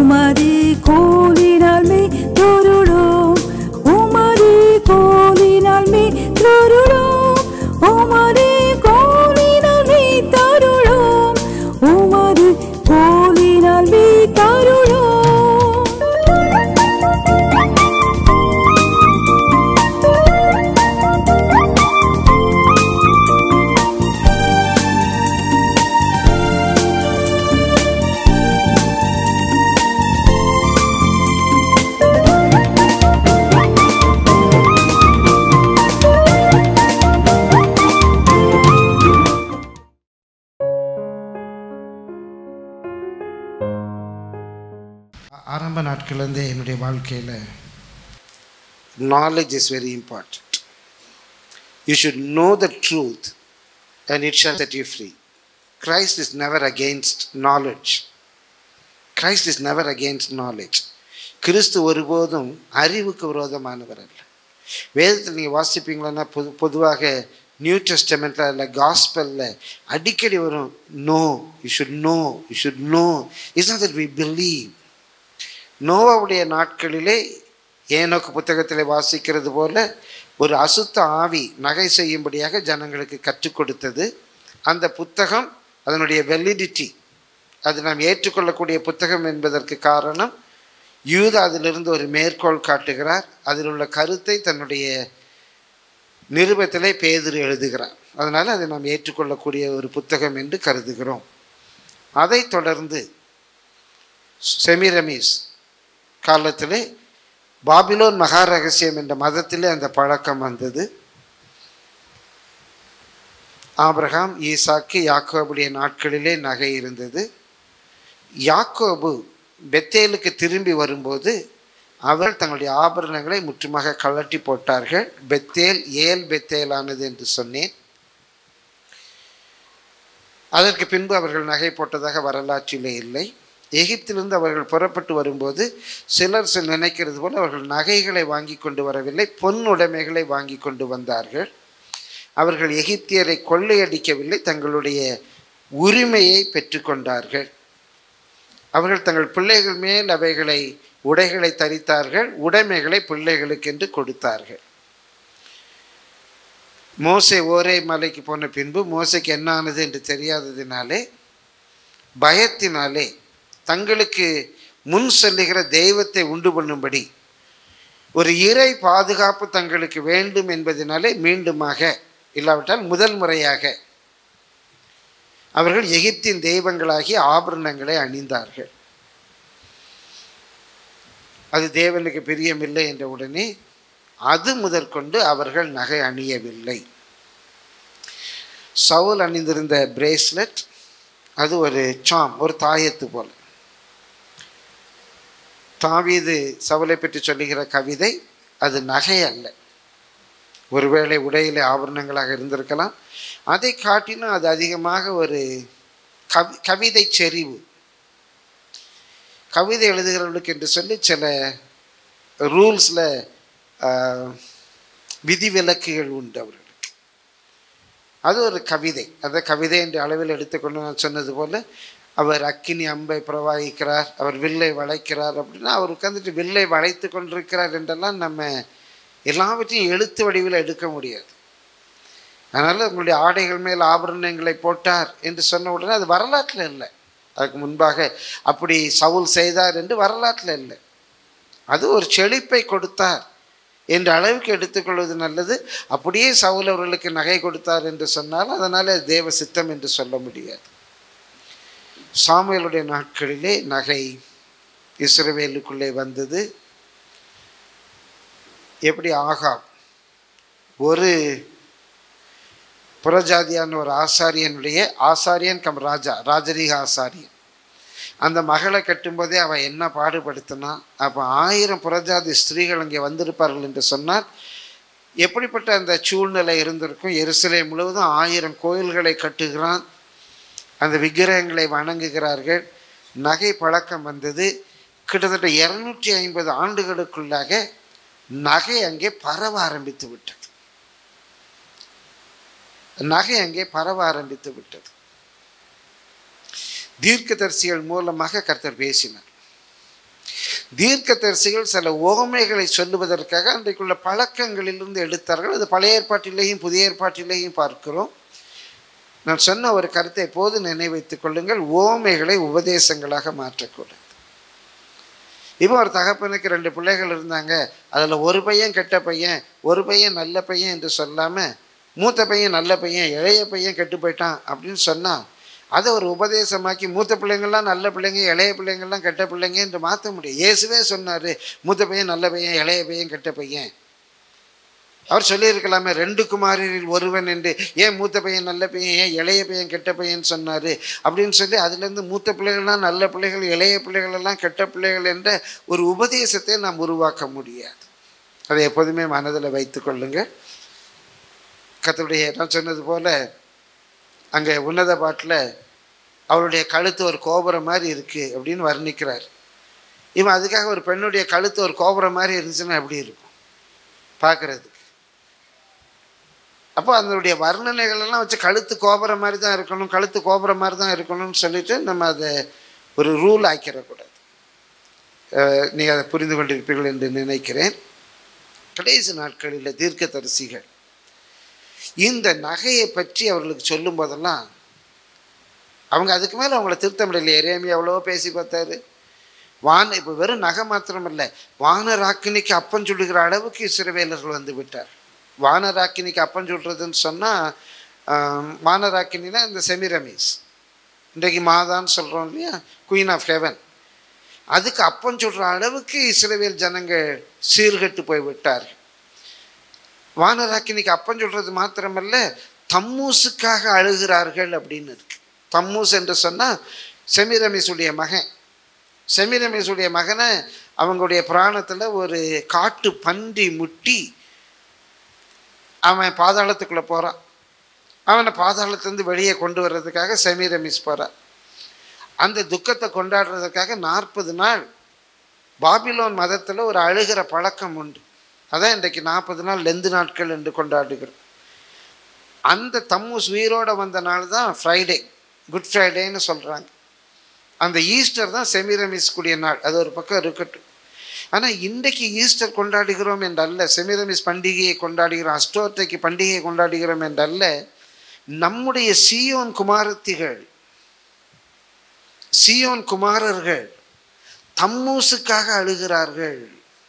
உமது கோலினால் மே தொருளோம் உமது கோலினால் மே தொருளோம் உமது கோலினால் மே தருளோம் உமது கோலினால் மே தருளோம் ஆரம்ப நாட்கள்லேருந்தே என்னுடைய வாழ்க்கையில் knowledge is very important you should know the truth and it shall set you free Christ is never against knowledge Christ is never against knowledge கிறிஸ்து ஒருபோதும் அறிவுக்கு விரோதமானவர் அல்ல வேதத்தில் நீங்கள் வாசிப்பீங்களன்னா பொது பொதுவாக நியூ டெஸ்டமெண்ட்டில் இல்லை காஸ்பலில் அடிக்கடி வரும் know you should know you should know is not that we believe நோவாவுடைய நாட்களிலே ஏனோக்கு புத்தகத்திலே வாசிக்கிறது போல ஒரு அசுத்த ஆவி நகை செய்யும்படியாக ஜனங்களுக்கு கற்றுக் கொடுத்தது அந்த புத்தகம் அதனுடைய வெலிடிட்டி அது நாம் ஏற்றுக்கொள்ளக்கூடிய புத்தகம் என்பதற்கு காரணம் யூதா அதிலிருந்து ஒரு மேற்கோள் காட்டுகிறார் அதில் உள்ள கருத்தை தன்னுடைய நிருபத்திலே பேதுரு எழுதுகிறார் அதனால் அதை நாம் ஏற்றுக்கொள்ளக்கூடிய ஒரு புத்தகம் என்று கருதுகிறோம் அதைத் தொடர்ந்து செமிரமீஸ் காலத்திலே பாபிலோன் மகா ரகசியம் என்ற மதத்திலே அந்த பழக்கம் வந்தது ஆபிரகாம் ஈசாக்கு யாக்கோபுடைய நாட்களிலே நகை இருந்தது யாக்கோபு பெத்தேலுக்கு திரும்பி வரும்போது அவர் தங்களுடைய ஆபரணங்களை முற்றுமாக கழட்டி போட்டார்கள் பெத்தேல் ஏல் பெத்தேலானது என்று சொன்னேன் அதற்கு பின்பு அவர்கள் நகை போட்டதாக வரலாற்றிலே இல்லை எகிப்திலிருந்து அவர்கள் புறப்பட்டு வரும்போது சிலர் சில நினைக்கிறது போல அவர்கள் நகைகளை வாங்கி கொண்டு வரவில்லை பொன் உடைமைகளை வாங்கி கொண்டு வந்தார்கள் அவர்கள் எகிப்தியரை கொள்ளையடிக்கவில்லை தங்களுடைய உரிமையை பெற்றுக்கொண்டார்கள் அவர்கள் தங்கள் பிள்ளைகள் மேல் அவைகளை உடைகளை தரித்தார்கள் உடைமைகளை பிள்ளைகளுக்கென்று கொடுத்தார்கள் மோசே ஓரே மலைக்கு போன பின்பு மோசைக்கு என்ன ஆனது என்று தெரியாததினாலே பயத்தினாலே தங்களுக்கு முன் செல்லுகிற தெய்வத்தை உண்டு பண்ணும்படி ஒரு இறை பாதுகாப்பு தங்களுக்கு வேண்டும் என்பதனாலே மீண்டுமாக இல்லாவிட்டால் முதல் முறையாக அவர்கள் எகிப்தின் தெய்வங்களாகிய ஆபரணங்களை அணிந்தார்கள் அது தேவனுக்கு பிரியமில்லை என்ற உடனே அது முதற்கொண்டு அவர்கள் நகை அணியவில்லை சவுல் அணிந்திருந்த பிரேஸ்லெட் அது ஒரு சாம் ஒரு தாயத்து போல தாவீது சவுலை பற்றி சொல்லுகிற கவிதை அது நகை அல்ல ஒருவேளை உடையிலே ஆபரணங்களாக இருந்திருக்கலாம் அதை காட்டிலும் அது அதிகமாக ஒரு கவி கவிதை செறிவு கவிதை எழுதுகிறவர்களுக்கு என்று சொல்லி சில ரூல்ஸில் விதிவிலக்குகள் உண்டு அவர்களுக்கு அது ஒரு கவிதை அந்த கவிதை என்ற அளவில் எடுத்துக்கொண்டு நான் சொன்னது போல் அவர் அக்கினி அம்பை பிரவாகிக்கிறார் அவர் வில்லை வளைக்கிறார் அப்படின்னா அவர் உட்காந்துட்டு வில்லை வளைத்து கொண்டிருக்கிறார் என்றெல்லாம் நம்ம எல்லாவற்றையும் எழுத்து வடிவில் எடுக்க முடியாது அதனால் உங்களுடைய ஆடைகள் மேல் ஆபரணங்களை போட்டார் என்று சொன்ன உடனே அது வரலாற்றில் இல்லை அதுக்கு முன்பாக அப்படி சவுல் செய்தார் என்று வரலாற்றில் இல்லை அது ஒரு செழிப்பை கொடுத்தார் என்ற அளவுக்கு எடுத்துக்கொள்வது நல்லது அப்படியே சவுல் அவர்களுக்கு நகை கொடுத்தார் என்று சொன்னால் அதனால் அது தேவ சித்தம் என்று சொல்ல முடியாது சாமுவேலுடைய நாட்களிலே நகை இஸ்ரவேலுக்குள்ளே வந்தது எப்படி ஆகாம் ஒரு புறஜாதியான ஒரு ஆசாரியனுடைய ஆசாரியன் கம் ராஜா ராஜரீக ஆசாரியன் அந்த மகளை கட்டும்போதே அவன் என்ன பாடுபடுத்தினான் அப்போ ஆயிரம் புறஜாதி ஸ்திரீகள் அங்கே வந்திருப்பார்கள் என்று சொன்னால் எப்படிப்பட்ட அந்த சூழ்நிலை இருந்திருக்கும் எருசலே முழுவதும் ஆயிரம் கோயில்களை கட்டுகிறான் அந்த விக்கிரகங்களை வணங்குகிறார்கள் நகை பழக்கம் வந்தது கிட்டத்தட்ட இரநூற்றி ஐம்பது ஆண்டுகளுக்குள்ளாக நகை அங்கே பரவ ஆரம்பித்து விட்டது நகை அங்கே பரவ ஆரம்பித்து விட்டது தீர்க்கதரிசிகள் மூலமாக கர்த்தர் பேசினார் தீர்க்கதரிசிகள் சில ஓமைகளை சொல்லுவதற்காக அன்றைக்குள்ள பழக்கங்களிலிருந்து எடுத்தார்கள் அது பழைய ஏற்பாட்டிலேயும் புதிய ஏற்பாட்டிலேயும் பார்க்கிறோம் நான் சொன்ன ஒரு கருத்தை எப்போது நினைவைத்துக் கொள்ளுங்கள் ஓமைகளை உபதேசங்களாக மாற்றக்கூடாது இப்போ ஒரு தகப்பனுக்கு ரெண்டு பிள்ளைகள் இருந்தாங்க அதில் ஒரு பையன் கெட்ட பையன் ஒரு பையன் நல்ல பையன் என்று சொல்லாமல் மூத்த பையன் நல்ல பையன் இளைய பையன் கெட்டு போயிட்டான் அப்படின்னு சொன்னால் அதை ஒரு உபதேசமாக்கி மூத்த பிள்ளைங்கள்லாம் நல்ல பிள்ளைங்க இளைய பிள்ளைங்கள்லாம் கெட்ட பிள்ளைங்க என்று மாற்ற முடியும் இயேசுவே சொன்னார் மூத்த பையன் நல்ல பையன் இளைய பையன் கெட்ட பையன் அவர் சொல்லியிருக்கலாமே ரெண்டு குமாரரில் ஒருவன் என்று ஏன் மூத்த பையன் நல்ல பையன் ஏன் இளைய பையன் கெட்ட பையன் சொன்னார் அப்படின்னு சொல்லி அதுலேருந்து மூத்த பிள்ளைகள்லாம் நல்ல பிள்ளைகள் இளைய பிள்ளைகள் எல்லாம் கெட்ட பிள்ளைகள் என்ற ஒரு உபதேசத்தை நாம் உருவாக்க முடியாது அதை எப்போதுமே மனதில் வைத்து கொள்ளுங்கள் கத்தருடைய நான் சொன்னது போல் அங்கே உன்னத பாட்டில் அவருடைய கழுத்து ஒரு கோபுரம் மாதிரி இருக்குது அப்படின்னு வர்ணிக்கிறார் இவன் அதுக்காக ஒரு பெண்ணுடைய கழுத்து ஒரு கோபுரம் மாதிரி இருந்துச்சுன்னா எப்படி இருக்கும் பார்க்குறதுக்கு அப்போ அதனுடைய வர்ணனைகள் எல்லாம் வச்சு கழுத்து கோபுரம் மாதிரி தான் இருக்கணும் கழுத்து கோபுரம் மாதிரி தான் இருக்கணும்னு சொல்லிட்டு நம்ம அதை ஒரு ரூல் ஆக்கிடக்கூடாது நீங்கள் அதை புரிந்து கொண்டிருப்பீர்கள் என்று நினைக்கிறேன் கடைசி நாட்களில் தீர்க்கதரிசிகள் இந்த நகையை பற்றி அவர்களுக்கு சொல்லும் போதெல்லாம் அவங்க அதுக்கு மேலே அவங்கள திருத்த முடியல எரேமி எவ்வளவோ பேசி பார்த்தாரு வான இப்போ வெறும் நகை மாத்திரம் இல்லை வானராக்கினிக்கு அப்பம் சுடுகிற அளவுக்கு இஸ்ரவேலர்கள் வந்து விட்டார் வானராக்கினிக்கு அப்பம் சுடுறதுன்னு சொன்னால் வானராக்கினா இந்த செமிரமீஸ் இன்றைக்கு மாதான்னு சொல்கிறோம் இல்லையா குயின் ஆஃப் ஹெவன் அதுக்கு அப்பம் சுடுற அளவுக்கு இஸ்ரவேல் ஜனங்கள் சீர்கட்டு போய் விட்டார்கள் வானராக்கினிக்கு அப்பம் சொல்கிறது மாத்திரமல்ல தம்மூசுக்காக அழுகிறார்கள் அப்படின்னு இருக்கு தம்மூஸ் என்று சொன்னால் செமிரமீஸுடைய மகன் செமிரமீஸுடைய மகனை அவங்களுடைய புராணத்தில் ஒரு காட்டு பன்றி முட்டி அவன் பாதாளத்துக்குள்ளே போகிறான் அவனை பாதாளத்துலேருந்து வெளியே கொண்டு வர்றதுக்காக செமிரமீஸ் போகிறான் அந்த துக்கத்தை கொண்டாடுறதுக்காக நாற்பது நாள் பாபிலோன் மதத்தில் ஒரு அழுகிற பழக்கம் உண்டு அதான் இன்றைக்கு நாற்பது நாள் லெந்து நாட்கள் என்று கொண்டாடுகிறோம் அந்த தம்மூஸ் உயிரோடு வந்த நாள் தான் ஃப்ரைடே குட் ஃப்ரைடேன்னு சொல்கிறாங்க அந்த ஈஸ்டர் தான் செமிரமிஸ் கூடிய நாள் அது ஒரு பக்கம் இருக்கட்டும் ஆனால் இன்றைக்கு ஈஸ்டர் கொண்டாடுகிறோம் என்றல்ல செமிரமிஸ் பண்டிகையை கொண்டாடுகிறோம் அஸ்டோத்தைக்கு பண்டிகையை கொண்டாடுகிறோம் என்றல்ல நம்முடைய சியோன் குமாரத்திகள் சியோன் குமாரர்கள் தம்மூசுக்காக அழுகிறார்கள்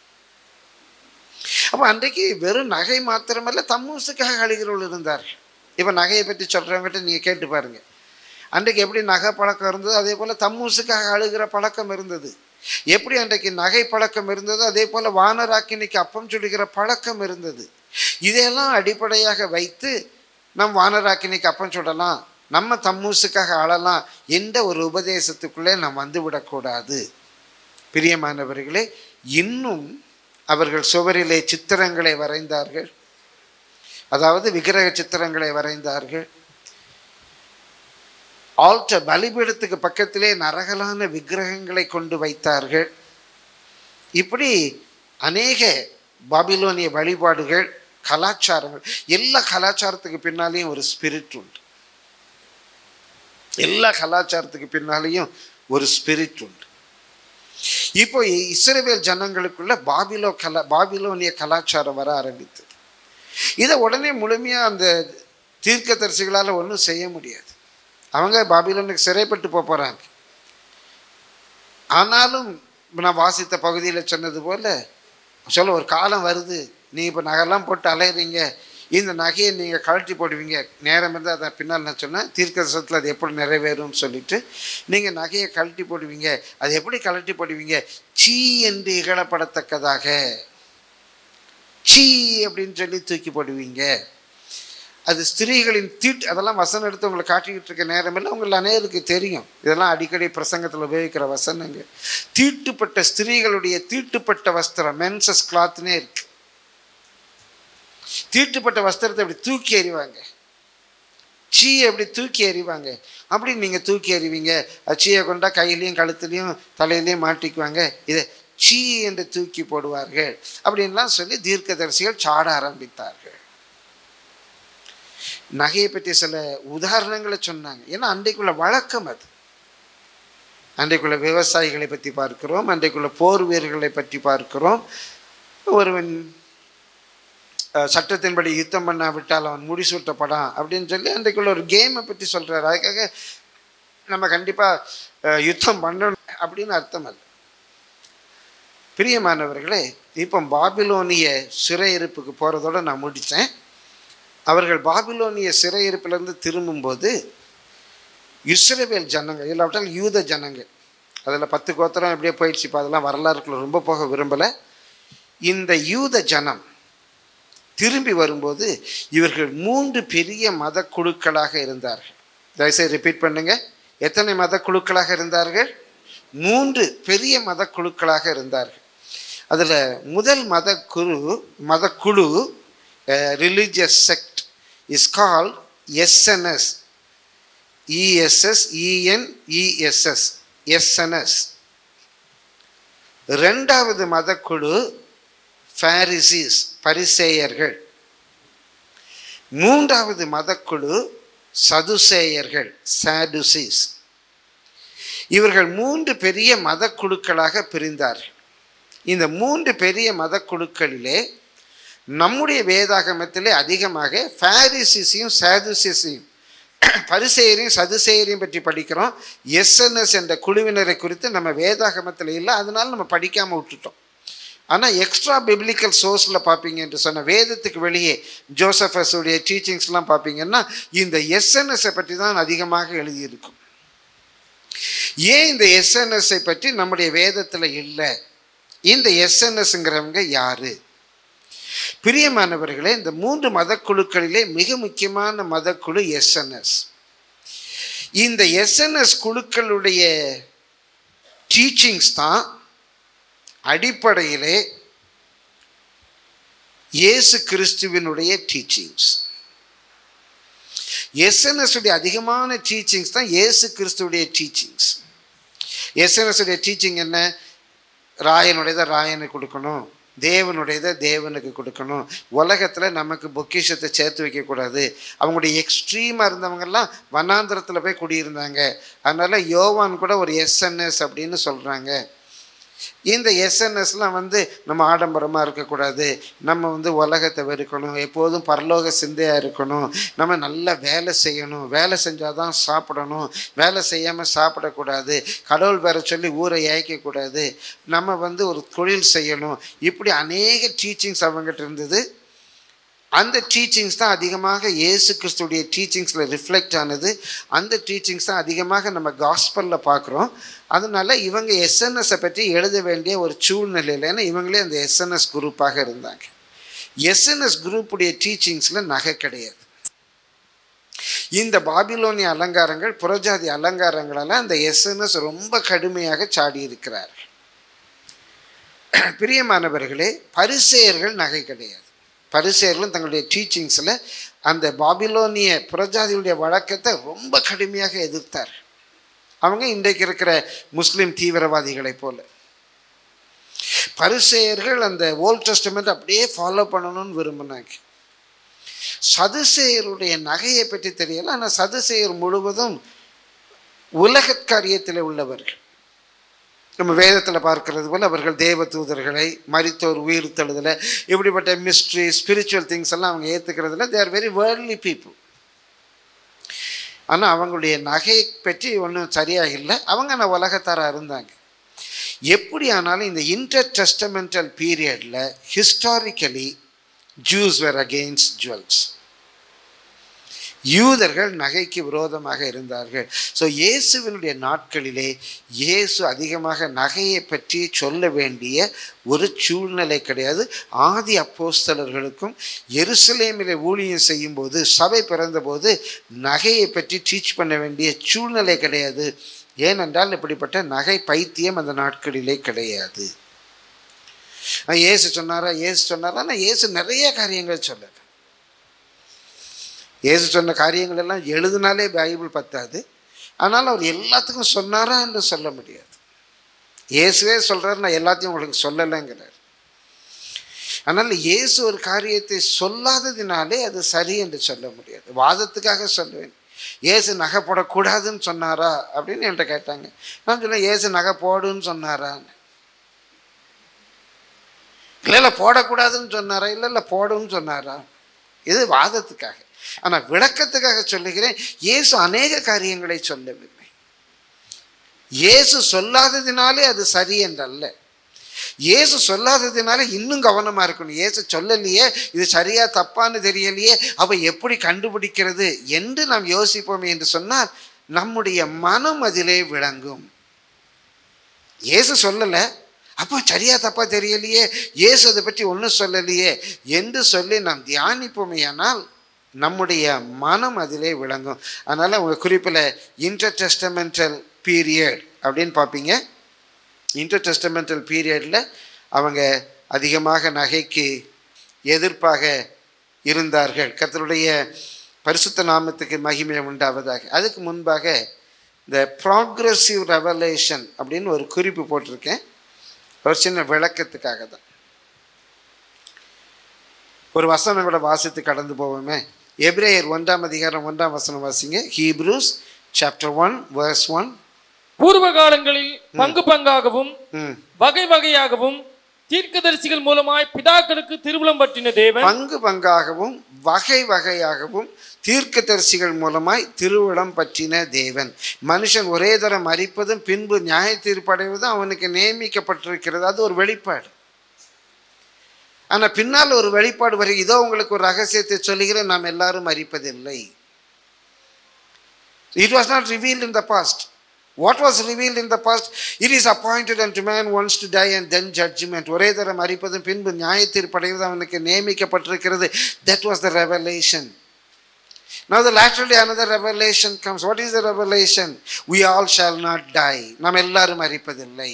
அப்போ அன்றைக்கு வெறும் நகை மாத்திரமல்ல தம்மூசுக்காக அழுகிறவர்கள் இருந்தார்கள் இப்போ நகையை பற்றி சொல்கிறவங்ககிட்ட நீங்கள் கேட்டு பாருங்கள் அன்றைக்கு எப்படி நகை பழக்கம் இருந்ததோ அதே போல் தம்மூசுக்காக அழுகிற பழக்கம் இருந்தது எப்படி அன்றைக்கு நகை பழக்கம் இருந்ததோ அதே போல் வானராக்கினிக்கு அப்பம் சுடுகிற பழக்கம் இருந்தது இதையெல்லாம் அடிப்படையாக வைத்து நம் வானராக்கினிக்கு அப்பம் சுடலாம் நம்ம தம்மூசுக்காக அழலாம் என்ற ஒரு உபதேசத்துக்குள்ளே நாம் வந்து விடக்கூடாது பிரியமானவர்களே இன்னும் அவர்கள் சுவரிலே சித்திரங்களை வரைந்தார்கள் அதாவது விக்கிரக சித்திரங்களை வரைந்தார்கள் ஆல்டர் பலிபீடத்துக்கு பக்கத்திலே நரகலான விக்கிரகங்களை கொண்டு வைத்தார்கள் இப்படி அநேக பாபிலோனிய வழிபாடுகள் கலாச்சாரங்கள் எல்லா கலாச்சாரத்துக்கு பின்னாலேயும் ஒரு ஸ்பிரிட் உண்டு எல்லா கலாச்சாரத்துக்கு பின்னாலேயும் ஒரு ஸ்பிரிட் உண்டு இப்போ இஸ்ரேவேல் ஜனங்களுக்குள்ள பாபிலோ கலா பாபிலோனிய கலாச்சாரம் வர ஆரம்பித்தது இதை உடனே முழுமையாக அந்த தீர்க்கதரிசிகளால் ஒன்றும் செய்ய முடியாது அவங்க பாபிலோனுக்கு சிறைப்பட்டு போக போகிறாங்க ஆனாலும் நான் வாசித்த பகுதியில் சொன்னது போல் சொல்ல ஒரு காலம் வருது நீ இப்போ நகைலாம் போட்டு அலையிறீங்க இந்த நகையை நீங்கள் கழட்டி போடுவீங்க நேரம் இருந்தால் அதை பின்னால் நான் சொன்னேன் தீர்க்கதரிசனத்தில் அது எப்படி நிறைவேறும்னு சொல்லிட்டு நீங்கள் நகையை கழட்டி போடுவீங்க அது எப்படி கழட்டி போடுவீங்க சீ என்று இகழப்படத்தக்கதாக சீ அப்படின்னு சொல்லி தூக்கி போடுவீங்க அது ஸ்திரீகளின் தீட்டு அதெல்லாம் வசனம் எடுத்து உங்களை காட்டிக்கிட்டு இருக்க நேரம் இல்லை உங்களை அநேருக்கு தெரியும் இதெல்லாம் அடிக்கடி பிரசங்கத்தில் உபயோகிக்கிற வசனங்க தீட்டுப்பட்ட ஸ்திரீகளுடைய தீட்டுப்பட்ட வஸ்திரம் மென்சஸ் கிளாத்னே இருக்கு தீட்டுப்பட்ட வஸ்திரத்தை அப்படி தூக்கி எறிவாங்க சீயை அப்படி தூக்கி எறிவாங்க அப்படி நீங்கள் தூக்கி எறிவீங்க சீயை கொண்டா கையிலையும் கழுத்துலையும் தலையிலையும் மாட்டிக்குவாங்க இதை சீ என்று தூக்கி போடுவார்கள் அப்படின்லாம் சொல்லி தீர்க்கதரிசிகள் சாட ஆரம்பித்தார்கள் நகையை பற்றி சில உதாரணங்களை சொன்னாங்க ஏன்னா அன்றைக்குள்ள வழக்கம் அது அன்றைக்குள்ள விவசாயிகளை பற்றி பார்க்கிறோம் அன்றைக்குள்ள போர் வீரர்களை பற்றி பார்க்கிறோம் ஒருவன் அஹ், சட்டத்தின்படி யுத்தம் பண்ணாவிட்டால் அவன் முடிசூட்டப்படான் அப்படின்னு சொல்லி அன்றைக்குள்ள ஒரு கேமை பற்றி சொல்கிறார் அதுக்காக நம்ம கண்டிப்பாக யுத்தம் பண்ணணும் அப்படின்னு அர்த்தம் அல்ல பிரியமானவர்களே இப்போ பாபிலோனிய சிறையிருப்புக்கு போகிறதோட நான் முடித்தேன் அவர்கள் பாபிலோனிய சிறையிருப்பிலிருந்து திரும்பும்போது இஸ்ரவேல் ஜனங்கள் இல்லாவிட்டால் யூத ஜனங்கள் அதில் பத்து கோத்திரம் எப்படியே போயிடுச்சு இப்போ அதெல்லாம் வரலாறுக்குள்ள ரொம்ப போக விரும்பலை இந்த யூத ஜனம் திரும்பி வரும்போது இவர்கள் மூன்று பெரிய மத குழுக்களாக இருந்தார்கள் தயவுசெய்து ரிப்பீட் பண்ணுங்க எத்தனை மத குழுக்களாக இருந்தார்கள் மூன்று பெரிய மத குழுக்களாக இருந்தார்கள் அதில் முதல் மத குழு மதக்குழு religious sect is call Essenes E S S E N E S S Essenes ரெண்டாவது மதக்குழு ஃபேரிசிஸ் பரிசேயர்கள் மூன்றாவது மதக்குழு சதுசேயர்கள் சாடுசிஸ் இவர்கள் மூன்று பெரிய மதக்குழுக்களாக பிரிந்தார்கள் இந்த மூன்று பெரிய மதக்குழுக்களிலே நம்முடைய வேதாகமத்திலே அதிகமாக ஃபேரிசிஸையும் சாதுசிஸையும் பரிசெயரையும் சதுசேயரையும் பற்றி படிக்கிறோம் எஸ்என்எஸ் என்ற குழுவினரை குறித்து நம்ம வேதாகமத்தில் இல்லை அதனால நம்ம படிக்காமல் விட்டுட்டோம் ஆனால் எக்ஸ்ட்ரா பிப்ளிக்கல் சோர்ஸில் பார்ப்பீங்க என்று சொன்ன வேதத்துக்கு வெளியே ஜோசஃபஸுடைய டீச்சிங்ஸ்லாம் பார்ப்பீங்கன்னா இந்த எஸ்என்எஸை பற்றி தான் அதிகமாக எழுதியிருக்கும் ஏன் இந்த எஸ்என்எஸ்ஸை பற்றி நம்முடைய வேதத்தில் இல்லை இந்த எஸ்என்எஸ்ங்கிறவங்க யாரு பிரியமானவர்களே இந்த மூன்று மதக்குழுக்களிலே மிக முக்கியமான மதக்குழு எஸ்என்எஸ் இந்த எஸ்என்எஸ் குழுக்களுடைய டீச்சிங்ஸ் தான் அடிப்படையிலே இயேசு கிறிஸ்துவினுடைய டீச்சிங்ஸ் எஸ்என்எஸ் உடைய அதிகமான டீச்சிங்ஸ் தான் இயேசு கிறிஸ்துவுடைய டீச்சிங்ஸ் எஸ்என்எஸ் உடைய டீச்சிங் என்ன ராயனுடையதை ராயனுக்கு கொடுக்கணும் தேவனுடையதை தேவனுக்கு கொடுக்கணும் உலகத்தில் நமக்கு பொக்கிஷத்தை சேர்த்து வைக்கக்கூடாது அவங்களுடைய எக்ஸ்ட்ரீமாக இருந்தவங்கெல்லாம் வனாந்திரத்தில் போய் குடியிருந்தாங்க அதனால் யோவான் கூட ஒரு எஸ்என்எஸ் அப்படின்னு சொல்கிறாங்க இந்த எஸ்என்எஸ்லாம் வந்து நம்ம ஆடம்பரமாக இருக்கக்கூடாது நம்ம வந்து உலகத்தை வெறுக்கணும் எப்போதும் பரலோக சிந்தையாக இருக்கணும் நம்ம நல்லா வேலை செய்யணும் வேலை செஞ்சால் தான் சாப்பிடணும் வேலை செய்யாமல் சாப்பிடக்கூடாது கடவுள் பேரை சொல்லி ஊரை ஏய்க்கக்கூடாது நம்ம வந்து ஒரு தொழில் செய்யணும் இப்படி அநேக டீச்சிங்ஸ் அவங்ககிட்ட இருந்தது அந்த டீச்சிங்ஸ் தான் அதிகமாக இயேசு கிறிஸ்துடைய டீச்சிங்ஸில் ரிஃப்ளெக்ட் ஆனது அந்த டீச்சிங்ஸ் தான் அதிகமாக நம்ம காஸ்பலில் பார்க்குறோம் அதனால இவங்க எஸ்என்எஸை பற்றி எழுத வேண்டிய ஒரு சூழ்நிலையில் ஏன்னா இவங்களே அந்த எஸ்என்எஸ் குரூப்பாக இருந்தாங்க எஸ்என்எஸ் குரூப்புடைய டீச்சிங்ஸில் நகை கிடையாது இந்த பாபிலோனிய அலங்காரங்கள் புறஜாதி அலங்காரங்களால் அந்த எஸ்என்எஸ் ரொம்ப கடுமையாக சாடி இருக்கிறார்கள் பிரியமானவர்களே பரிசெயர்கள் நகை கிடையாது பரிசெயர்களும் தங்களுடைய டீச்சிங்ஸில் அந்த பாபிலோனிய புறஜாதியுடைய வழக்கத்தை ரொம்ப கடுமையாக எதிர்த்தார் அவங்க இன்றைக்கு இருக்கிற முஸ்லீம் தீவிரவாதிகளைப் போல பரிசெயர்கள் அந்த ஓல்ட் டெஸ்டமெண்ட் அப்படியே ஃபாலோ பண்ணணும்னு விரும்பினாங்க சதுசேயருடைய நகையை பற்றி தெரியல ஆனால் சதுசேயர் முழுவதும் உலக காரியத்தில் உள்ளவர்கள் நம்ம வேதத்தில் பார்க்கறது போல் அவர்கள் தேவ தூதர்களை மரித்தோர் உயிர் தழுதலை இப்படிப்பட்ட மிஸ்ட்ரி ஸ்பிரிச்சுவல் திங்ஸ் எல்லாம் அவங்க ஏற்றுக்கிறதுல they are very worldly people ஆனால் அவங்களுடைய நகை பற்றி ஒன்றும் சரியாக இல்லை அவங்க நான் உலகத்தாராக இருந்தாங்க எப்படி ஆனாலும் இந்த இன்டர் டெஸ்டமெண்டல் பீரியடில் historically Jews were against jewels யூதர்கள் நகைக்கு விரோதமாக இருந்தார்கள் ஸோ இயேசுவினுடைய நாட்களிலே இயேசு அதிகமாக நகையை பற்றி சொல்ல வேண்டிய ஒரு சூழ்நிலை கிடையாது ஆதி அப்போஸ்தலர்களுக்கும் எருசலேமிலே ஊழியம் செய்யும்போது சபை பிறந்தபோது நகையை பற்றி டீச் பண்ண வேண்டிய சூழ்நிலை கிடையாது ஏனென்றால் இப்படிப்பட்ட நகை பைத்தியம் அந்த நாட்களிலே கிடையாது இயேசு சொன்னாரா இயேசு சொன்னாரா ஆனால் இயேசு நிறைய காரியங்கள் சொல்லலை இயேசு சொன்ன காரியங்கள் எல்லாம் எழுதினாலே பைபிள் பத்தாது ஆனால் அவர் எல்லாத்துக்கும் சொன்னாரா என்று சொல்ல முடியாது இயேசுவே சொல்கிறார் நான் எல்லாத்தையும் உங்களுக்கு சொல்லலைங்கிறார் ஆனால் இயேசு ஒரு காரியத்தை சொல்லாததினாலே அது சரி என்று சொல்ல முடியாது வாதத்துக்காக சொல்லுவேன் ஏசு நகை போடக்கூடாதுன்னு சொன்னாரா அப்படின்னு என்கிட்ட கேட்டாங்க நான் சொன்னேன் ஏசு நகை போடுன்னு சொன்னாரான்னு இல்லை இல்லை போடக்கூடாதுன்னு சொன்னாரா இல்லை இல்லை போடுன்னு சொன்னாரா இது வாதத்துக்காக ஆனால் விளக்கத்துக்காக சொல்லுகிறேன் இயேசு அநேக காரியங்களை சொல்லவில்லை இயேசு சொல்லாததினாலே அது சரி என்றல்ல இயேசு சொல்லாததினால இன்னும் கவனமாக இருக்கணும் இயேசு சொல்லலையே இது சரியா தப்பான்னு தெரியலையே அவ எப்படி கண்டுபிடிக்கிறது என்று நாம் யோசிப்போமே என்று சொன்னால் நம்முடைய மனம் அதிலே விளங்கும் இயேசு சொல்லலை அப்போ சரியா தப்பா தெரியலையே இயேசு அதை பற்றி ஒன்றும் சொல்லலையே என்று சொல்லி நாம் தியானிப்போமேயானால் நம்முடைய மனம் அதிலே விளங்கும் அதனால் உங்கள் குறிப்பில் இன்டர் டெஸ்டமெண்டல் பீரியட் அப்படின்னு பார்ப்பீங்க இன்டர் டெஸ்டமெண்டல் பீரியடில் அவங்க அதிகமாக நகைக்கு எதிர்ப்பாக இருந்தார்கள் கர்த்தருடைய பரிசுத்த நாமத்துக்கு மகிமை உண்டாவதாக அதுக்கு முன்பாக இந்த ப்ராக்ரஸிவ் ரெவலேஷன் அப்படின்னு ஒரு குறிப்பு போட்டிருக்கேன் ஒரு சின்ன விளக்கத்துக்காக தான் ஒரு வசனம் கூட வாசித்து கடந்து போவோமே எப்ரேயர் ஒன்றாம் அதிகாரம் ஒன்றாம் வசனம் வாசிங்க Hebrews chapter one verse one பூர்வ காலங்களில் பங்கு பங்காகவும் ம் வகை வகையாகவும் தீர்க்கதரிசிகள் மூலமாய் பிதாக்களுக்கு திருவுளம் பற்றின தேவன் பங்கு பங்காகவும் வகை வகையாகவும் தீர்க்கதரிசிகள் மூலமாய் திருவிழம் பற்றின தேவன் மனுஷன் ஒரே தரம் மறிப்பதும் பின்பு நியாய தீர்ப்படைவதும் அவனுக்கு நியமிக்கப்பட்டிருக்கிறது அது ஒரு வெளிப்பாடு ஆனால் பின்னால் ஒரு வெளிப்பாடு வரும் இதோ உங்களுக்கு ஒரு ரகசியத்தை சொல்லுகிறேன் நாம் எல்லாரும் மறிப்பதில்லை it was not revealed in the past what was revealed in the past it is appointed and man once to die and then judgment ஒரே தரம் அறிப்பதும் பின்பு நியாயத்தீர்ப்படைவது அவனுக்கு நியமிக்கப்பட்டிருக்கிறது that was the revelation Now the laterally another revelation comes. What is the revelation? We all shall not die. நாம் எல்லாரும் அறிப்பதில்லை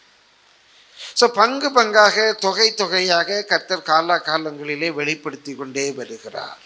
so பங்கு பங்காக தொகை தொகையாக கர்த்தர் காலா காலங்களிலே வெளிப்படுத்தி கொண்டே வருகிறார்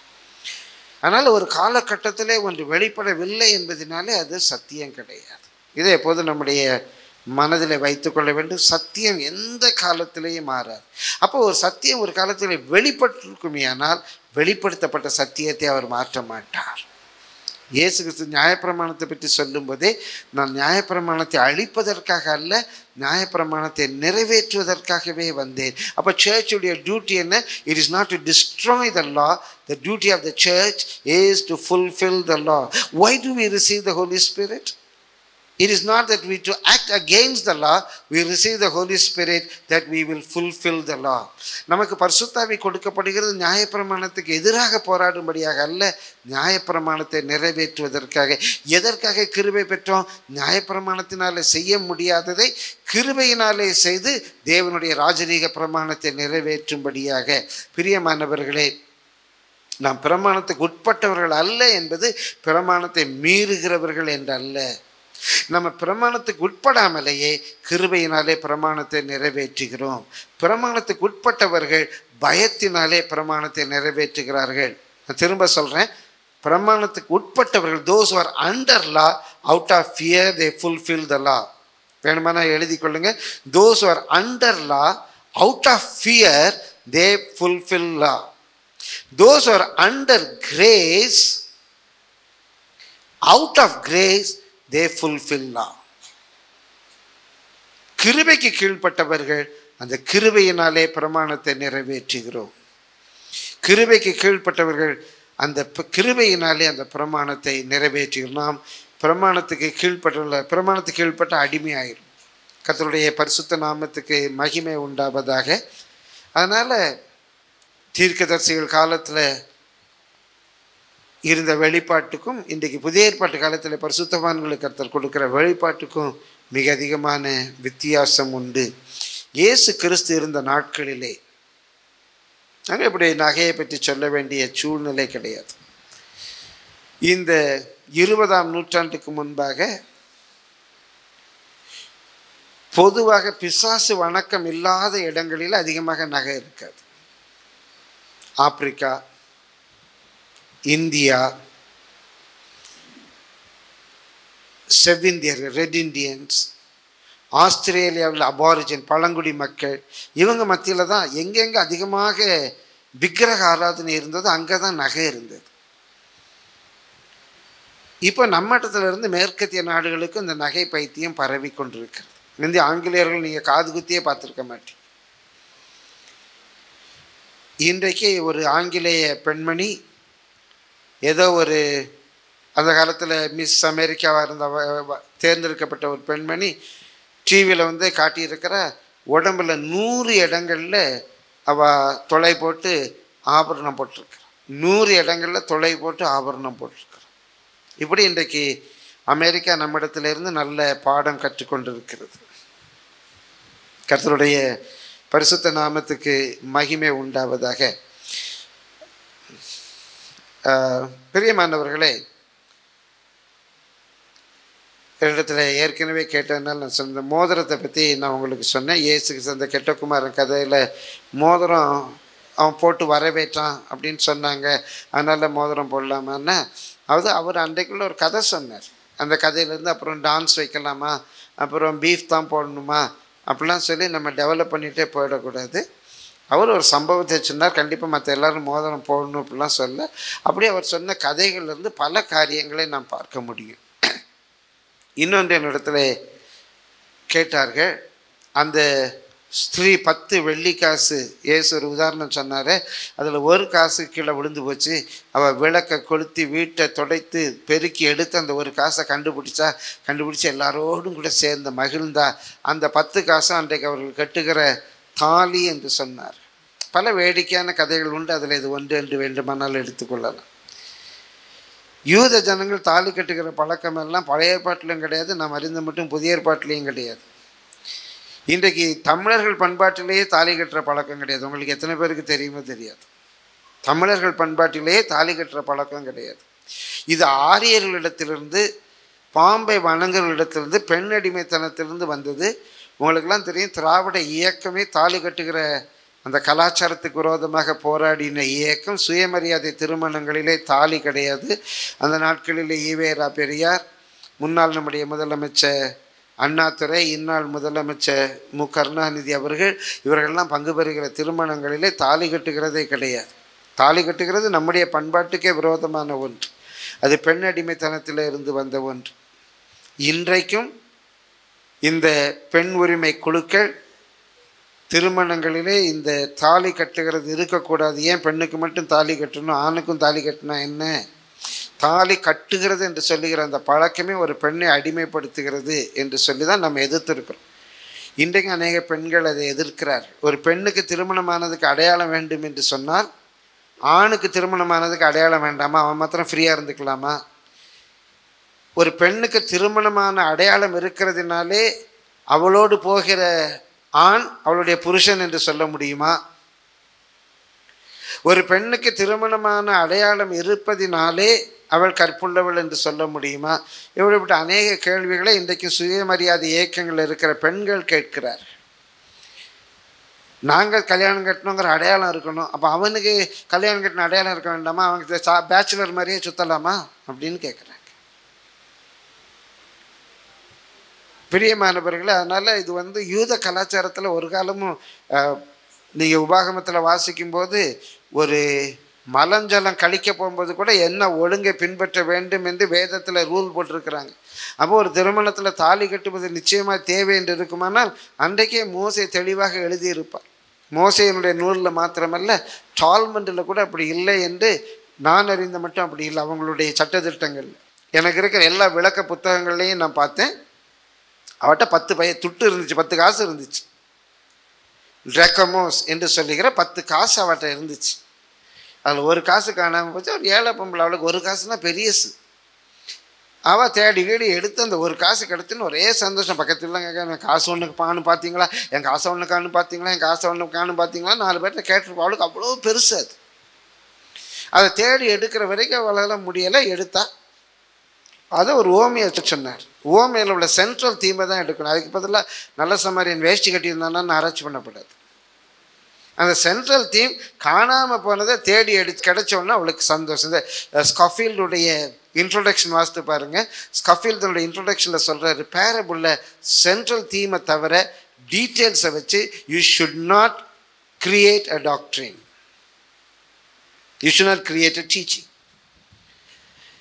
ஆனால் ஒரு காலகட்டத்திலே ஒன்று வெளிப்படவில்லை என்பதனாலே அது சத்தியம் கிடையாது இதை எப்போது நம்முடைய மனதில் வைத்துக்கொள்ள வேண்டும் சத்தியம் எந்த காலத்திலேயும் மாறாது அப்போ ஒரு சத்தியம் ஒரு காலத்தில் வெளிப்பட்டிருக்குமேயானால் வெளிப்படுத்தப்பட்ட சத்தியத்தை அவர் மாற்ற மாட்டார் இயேசு கிறிஸ்து நியாயப்பிரமாணத்தை பற்றி சொல்லும்போதே நான் நியாயப்பிரமாணத்தை அழிப்பதற்காக அல்ல நியாயப்பிரமாணத்தை நிறைவேற்றுவதற்காகவே வந்தேன் அப்போ சர்ச்சுடைய டியூட்டி என்ன it is not to destroy the law the duty of the church is to fulfil the law why do we receive the holy spirit It is not that we to act against the law, we receive the Holy Spirit that we will fulfill the law. நமக்கு பரிசுத்தாவி கொடுக்கப்படுகிறது நியாயப்பிரமாணத்துக்கு எதிராக போராடும்படியாக அல்ல நியாயப்பிரமாணத்தை நிறைவேற்றுவதற்காக எதற்காக கிருபை பெற்றோம் நியாயப்பிரமாணத்தினாலே செய்ய முடியாததை கிருபையினாலே செய்து தேவனுடைய ராஜரீக பிரமாணத்தை நிறைவேற்றும்படியாக பிரியமானவர்களே நாம் பிரமாணத்துக்கு உட்பட்டவர்கள் அல்ல என்பது பிரமாணத்தை மீறுகிறவர்கள் என்றல்ல நம்ம பிரமாணத்துக்கு உட்படாமலேயே கிருபையினாலே பிரமாணத்தை நிறைவேற்றுகிறோம் பிரமாணத்துக்கு உட்பட்டவர்கள் பயத்தினாலே பிரமாணத்தை நிறைவேற்றுகிறார்கள் நான் திரும்ப சொல்கிறேன் பிரமாணத்துக்கு உட்பட்டவர்கள் those are under law out of fear they fulfil the law வேணுமானா எழுதி கொள்ளுங்க those are under law out of fear they fulfil law those are under grace out of grace they fulfil law கிருபைக்கு கீழ்ப்பட்டவர்கள் அந்த கிருபையினாலே பிரமாணத்தை நிறைவேற்றுகிறோம் கிருபைக்கு கீழ்ப்பட்டவர்கள் அந்த ப- கிருபையினாலே அந்த பிரமாணத்தை நிறைவேற்றுகிறோம் நாம் பிரமாணத்துக்கு கீழ்ப்பட்டுள்ள பிரமாணத்துக்கு கீழ்ப்பட்ட அடிமையாயிரும் கர்த்தருடைய பரிசுத்த நாமத்துக்கு மகிமை உண்டாவதாக அதனால் தீர்க்கதரிசிகள் காலத்தில் இருந்த வெளிப்பாட்டுக்கும் இன்றைக்கு புதிய ஏற்பாட்டு காலத்தில் பரிசுத்தவான்களுக்கு கர்த்தர் கொடுக்கிற வெளிப்பாட்டுக்கும் மிக அதிகமான வித்தியாசம் உண்டு இயேசு கிறிஸ்து இருந்த நாட்களிலே நாங்கள் இப்படி நகையை பற்றி சொல்ல வேண்டிய சூழ்நிலை கிடையாது இந்த இருபதாம் நூற்றாண்டுக்கு முன்பாக பொதுவாக பிசாசு வணக்கம் இல்லாத இடங்களில் அதிகமாக நகை இருக்காது ஆப்பிரிக்கா இந்தியா செவ்விந்தியர்கள் ரெட் இண்டியன்ஸ் ஆஸ்திரேலியாவில் அபாரிஜன் பழங்குடி மக்கள் இவங்க மத்தியில் தான் எங்கெங்கே அதிகமாக விக்கிரக ஆராதனை இருந்ததோ அங்கே தான் நகை இருந்தது இப்போ நம்ம இடத்துல இருந்து மேற்கத்திய நாடுகளுக்கு இந்த நகை பைத்தியம் பரவி கொண்டிருக்கிறது முந்தி ஆங்கிலேயர்கள் நீங்கள் காது குத்தியே பார்த்துருக்க மாட்டீங்க இன்றைக்கு ஒரு ஆங்கிலேய பெண்மணி ஏதோ ஒரு அந்த காலத்தில் மிஸ் அமெரிக்காவாக இருந்த வ- வ- தேர்ந்தெடுக்கப்பட்ட ஒரு பெண்மணி டிவியில் வந்து காட்டியிருக்கிற உடம்புல நூறு இடங்களில் அவள் தொலை போட்டு ஆபரணம் போட்டிருக்கிறான் நூறு இடங்களில் தொலை போட்டு ஆபரணம் போட்டிருக்கிறான் இப்படி இன்றைக்கு அமெரிக்கா நம்மிடத்திலிருந்து நல்ல பாடம் கற்றுக்கொண்டிருக்கிறது கர்த்தருடைய பரிசுத்த நாமத்துக்கு மகிமை உண்டாவதாக ஆஹ், பிரியமானவர்களே இடத்துல ஏற்கனவே கேட்டதுனால நான் சொன்ன இந்த மோதிரத்தை பற்றி நான் உங்களுக்கு சொன்னேன் இயேசுக்கு அந்த கெட்டகுமாரன் கதையில் மோதிரம் அவன் போட்டு வரவேற்றான் அப்படின்னு சொன்னாங்க அதனால் மோதிரம் போடலாமான்னா அது அவர் அன்றைக்குள்ள ஒரு கதை சொன்னார் அந்த கதையிலேருந்து அப்புறம் டான்ஸ் வைக்கலாமா அப்புறம் பீஃப் தான் போடணுமா அப்படிலாம் சொல்லி நம்ம டெவலப் பண்ணிகிட்டே போயிடக்கூடாது அவர் ஒரு சம்பவத்தை சொன்னார் கண்டிப்பாக மற்ற எல்லாரும் மோதிரம் போடணும் அப்படிலாம் சொல்ல அப்படியே அவர் சொன்ன கதைகள்லேருந்து பல காரியங்களை நாம் பார்க்க முடியும் இன்னொன்று என்னிடத்துல கேட்டார்கள் அந்த ஸ்திரீ பத்து வெள்ளி காசு ஏசு ஒரு உதாரணம் சொன்னார் அதில் ஒரு காசு கீழே விழுந்து போச்சு அவள் விளக்கை கொளுத்தி வீட்டை துடைத்து பெருக்கி எடுத்து அந்த ஒரு காசை கண்டுபிடிச்சா கண்டுபிடிச்சி எல்லாரோடும் கூட சேர்ந்து மகிழ்ந்தா அந்த பத்து காசும் அன்றைக்கு அவர்கள் கட்டுகிற தாலி என்று சொன்னார் பல வேடிக்கையான கதைகள் உண்டு அதில் இது ஒன்று என்று வேண்டுமானால் எடுத்துக்கொள்ளலாம் யூத ஜனங்கள் தாலி கட்டுகிற பழக்கம் எல்லாம் பழைய ஏற்பாட்டிலும் கிடையாது நாம் அறிந்த மட்டும் புதிய ஏற்பாட்டிலையும் கிடையாது இன்றைக்கு தமிழர்கள் பண்பாட்டிலேயே தாலி கட்டுற பழக்கம் கிடையாது உங்களுக்கு எத்தனை பேருக்கு தெரியுமோ தெரியாது தமிழர்கள் பண்பாட்டிலேயே தாலி கட்டுற பழக்கம் கிடையாது இது ஆரியர்களிடத்திலிருந்து பாம்பை வணங்குகளிடத்திலிருந்து பெண் அடிமைத்தனத்திலிருந்து வந்தது உங்களுக்கெல்லாம் தெரியும் திராவிட இயக்கமே தாலி கட்டுகிற அந்த கலாச்சாரத்துக்கு விரோதமாக போராடின இயக்கம் சுயமரியாதை திருமணங்களிலே தாலி கிடையாது அந்த நாட்களிலே ஈவேரா பெரியார் முன்னாள் நம்முடைய முதலமைச்சர் அண்ணாதுரை இந்நாள் முதலமைச்சர் மு கருணாநிதி அவர்கள் இவர்கள்லாம் பங்கு பெறுகிற திருமணங்களிலே தாலி கட்டுகிறதே கிடையாது தாலி கட்டுகிறது நம்முடைய பண்பாட்டுக்கே விரோதமான ஒன்று அது பெண் அடிமைத்தனத்தில் இருந்து வந்த ஒன்று இன்றைக்கும் இந்த பெண் உரிமை குழுக்கள் திருமணங்களிலே இந்த தாலி கட்டுகிறது இருக்கக்கூடாது ஏன் பெண்ணுக்கு மட்டும் தாலி கட்டணும் ஆணுக்கும் தாலி கட்டினா என்ன தாலி கட்டுகிறது என்று சொல்லுகிற அந்த பழக்கமே ஒரு பெண்ணை அடிமைப்படுத்துகிறது என்று சொல்லி தான் நம்ம எதிர்த்திருக்கிறோம் இன்றைக்கு அநேக பெண்கள் அதை எதிர்க்கிறார் ஒரு பெண்ணுக்கு திருமணமானதுக்கு அடையாளம் வேண்டும் என்று சொன்னால் ஆணுக்கு திருமணமானதுக்கு அடையாளம் வேண்டாமா அவன் மாத்திரம் ஃப்ரீயாக இருந்துக்கலாமா ஒரு பெண்ணுக்கு திருமணமான அடையாளம் இருக்கிறதுனாலே அவளோடு போகிற ஆண் அவளுடைய புருஷன் என்று சொல்ல முடியுமா ஒரு பெண்ணுக்கு திருமணமான அடையாளம் இருப்பதினாலே அவள் கற்புள்ளவள் என்று சொல்ல முடியுமா இப்படிப்பட்ட அநேக கேள்விகளை இன்றைக்கு சுயமரியாதை இயக்கங்கள் இருக்கிற பெண்கள் கேட்கிறார் நாங்கள் கல்யாணம் கட்டணுங்கிற அடையாளம் இருக்கணும் அப்போ அவனுக்கு கல்யாணம் கட்டின அடையாளம் இருக்க வேண்டாமா அவனுக்கு சா பேச்சுலர் மாதிரியே சுற்றலாமா அப்படின்னு கேட்குறாங்க பிரியமானவர்களே அதனால் இது வந்து யூத கலாச்சாரத்தில் ஒரு காலமும் நீங்கள் உபாகமத்தில் வாசிக்கும்போது ஒரு மலஞ்சலம் கழிக்க போகும்போது கூட என்ன ஒழுங்கை பின்பற்ற வேண்டும் என்று வேதத்தில் ரூல் போட்டிருக்கிறாங்க அப்போ ஒரு திருமணத்தில் தாலி கட்டுவது நிச்சயமாக தேவை என்று இருக்குமானால் அன்றைக்கே மோசை தெளிவாக எழுதியிருப்பார் மோசையினுடைய நூலில் மாத்திரமல்ல டால்மெண்டில் கூட அப்படி இல்லை என்று நான் அறிந்த மட்டும் அப்படி இல்லை அவங்களுடைய சட்டத்திட்டங்கள் எனக்கு இருக்கிற எல்லா விளக்க புத்தகங்கள்லையும் நான் பார்த்தேன் அவட்ட பத்து பய துட்டு இருந்துச்சு பத்து காசு இருந்துச்சு ட்ரெக்கமோஸ் என்று சொல்லுகிற பத்து காசு அவட்ட இருந்துச்சு அதில் ஒரு காசு காணாமல் போச்சு ஒரு ஏழை பொம்பளை அவளுக்கு ஒரு காசுனா பெரியசு அவள் தேடி கீடி எடுத்து அந்த ஒரு காசு கிடச்சுன்னு ஒரே சந்தோஷம் பக்கத்துல கேட்க என் காசு ஒன்று காணு பார்த்தீங்களா என் காசை ஒன்று காணு பார்த்தீங்களா என் காசை ஒன்று காணு பார்த்தீங்களா நாலு பேர்கிட்ட கேட்டிருப்பா அவளுக்கு அவ்வளோ பெருசு அது அதை தேடி எடுக்கிற வரைக்கும் அவளால் முடியலை எடுத்தா அதை ஒரு ஓமியை சொன்னார் ஓமையில் உள்ள சென்ட்ரல் தீமை தான் எடுக்கணும் அதுக்கு பதிலாக நல்ல சமாரியன் வேஷ்டி கட்டியிருந்தானா ஆராய்ச்சி பண்ணப்படாது அந்த சென்ட்ரல் தீம் காணாமல் போனதை தேடி எடுத்து கிடைச்சோன்னா அவளுக்கு சந்தோஷம் இந்த ஸ்கஃபீல்டுடைய இன்ட்ரோடக்ஷன் வாசித்து பாருங்கள் ஸ்கஃபீல்டுடைய இன்ட்ரோடக்ஷனில் சொல்கிறாரு பேரபுள்ள சென்ட்ரல் தீமை தவிர டீட்டெயில்ஸை வச்சு you should not create a doctrine you should not create a teaching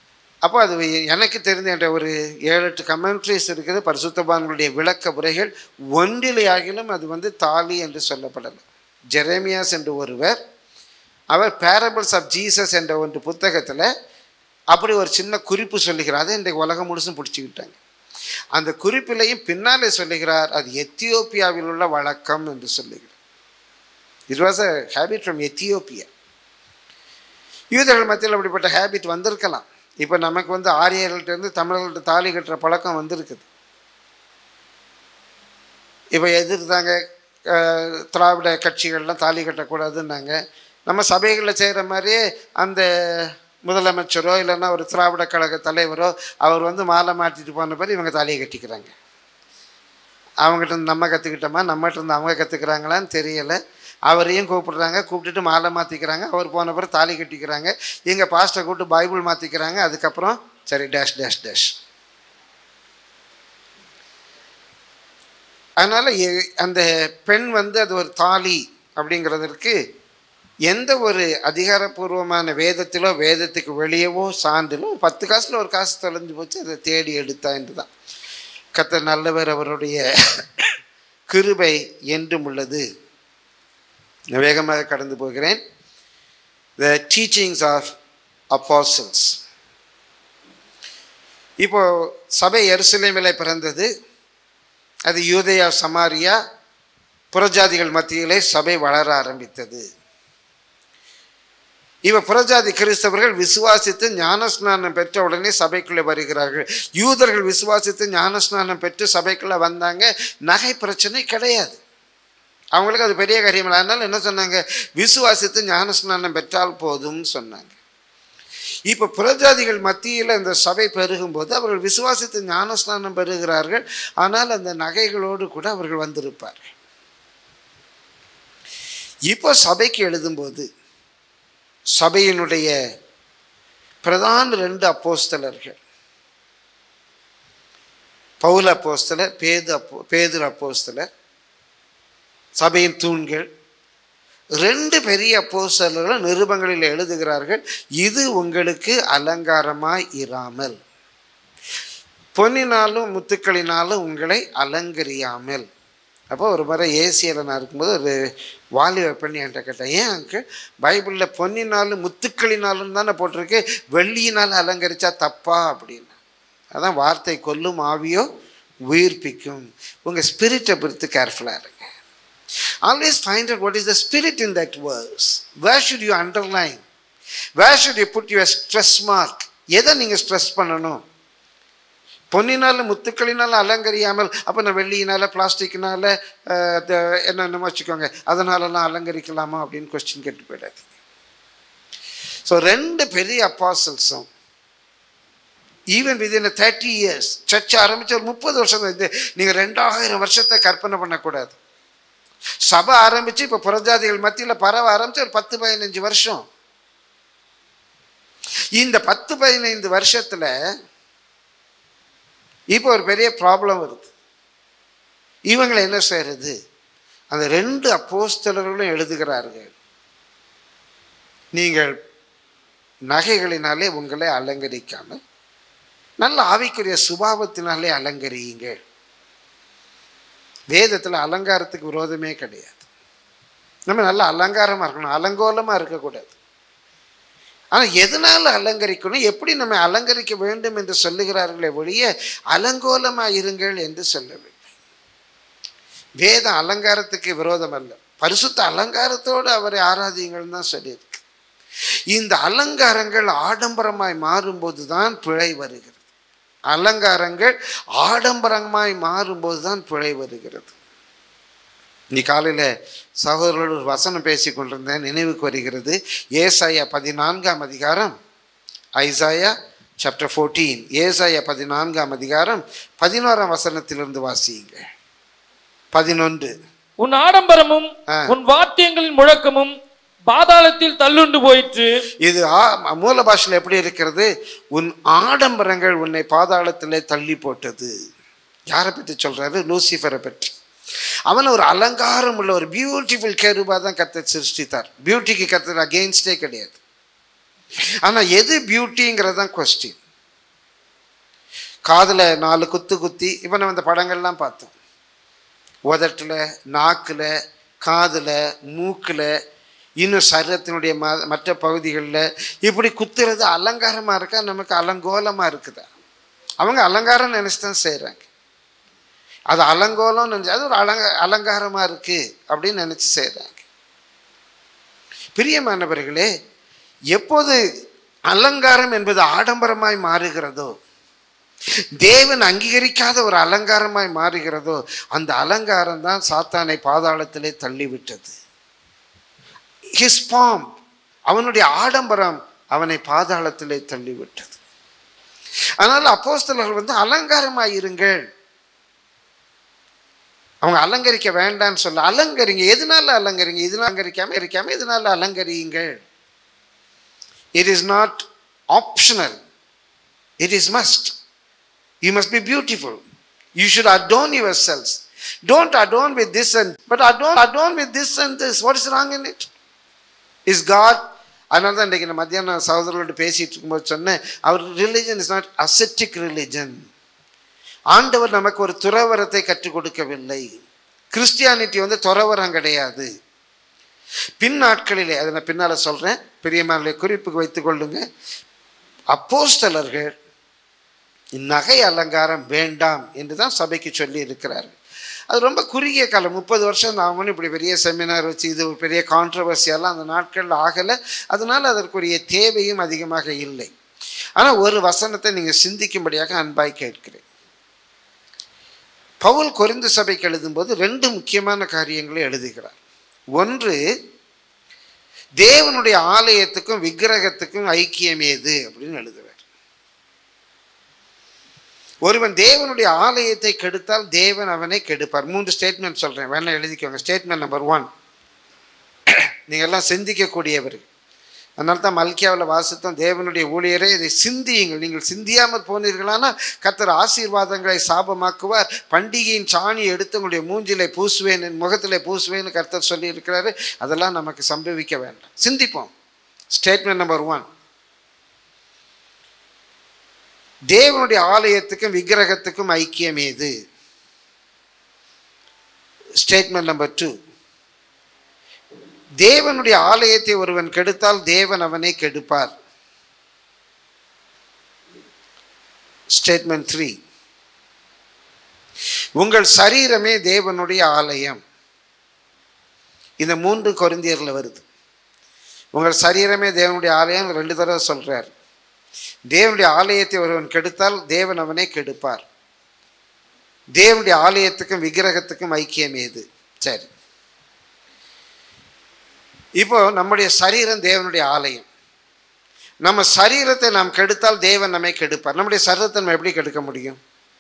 அப்போ அது எனக்கு தெரிந்த என்ற ஒரு ஏழு எட்டு கமெண்ட்ரிஸ் இருக்குது பரிசுத்தபான்களுடைய விளக்க உரைகள் ஒன்றிலே ஆகிலும் அது வந்து தாலி என்று சொல்லப்படலை ஜெரேமியாஸ் என்று ஒருவர் அவர் பேரபிள்ஸ் ஆஃப் ஜீசஸ் என்ற ஒன்று புத்தகத்தில் அப்படி ஒரு சின்ன குறிப்பு சொல்லுகிறார் அதை இன்றைக்கு உலகம் முழுசும் பிடிச்சிக்கிட்டாங்க அந்த குறிப்பிலையும் பின்னாலே சொல்லுகிறார் அது எத்தியோப்பியாவில் உள்ள வழக்கம் என்று சொல்லுகிறார் it was a habit from Ethiopia யூதர்கள் மத்தியில் அப்படிப்பட்ட ஹேபிட் வந்திருக்கலாம் இப்போ நமக்கு வந்து ஆரியர்கள்ட்டேருந்து தமிழர்கள்ட்ட தாலி கட்டுற பழக்கம் வந்திருக்குது இப்போ எதிர்த்தாங்க அஹ், திராவிட கட்சிகள்லாம் தாலி கட்டக்கூடாதுன்னாங்க நம்ம சபைகளில் செய்கிற மாதிரியே அந்த முதலமைச்சரோ இல்லைன்னா ஒரு திராவிட கழக தலைவரோ அவர் வந்து மாலை மாட்டிட்டு போன பிறகு இவங்க தாலியை கட்டிக்கிறாங்க அவங்ககிட்ட இருந்து நம்ம கற்றுக்கிட்டோமா நம்மகிட்ட இருந்து அவங்க கற்றுக்குறாங்களான்னு தெரியலை அவரையும் கூப்பிடுறாங்க கூப்பிட்டுட்டு மாலை மாற்றிக்கிறாங்க அவர் போன பிறகு தாலி கட்டிக்கிறாங்க எங்கள் பாஸ்டரை கூப்பிட்டு பைபிள் மாற்றிக்கிறாங்க அதுக்கப்புறம் சரி டேஷ் டேஷ் டேஷ் அதனால் அந்த பெண் வந்து அது ஒரு தாலி அப்படிங்கிறதற்கு எந்த ஒரு அதிகாரப்பூர்வமான வேதத்திலோ வேதத்துக்கு வெளியவோ சான்றிலோ பத்து காசில் ஒரு காசு தொலைஞ்சு போச்சு அதை தேடி எடுத்தா என்று தான் கர்த்தர் நல்லவர் அவருடைய கிருபை என்றும் உள்ளது நான் வேகமாக கடந்து போகிறேன் த டீச்சிங்ஸ் ஆஃப் அப்போசல்ஸ் இப்போ சபை எருசலேமில் பிறந்தது அது யூதேயா சமாரியா புறஜாதிகள் மத்தியிலே சபை வளர ஆரம்பித்தது இவ புறஜாதி கிறிஸ்தவர்கள் விசுவாசித்து ஞானஸ்நானம் பெற்ற உடனே சபைக்குள்ளே வருகிறார்கள் யூதர்கள் விசுவாசித்து ஞானஸ்நானம் பெற்று சபைக்குள்ளே வந்தாங்க நகை பிரச்சனை கிடையாது அவங்களுக்கு அது பெரிய காரியம் இல்லை அதனால என்ன சொன்னாங்க விசுவாசித்து ஞானஸ்நானம் பெற்றால் போதும்னு சொன்னாங்க இப்போ புறஜாதிகள் மத்தியில் இந்த சபை பெருகும்போது அவர்கள் விசுவாசித்து ஞானஸ்நானம் பெறுகிறார்கள் ஆனால் அந்த நகைகளோடு கூட அவர்கள் வந்திருப்பார்கள் இப்போ சபைக்கு எழுதும்போது சபையினுடைய பிரதான ரெண்டு அப்போஸ்தலர்கள் பவுல் அப்போஸ்தலர் பேது அப்போ பேதுரு அப்போஸ்தலர் சபையின் தூண்கள் ரெண்டு பெரிய அப்போஸ்தலர்கள் நிருபங்களில் எழுதுகிறார்கள் இது உங்களுக்கு அலங்காரமாய் இராமல் பொன்னினாலும் முத்துக்களினாலும் உங்களை அலங்கரியாமல் அப்போ ஒரு முறை ஏசியில் நான் இருக்கும்போது ஒரு வாலிப பெண் என்கிட்ட கேட்டேன் ஏன் அங்கு பைபிளில் பொன்னினாலும் முத்துக்களினாலும் தானே போட்டிருக்கு வெள்ளியினால் அலங்கரிச்சா தப்பா அப்படின்னு அதான் வார்த்தை கொல்லும் ஆவியோ உயிர்ப்பிக்கும் உங்கள் ஸ்பிரிட்டை பொறுத்து கேர்ஃபுல்லாக இருங்க always find out what is the spirit in that verse where should you underline where should you put your stress mark எதை நீங்கள் ஸ்ட்ரெஸ் பண்ணணும் பொன்னினால் முத்துக்களினால் அலங்கரியாமல் அப்போ நான் வெள்ளியினால் பிளாஸ்டிக்னால என்னென்னமோ வச்சுக்கோங்க அதனாலலாம் அலங்கரிக்கலாமா அப்படின்னு கொஸ்டின் கேட்டு போயிடாது ஸோ ரெண்டு பெரிய அப்பாசல்ஸும் even within thirty years church ஆரம்பித்து ஒரு முப்பது வருஷம் இது நீங்கள் ரெண்டாயிரம் வருஷத்தை கற்பனை பண்ணக்கூடாது சபை ஆரம்பித்து இப்போ புறஜாதிகள் மத்தியில் பரவ ஆரம்பித்து ஒரு பத்து பதினஞ்சு வருஷம் இந்த பத்து பதினைந்து வருஷத்தில் இப்போ ஒரு பெரிய ப்ராப்ளம் வருது இவங்களை என்ன செய்கிறது அந்த ரெண்டு அப்போஸ்தலர்களும் எழுதுகிறார்கள் நீங்கள் நகைகளினாலே உங்களை அலங்கரிக்காமல் நல்ல ஆவிக்குரிய சுபாவத்தினாலே அலங்கரியுங்கள் வேதத்தில் அலங்காரத்துக்கு விரோதமே கிடையாது நம்ம நல்ல அலங்காரமாக இருக்கணும் அலங்கோலமாக இருக்கக்கூடாது ஆனால் எதனால் அலங்கரிக்கணும் எப்படி நம்ம அலங்கரிக்க வேண்டும் என்று சொல்லுகிறார்களே ஒழிய அலங்கோலமாக இருங்கள் என்று சொல்லவில்லை வேதம் அலங்காரத்துக்கு விரோதம் அல்ல பரிசுத்த அலங்காரத்தோடு அவரை ஆராதியுங்கள் தான் சொல்லியிருக்கு இந்த அலங்காரங்கள் ஆடம்பரமாய் மாறும்போது தான் பிழை வருகிறது அலங்காரங்கள் ஆடம்பரமாய் மாறும்போது தான் பிழை வருகிறது நீ காலையில் சகோதரர்களோடு ஒரு வசனம் பேசி கொண்டிருந்தேன் நினைவுக்கு வருகிறது ஏசாயா பதினான்காம் அதிகாரம் ஐசாயா சாப்டர் ஃபோர்டீன் ஏசாயா பதினான்காம் அதிகாரம் பதினோராம் வசனத்திலிருந்து வாசியுங்க பதினொன்று உன் ஆடம்பரமும் ஆ. உன் வாத்தியங்களின் முழக்கமும் பாதாளத்தில் தள்ளுண்டு போயிற்று இது ஆ- மூல பாஷையில் எப்படி இருக்கிறது உன் ஆடம்பரங்கள் உன்னை பாதாளத்திலே தள்ளி போட்டது யாரை பற்றி சொல்றாரு லூசிஃபரை பற்றி அவன் ஒரு அலங்காரம் உள்ள ஒரு பியூட்டிஃபுல் கேருபா தான் கர்த்தர் சிருஷ்டித்தார் பியூட்டிக்கு கர்த்தர் அகெயின்ஸ்டே கிடையாது ஆனால் எது பியூட்டிங்கிறது தான் கொஸ்டின் காதில் நாலு குத்து குத்தி இப்போ நம்ம இந்த படங்கள்லாம் பார்த்தோம் உதட்டில் நாக்கில் காதில் மூக்கில் இன்னும் சரீரத்தினுடைய ம மற்ற பகுதிகளில் இப்படி குத்துறது அலங்காரமாக இருக்கா நமக்கு அலங்கோலமாக இருக்குதா அவங்க அலங்காரம் நினச்சி தான் செய்கிறாங்க அது அலங்கோலம் நினச்சி அது ஒரு அலங்க அலங்காரமாக இருக்குது அப்படின்னு நினச்சி செய்கிறாங்க பிரியமானவர்களே எப்போது அலங்காரம் என்பது ஆடம்பரமாய் மாறுகிறதோ தேவன் அங்கீகரிக்காத ஒரு அலங்காரமாய் மாறுகிறதோ அந்த அலங்காரம் தான் சாத்தானை பாதாளத்திலே தள்ளிவிட்டது ஹிஸ் பாம் அவனுடைய ஆடம்பரம் அவனை பாதாளத்திலே தள்ளிவிட்டது அதனால் அப்போஸ்தலர்கள் வந்து அலங்காரமாய் இருங்கள் அவங்க அலங்கரிக்க வேண்டாம்னு சொல்ல அலங்கரிங்க எதனால அலங்கரிங்க இதனால அலங்கரிக்காம இருக்காம எதனால அலங்கரியுங்கள் it is not optional it is must you must be beautiful you should adorn yourselves don't adorn with this and but adorn adorn with this and this what is wrong in it is God அதனால தான் இன்றைக்கி நான் மத்தியானம் சகோதரர்களோட பேசிகிட்டு இருக்கும்போது சொன்னேன் அவர் religion is not ascetic religion ஆண்டவர் நமக்கு ஒரு துறவரத்தை கற்றுக் கொடுக்கவில்லை கிறிஸ்டியானிட்டி வந்து துறவரம் கிடையாது பின் நாட்களிலே அதை நான் பின்னால் சொல்கிறேன் பெரியமானுடைய குறிப்புக்கு வைத்துக் கொள்ளுங்க அப்போஸ்தலர்கள் நகை அலங்காரம் வேண்டாம் என்று தான் சபைக்கு சொல்லி இருக்கிறார்கள் அது ரொம்ப குறுகிய காலம் முப்பது வருஷம் நாமளும் இப்படி பெரிய செமினார் வச்சு இது ஒரு பெரிய கான்ட்ரவர்சியெல்லாம் அந்த நாட்களில் ஆகலை அதனால் அதற்குரிய தேவையும் அதிகமாக இல்லை ஆனால் ஒரு வசனத்தை நீங்கள் சிந்திக்கும்படியாக அன்பாய் கேட்கிறேன் பவுல் கொரிந்து சபைக்கு எழுதும்போது ரெண்டு முக்கியமான காரியங்களை எழுதுகிறார் ஒன்று தேவனுடைய ஆலயத்துக்கும் விக்கிரகத்துக்கும் ஐக்கியம் ஏது அப்படின்னு எழுதுகிறார் ஒருவன் தேவனுடைய ஆலயத்தை கெடுத்தால் தேவன் அவனை கெடுப்பார் மூன்று ஸ்டேட்மெண்ட் சொல்கிறேன் வேணா எழுதிக்கோங்க ஸ்டேட்மெண்ட் நம்பர் ஒன் நீங்கள் எல்லாம் சிந்திக்கக்கூடியவர்கள் அதனால தான் மல்கியாவில் வாசித்தோம் தேவனுடைய ஊழியரே இதை சிந்தியுங்கள் நீங்கள் சிந்தியாமல் போனீர்களானால் கர்த்தர் ஆசீர்வாதங்களை சாபமாக்குவார் பண்டிகையின் சாணியை எடுத்து உங்களுடைய மூஞ்சிலை பூசுவேன் என் முகத்திலே பூசுவேன்னு கர்த்தர் சொல்லி இருக்கிறாரு அதெல்லாம் நமக்கு சம்பவிக்க வேண்டாம் சிந்திப்போம் ஸ்டேட்மெண்ட் நம்பர் ஒன் தேவனுடைய ஆலயத்துக்கும் விக்கிரகத்துக்கும் ஐக்கியம் ஏது ஸ்டேட்மெண்ட் நம்பர் டூ தேவனுடைய ஆலயத்தை ஒருவன் கெடுத்தால் தேவன் அவனை கெடுப்பார் ஸ்டேட்மெண்ட் த்ரீ உங்கள் சரீரமே தேவனுடைய ஆலயம் இந்த மூன்று கொரிந்தியரில் வருது உங்கள் சரீரமே தேவனுடைய ஆலயம் ரெண்டு தடவை சொல்றார் தேவனுடைய ஆலயத்தை ஒருவன் கெடுத்தால் தேவன் அவனை கெடுப்பார் தேவனுடைய ஆலயத்துக்கும் விக்கிரகத்துக்கும் ஐக்கியம் ஏது சரி இப்போ நம்முடைய சரீரம் தேவனுடைய ஆலயம் நம்ம சரீரத்தை நாம் கெடுத்தால் தேவன் நம்மை கெடுப்பார் நம்முடைய சரீரத்தை நம்ம எப்படி கெடுக்க முடியும்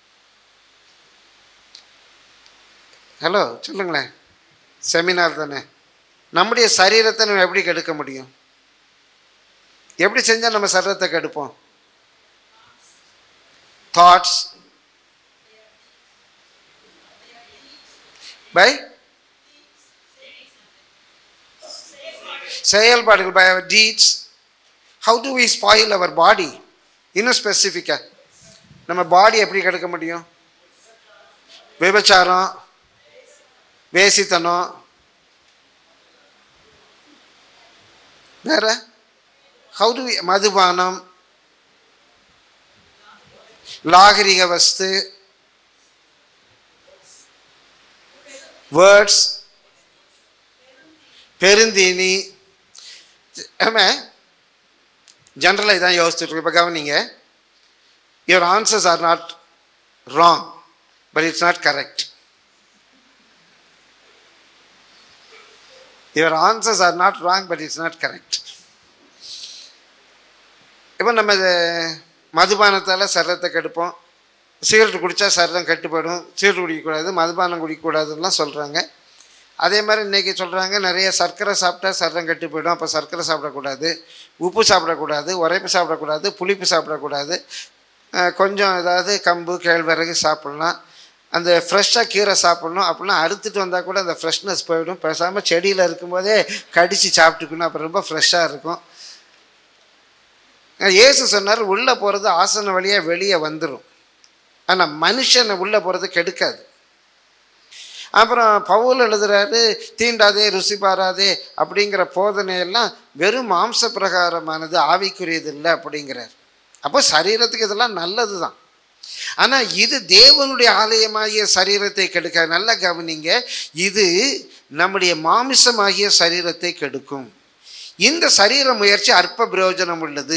ஹலோ சொல்லுங்களேன் செமினார் தானே நம்முடைய சரீரத்தை நம்ம எப்படி கெடுக்க முடியும் எப்படி செஞ்சால் நம்ம சரீரத்தை கெடுப்போம் தாட்ஸ் பை செயல்பாடுகள் by our deeds how do we spoil our body இன்னும் ஸ்பெசிஃபிக்காக நம்ம பாடி எப்படி கெடுக்க முடியும் விபச்சாரம் வேசித்தனம் வேற ஹவு டு மதுபானம் லாகரிக வஸ்து வேர்ட்ஸ் பெருந்தீனி ஆமா ஜென்ரலாக இதான் யோசிச்சுட்டு இருக்கு இப்போ கவனிங்க your answers are not wrong but it's not correct your answers are not wrong but it's not correct இப்போ நம்ம இது மதுபானத்தால் சரீரத்தை கெடுப்போம் சிகரெட் குடித்தா சரீரம் கட்டுப்படும் சிகரெட் குடிக்கக்கூடாது மதுபானம் குடிக்கக்கூடாதுன்னெலாம் சொல்கிறாங்க அதே மாதிரி இன்றைக்கி சொல்கிறாங்க நிறைய சர்க்கரை சாப்பிட்டா சரீரம் கெட்டு போயிடும் அப்போ சர்க்கரை சாப்பிடக்கூடாது உப்பு சாப்பிடக்கூடாது உரைப்பு சாப்பிடக்கூடாது புளிப்பு சாப்பிடக்கூடாது அஹ் கொஞ்சம் ஏதாவது கம்பு கேழ்வரகு சாப்பிட்லாம் அந்த ஃப்ரெஷ்ஷாக கீரை சாப்பிட்ணும் அப்படின்னா அறுத்துட்டு வந்தால் கூட அந்த ஃப்ரெஷ்னஸ் போயிடும் பேசாமல் செடியில் இருக்கும்போதே கடித்து சாப்பிட்டுக்கணும் அப்புறம் ரொம்ப ஃப்ரெஷ்ஷாக இருக்கும் இயேசு சொன்னார் உள்ளே போகிறது ஆசன வழியாக வெளியே வந்துடும் ஆனால் மனுஷனை உள்ளே போகிறது கெடுக்காது அப்புறம் பவுல் எழுதுறாரு தீண்டாதே ருசி பாராதே அப்படிங்கிற போதனையெல்லாம் வெறும் மாம்ச பிரகாரமானது ஆவிக்குரியது இல்லை அப்படிங்கிறார் அப்போ சரீரத்துக்கு இதெல்லாம் நல்லது தான் ஆனால் இது தேவனுடைய ஆலயமாகிய சரீரத்தை கெடுக்க நல்ல கவனிங்க இது நம்முடைய மாமிசமாகிய சரீரத்தை கெடுக்கும் இந்த சரீர முயற்சி அற்ப பிரயோஜனம் உள்ளது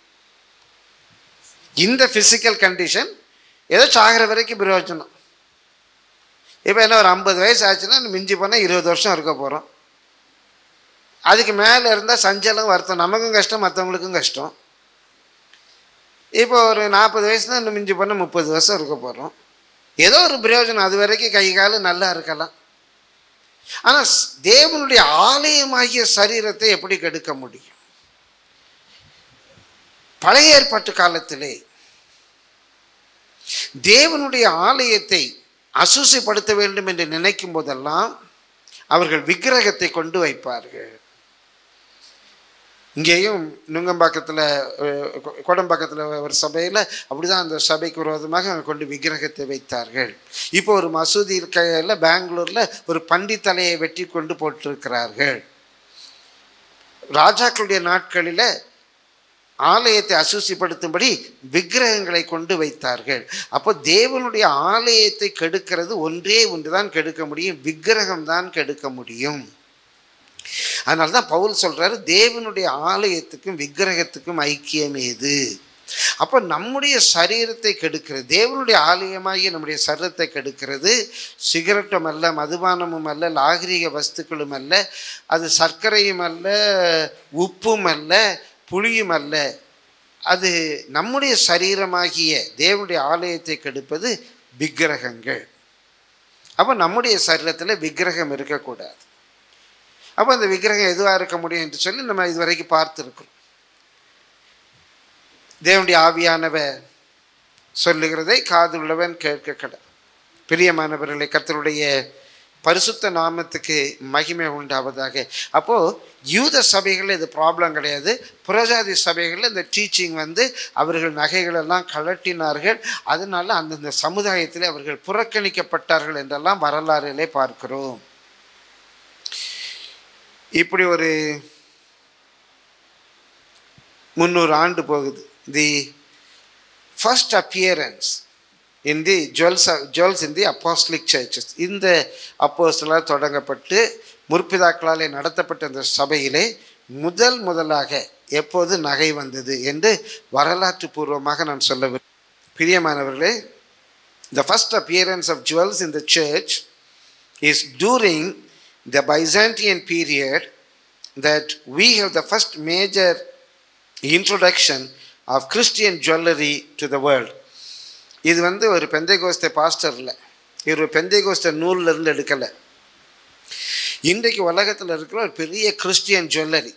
இந்த ஃபிசிக்கல் கண்டிஷன் ஏதோ சாகிற வரைக்கும் பிரயோஜனம் இப்போ என்ன ஒரு ஐம்பது வயசு ஆச்சுன்னா மிஞ்சி போனால் இருபது வருஷம் இருக்க போகிறோம் அதுக்கு மேலே இருந்தால் சஞ்சலம் வருத்தம் நமக்கும் கஷ்டம் மற்றவங்களுக்கும் கஷ்டம் இப்போ ஒரு நாற்பது வயசுனா இன்னும் மிஞ்சி போனால் முப்பது வருஷம் இருக்க போகிறோம் ஏதோ ஒரு பிரயோஜனம் அது வரைக்கும் கை கால் நல்லா இருக்கலாம் ஆனால் தேவனுடைய ஆலயமாகிய சரீரத்தை எப்படி கெடுக்க முடியும் பழைய ஏற்பாட்டு காலத்திலே தேவனுடைய ஆலயத்தை அசூசிப்படுத்த வேண்டும் என்று நினைக்கும் போதெல்லாம் அவர்கள் விக்கிரகத்தை கொண்டு வைப்பார்கள் இங்கேயும் நுங்கம்பாக்கத்தில் கோடம்பாக்கத்தில் ஒரு சபையில் அப்படிதான் அந்த சபைக்கு விரோதமாக அங்கே கொண்டு விக்கிரகத்தை வைத்தார்கள் இப்போ ஒரு மசூதி இருக்கையில் பெங்களூரில் ஒரு பண்டி தலையை வெட்டி கொண்டு போட்டிருக்கிறார்கள் ராஜாக்களுடைய நாட்களில் ஆலயத்தை அசூசிப்படுத்தும்படி விக்கிரகங்களை கொண்டு வைத்தார்கள் அப்போ தேவனுடைய ஆலயத்தை கெடுக்கிறது ஒன்றே ஒன்று தான் கெடுக்க முடியும் விக்கிரகம் தான் கெடுக்க முடியும் அதனால தான் பவுல் சொல்றாரு தேவனுடைய ஆலயத்துக்கும் விக்கிரகத்துக்கும் ஐக்கியம் ஏது அப்போ நம்முடைய சரீரத்தை கெடுக்கிறது தேவனுடைய ஆலயமாகிய நம்முடைய சரீரத்தை கெடுக்கிறது சிகரெட்டும் அல்ல மதுபானமும் அல்ல லாகிரிக வஸ்துக்களும் அல்ல அது சர்க்கரையும் அல்ல உப்பும் அல்ல புளியும் அல்ல அது நம்முடைய சரீரமாகிய தேவனுடைய ஆலயத்தை கெடுப்பது விக்கிரகங்கள் அப்போ நம்முடைய சரீரத்தில் விக்கிரகம் இருக்கக்கூடாது அப்போ அந்த விக்கிரகம் எதுவாக இருக்க முடியும் என்று சொல்லி நம்ம இதுவரைக்கும் பார்த்துருக்கோம் தேவனுடைய ஆவியானவர் சொல்லுகிறதை காதுள்ளவன் கேட்க கடை பிரியமானவர்களை கர்த்தருடைய பரிசுத்த நாமத்துக்கு மகிமை உண்டாவதாக அப்போது யூத சபைகளில் இது ப்ராப்ளம் கிடையாது புறஜாதி சபைகளில் இந்த டீச்சிங் வந்து அவர்கள் நகைகளெல்லாம் கலட்டினார்கள் அதனால அந்தந்த சமுதாயத்தில் அவர்கள் புறக்கணிக்கப்பட்டார்கள் என்றெல்லாம் வரலாறிலே பார்க்கிறோம் இப்படி ஒரு முந்நூறு ஆண்டு போகுது the first appearance in the jewels jewels in the apostolic churches இந்த அப்போஸ்டலால் தொடங்கப்பட்டு முற்பிதாக்களாலே நடத்தப்பட்ட இந்த சபையிலே முதல் முதலாக எப்போது நகை வந்தது என்று வரலாற்று பூர்வமாக நான் சொல்ல விரும்புகிறேன். பிரியமானவர்களே the first appearance of jewels in the church is during the Byzantine period that we have the first major introduction of Christian jewelry to the world. இது வந்து ஒரு பெந்தைகோஸ்த பாஸ்டர் இல்லை இது ஒரு பெந்தைகோஸ்த நூல்ல இருந்து எடுக்கலை இன்றைக்கு உலகத்தில் இருக்கிற ஒரு பெரிய கிறிஸ்டியன் ஜுவல்லரி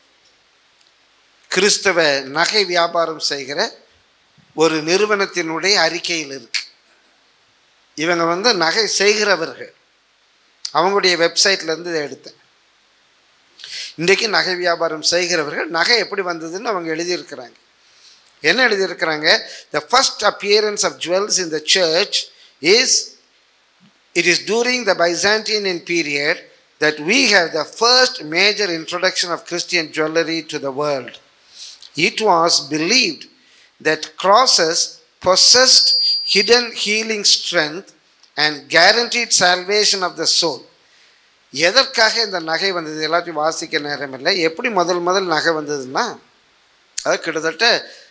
கிறிஸ்தவ நகை வியாபாரம் செய்கிற ஒரு நிறுவனத்தினுடைய அறிக்கையில் இருக்கு இவங்க வந்து நகை செய்கிறவர்கள் அவங்களுடைய வெப்சைட்லேருந்து இதை எடுத்தேன் இன்றைக்கு நகை வியாபாரம் செய்கிறவர்கள் நகை எப்படி வந்ததுன்னு அவங்க எழுதியிருக்கிறாங்க என்ன எழுதியிருக்கிறாங்க the first appearance of jewels in the church is it is during the Byzantine period that we have the first major introduction of Christian jewelry to the world. It was believed that crosses possessed hidden healing strength and guaranteed salvation of the soul. எதற்காக இந்த நகை வந்தது எல்லாத்தையும் வாசிக்க நேரம் இல்லை எப்படி முதல் முதல் நகை வந்ததுன்னா அது கிட்டத்தட்ட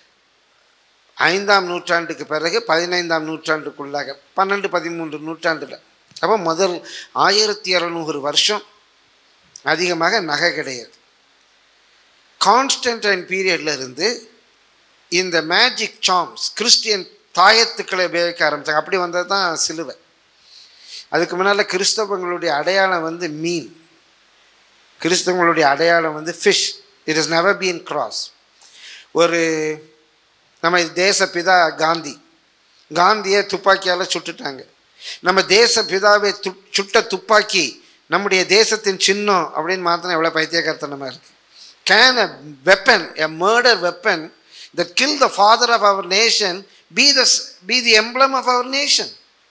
ஐந்தாம் நூற்றாண்டுக்கு பிறகு பதினைந்தாம் நூற்றாண்டுக்குள்ளாக பன்னெண்டு பதிமூன்று நூற்றாண்டில் அப்போ முதல் ஆயிரத்தி இரநூறு வருஷம் அதிகமாக நகை கிடையாது கான்ஸ்டன்டைன் பீரியட்ல இருந்து இந்த மேஜிக் சாம்ஸ் கிறிஸ்டியன் தாயத்துக்களை உபயோகிக்க ஆரம்பித்தாங்க அப்படி வந்தது தான் சிலுவை அதுக்கு முன்னால் கிறிஸ்தவங்களுடைய அடையாளம் வந்து மீன் கிறிஸ்தவங்களுடைய அடையாளம் வந்து fish it is never been cross ஒரு நம்ம தேச பிதா காந்தி காந்தியை துப்பாக்கியால் சுட்டுட்டாங்க நம்ம தேச பிதாவை து சுட்ட துப்பாக்கி நம்முடைய தேசத்தின் சின்னம் அப்படின்னு மாத்திரம் எவ்வளோ பைத்தியக்காரத்தனமாக இருக்குது can a weapon a murder weapon that kill the father of our nation be the, be the emblem of our nation.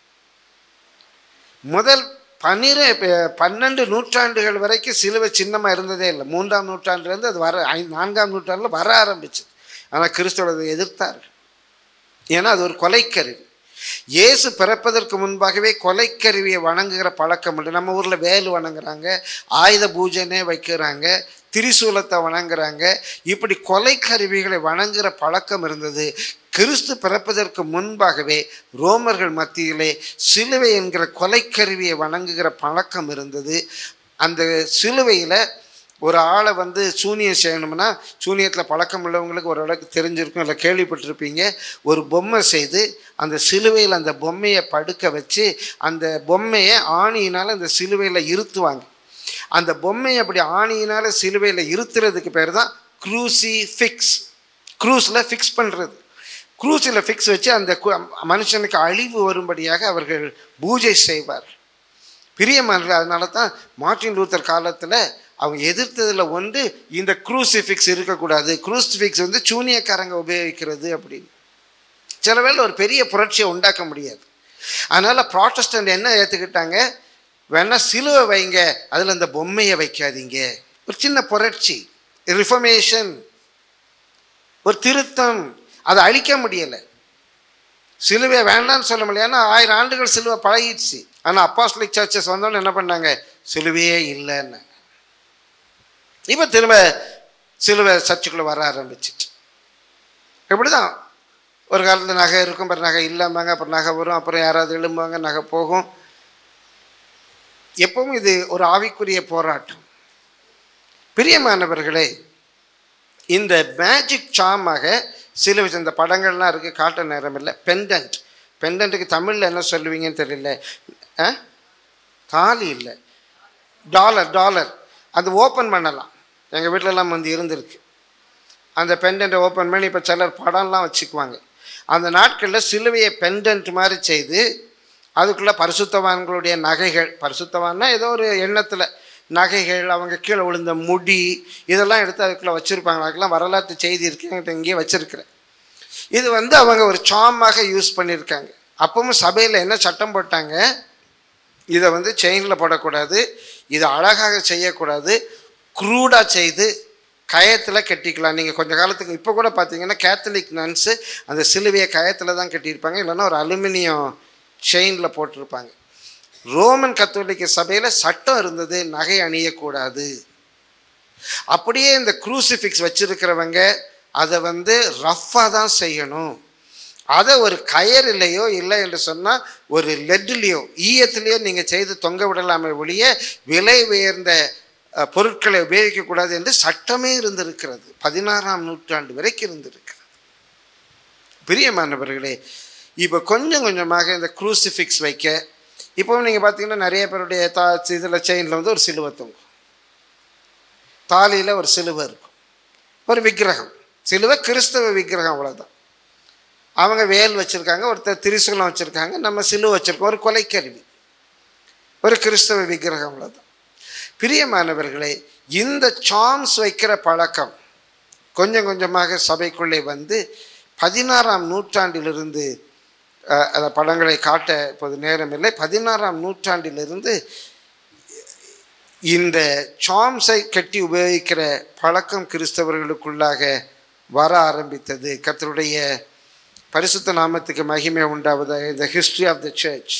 முதல் பன்னிர பன்னெண்டு நூற்றாண்டுகள் வரைக்கும் சிலுவை சின்னமாக இருந்ததே இல்லை மூன்றாம் நூற்றாண்டுலேருந்து அது வர ஐ நான்காம் நூற்றாண்டில் வர ஆரம்பிச்சது ஆனால் கிறிஸ்தவர் அதை எதிர்த்தார்கள் ஏன்னா அது ஒரு கொலைக்கருவி இயேசு பிறப்பதற்கு முன்பாகவே கொலைக்கருவியை வணங்குகிற பழக்கம் உண்டு நம்ம ஊரில் வேலு வணங்குறாங்க ஆயுத பூஜைனே வைக்கிறாங்க திரிசூலத்தை வணங்குறாங்க இப்படி கொலைக்கருவிகளை வணங்குகிற பழக்கம் இருந்தது கிறிஸ்து பிறப்பதற்கு முன்பாகவே ரோமர்கள் மத்தியிலே சிலுவை என்கிற கொலைக்கருவியை வணங்குகிற பழக்கம் இருந்தது அந்த சிலுவையில் ஒரு ஆளை வந்து சூனியம் செய்யணும்னா சூனியத்தில் பழக்கம் உள்ளவங்களுக்கு ஒரு அளவுக்கு தெரிஞ்சிருக்கும் இல்லை கேள்விப்பட்டிருப்பீங்க ஒரு பொம்மை செய்து அந்த சிலுவையில் அந்த பொம்மையை படுக்க வச்சு அந்த பொம்மையை ஆணியினால் அந்த சிலுவையில் இருத்துவாங்க அந்த பொம்மையை அப்படி ஆணியினால் சிலுவையில் இருத்துறதுக்கு பேர் தான் க்ரூசி ஃபிக்ஸ் க்ரூஸில் ஃபிக்ஸ் பண்ணுறது க்ரூஸில் ஃபிக்ஸ் வச்சு அந்த கு- மனுஷனுக்கு அழிவு வரும்படியாக அவர்கள் பூஜை செய்வார் பிரியமானது அதனால தான் மார்ட்டின் லூத்தர் காலத்தில் அவங்க எதிர்த்ததில் ஒன்று இந்த க்ரூசிஃபிக்ஸ் இருக்கக்கூடாது க்ரூசிஃபிக்ஸ் வந்து சூனியக்காரங்க உபயோகிக்கிறது அப்படின்னு சில வேளை ஒரு பெரிய புரட்சியை உண்டாக்க முடியாது அதனால் ப்ராட்டஸ்டன்ட் என்ன ஏற்றுக்கிட்டாங்க வேணா சிலுவை வைங்க அதில் அந்த பொம்மையை வைக்காதீங்க ஒரு சின்ன புரட்சி ரிஃபர்மேஷன் ஒரு திருத்தம் அதை அழிக்க முடியலை சிலுவை வேண்டாம்னு சொல்ல முடியல ஏன்னா ஆயிரம் ஆண்டுகள் சிலுவை பழகிடுச்சு ஆனால் அப்பாஸ்லிக் சர்ச்சஸ் வந்தோன்னு என்ன பண்ணாங்க சிலுவையே இல்லைன்னு இப்போ திரும்ப சிலுவை சர்ச்சுக்குள்ளே வர ஆரம்பிச்சிட்டு இப்படி தான் ஒரு காலத்தில் நகை இருக்கும் அப்புறம் நகை இல்லாமாங்க அப்புறம் நகை வரும் அப்புறம் யாராவது எழும்புவாங்க நகை போகும் எப்பவும் இது ஒரு ஆவிக்குரிய போராட்டம் பிரியமானவர்களே இந்த மேஜிக் சாமாக சில விஷயம் இந்த படங்கள்லாம் இருக்குது காட்ட நேரம் இல்லை பெண்டன்ட் பெண்டன்ட்டுக்கு தமிழில் என்ன சொல்லுவீங்கன்னு தெரியல ஆ தாலி இல்லை டாலர் டாலர் அது ஓப்பன் பண்ணலாம் எங்கள் வீட்டிலலாம் வந்து இருந்திருக்கு அந்த பெண்டன்ட்டை ஓப்பன் பண்ணி இப்போ சிலர் படம்லாம் வச்சுக்குவாங்க அந்த நாட்களில் சிலுவையை பெண்டன்ட் மாதிரி செய்து அதுக்குள்ளே பரிசுத்தவான்களுடைய நகைகள் பரிசுத்தவான்னா ஏதோ ஒரு எண்ணத்தில் நகைகள் அவங்க கீழே விழுந்த முடி இதெல்லாம் எடுத்து அதுக்குள்ளே வச்சுருப்பாங்க அதுக்கெல்லாம் வரலாற்று செய்தி இருக்கு என்கிட்ட இங்கேயே வச்சுருக்கிறேன் இது வந்து அவங்க ஒரு சாமாக யூஸ் பண்ணியிருக்காங்க அப்பவும் சபையில் என்ன சட்டம் போட்டாங்க இதை வந்து செயினில் போடக்கூடாது இதை அழகாக செய்யக்கூடாது க்ரூடாக செய்து கயத்தில் கட்டிக்கலாம் நீங்கள் கொஞ்ச காலத்துக்கு இப்போ கூட பார்த்தீங்கன்னா கேத்தலிக் நன்ஸு அந்த சிலுவையை கயத்தில் தான் கட்டியிருப்பாங்க இல்லைன்னா ஒரு அலுமினியம் செயினில் போட்டிருப்பாங்க ரோமன் கத்தோலிக்க சபையில் சட்டம் இருந்தது நகை அணியக்கூடாது அப்படியே இந்த க்ரூசிஃபிக்ஸ் வச்சிருக்கிறவங்க அதை வந்து ரஃப்பாக தான் செய்யணும் அதை ஒரு கயறிலையோ இல்லை என்று சொன்னால் ஒரு லெட்லேயோ ஈயத்திலேயோ நீங்கள் செய்து தொங்க விடலாமே ஒழிய விலை உயர்ந்த அஹ், பொருட்களை உபயோகிக்கக்கூடாது என்று சட்டமே இருந்திருக்கிறது பதினாறாம் நூற்றாண்டு வரைக்கும் இருந்திருக்கிறது பிரியமானவர்களே இப்போ கொஞ்சம் கொஞ்சமாக இந்த க்ரூசிஃபிக்ஸ் வைக்க இப்போ நீங்கள் பார்த்தீங்கன்னா நிறைய பேருடைய தா இதில் செயினில் வந்து ஒரு சிலுவை தொங்கும் தாலியில் ஒரு சிலுவை இருக்கும் ஒரு விக்கிரகம் சிலுவை கிறிஸ்தவ விக்கிரகம் அவ்வளோதான் அவங்க வேல் வச்சுருக்காங்க ஒருத்தர் திரிசூலம் வச்சுருக்காங்க நம்ம சிலுவை வச்சுருக்கோம் ஒரு கொலைக்கருவி ஒரு கிறிஸ்தவ விக்கிரகம் அவ்வளோதான் பிரியமானவர்களே இந்த சாம்ஸ் வைக்கிற பழக்கம் கொஞ்சம் கொஞ்சமாக சபைக்குள்ளே வந்து பதினாறாம் நூற்றாண்டிலிருந்து அஹ், அந்த படங்களை காட்ட இப்போது நேரமில்லை பதினாறாம் நூற்றாண்டிலிருந்து இந்த சாம்ஸை கட்டி உபயோகிக்கிற பழக்கம் கிறிஸ்தவர்களுக்குள்ளாக வர ஆரம்பித்தது கர்த்தருடைய பரிசுத்த நாமத்துக்கு மகிமை உண்டாவதாக இந்த ஹிஸ்ட்ரி ஆஃப் த சர்ச்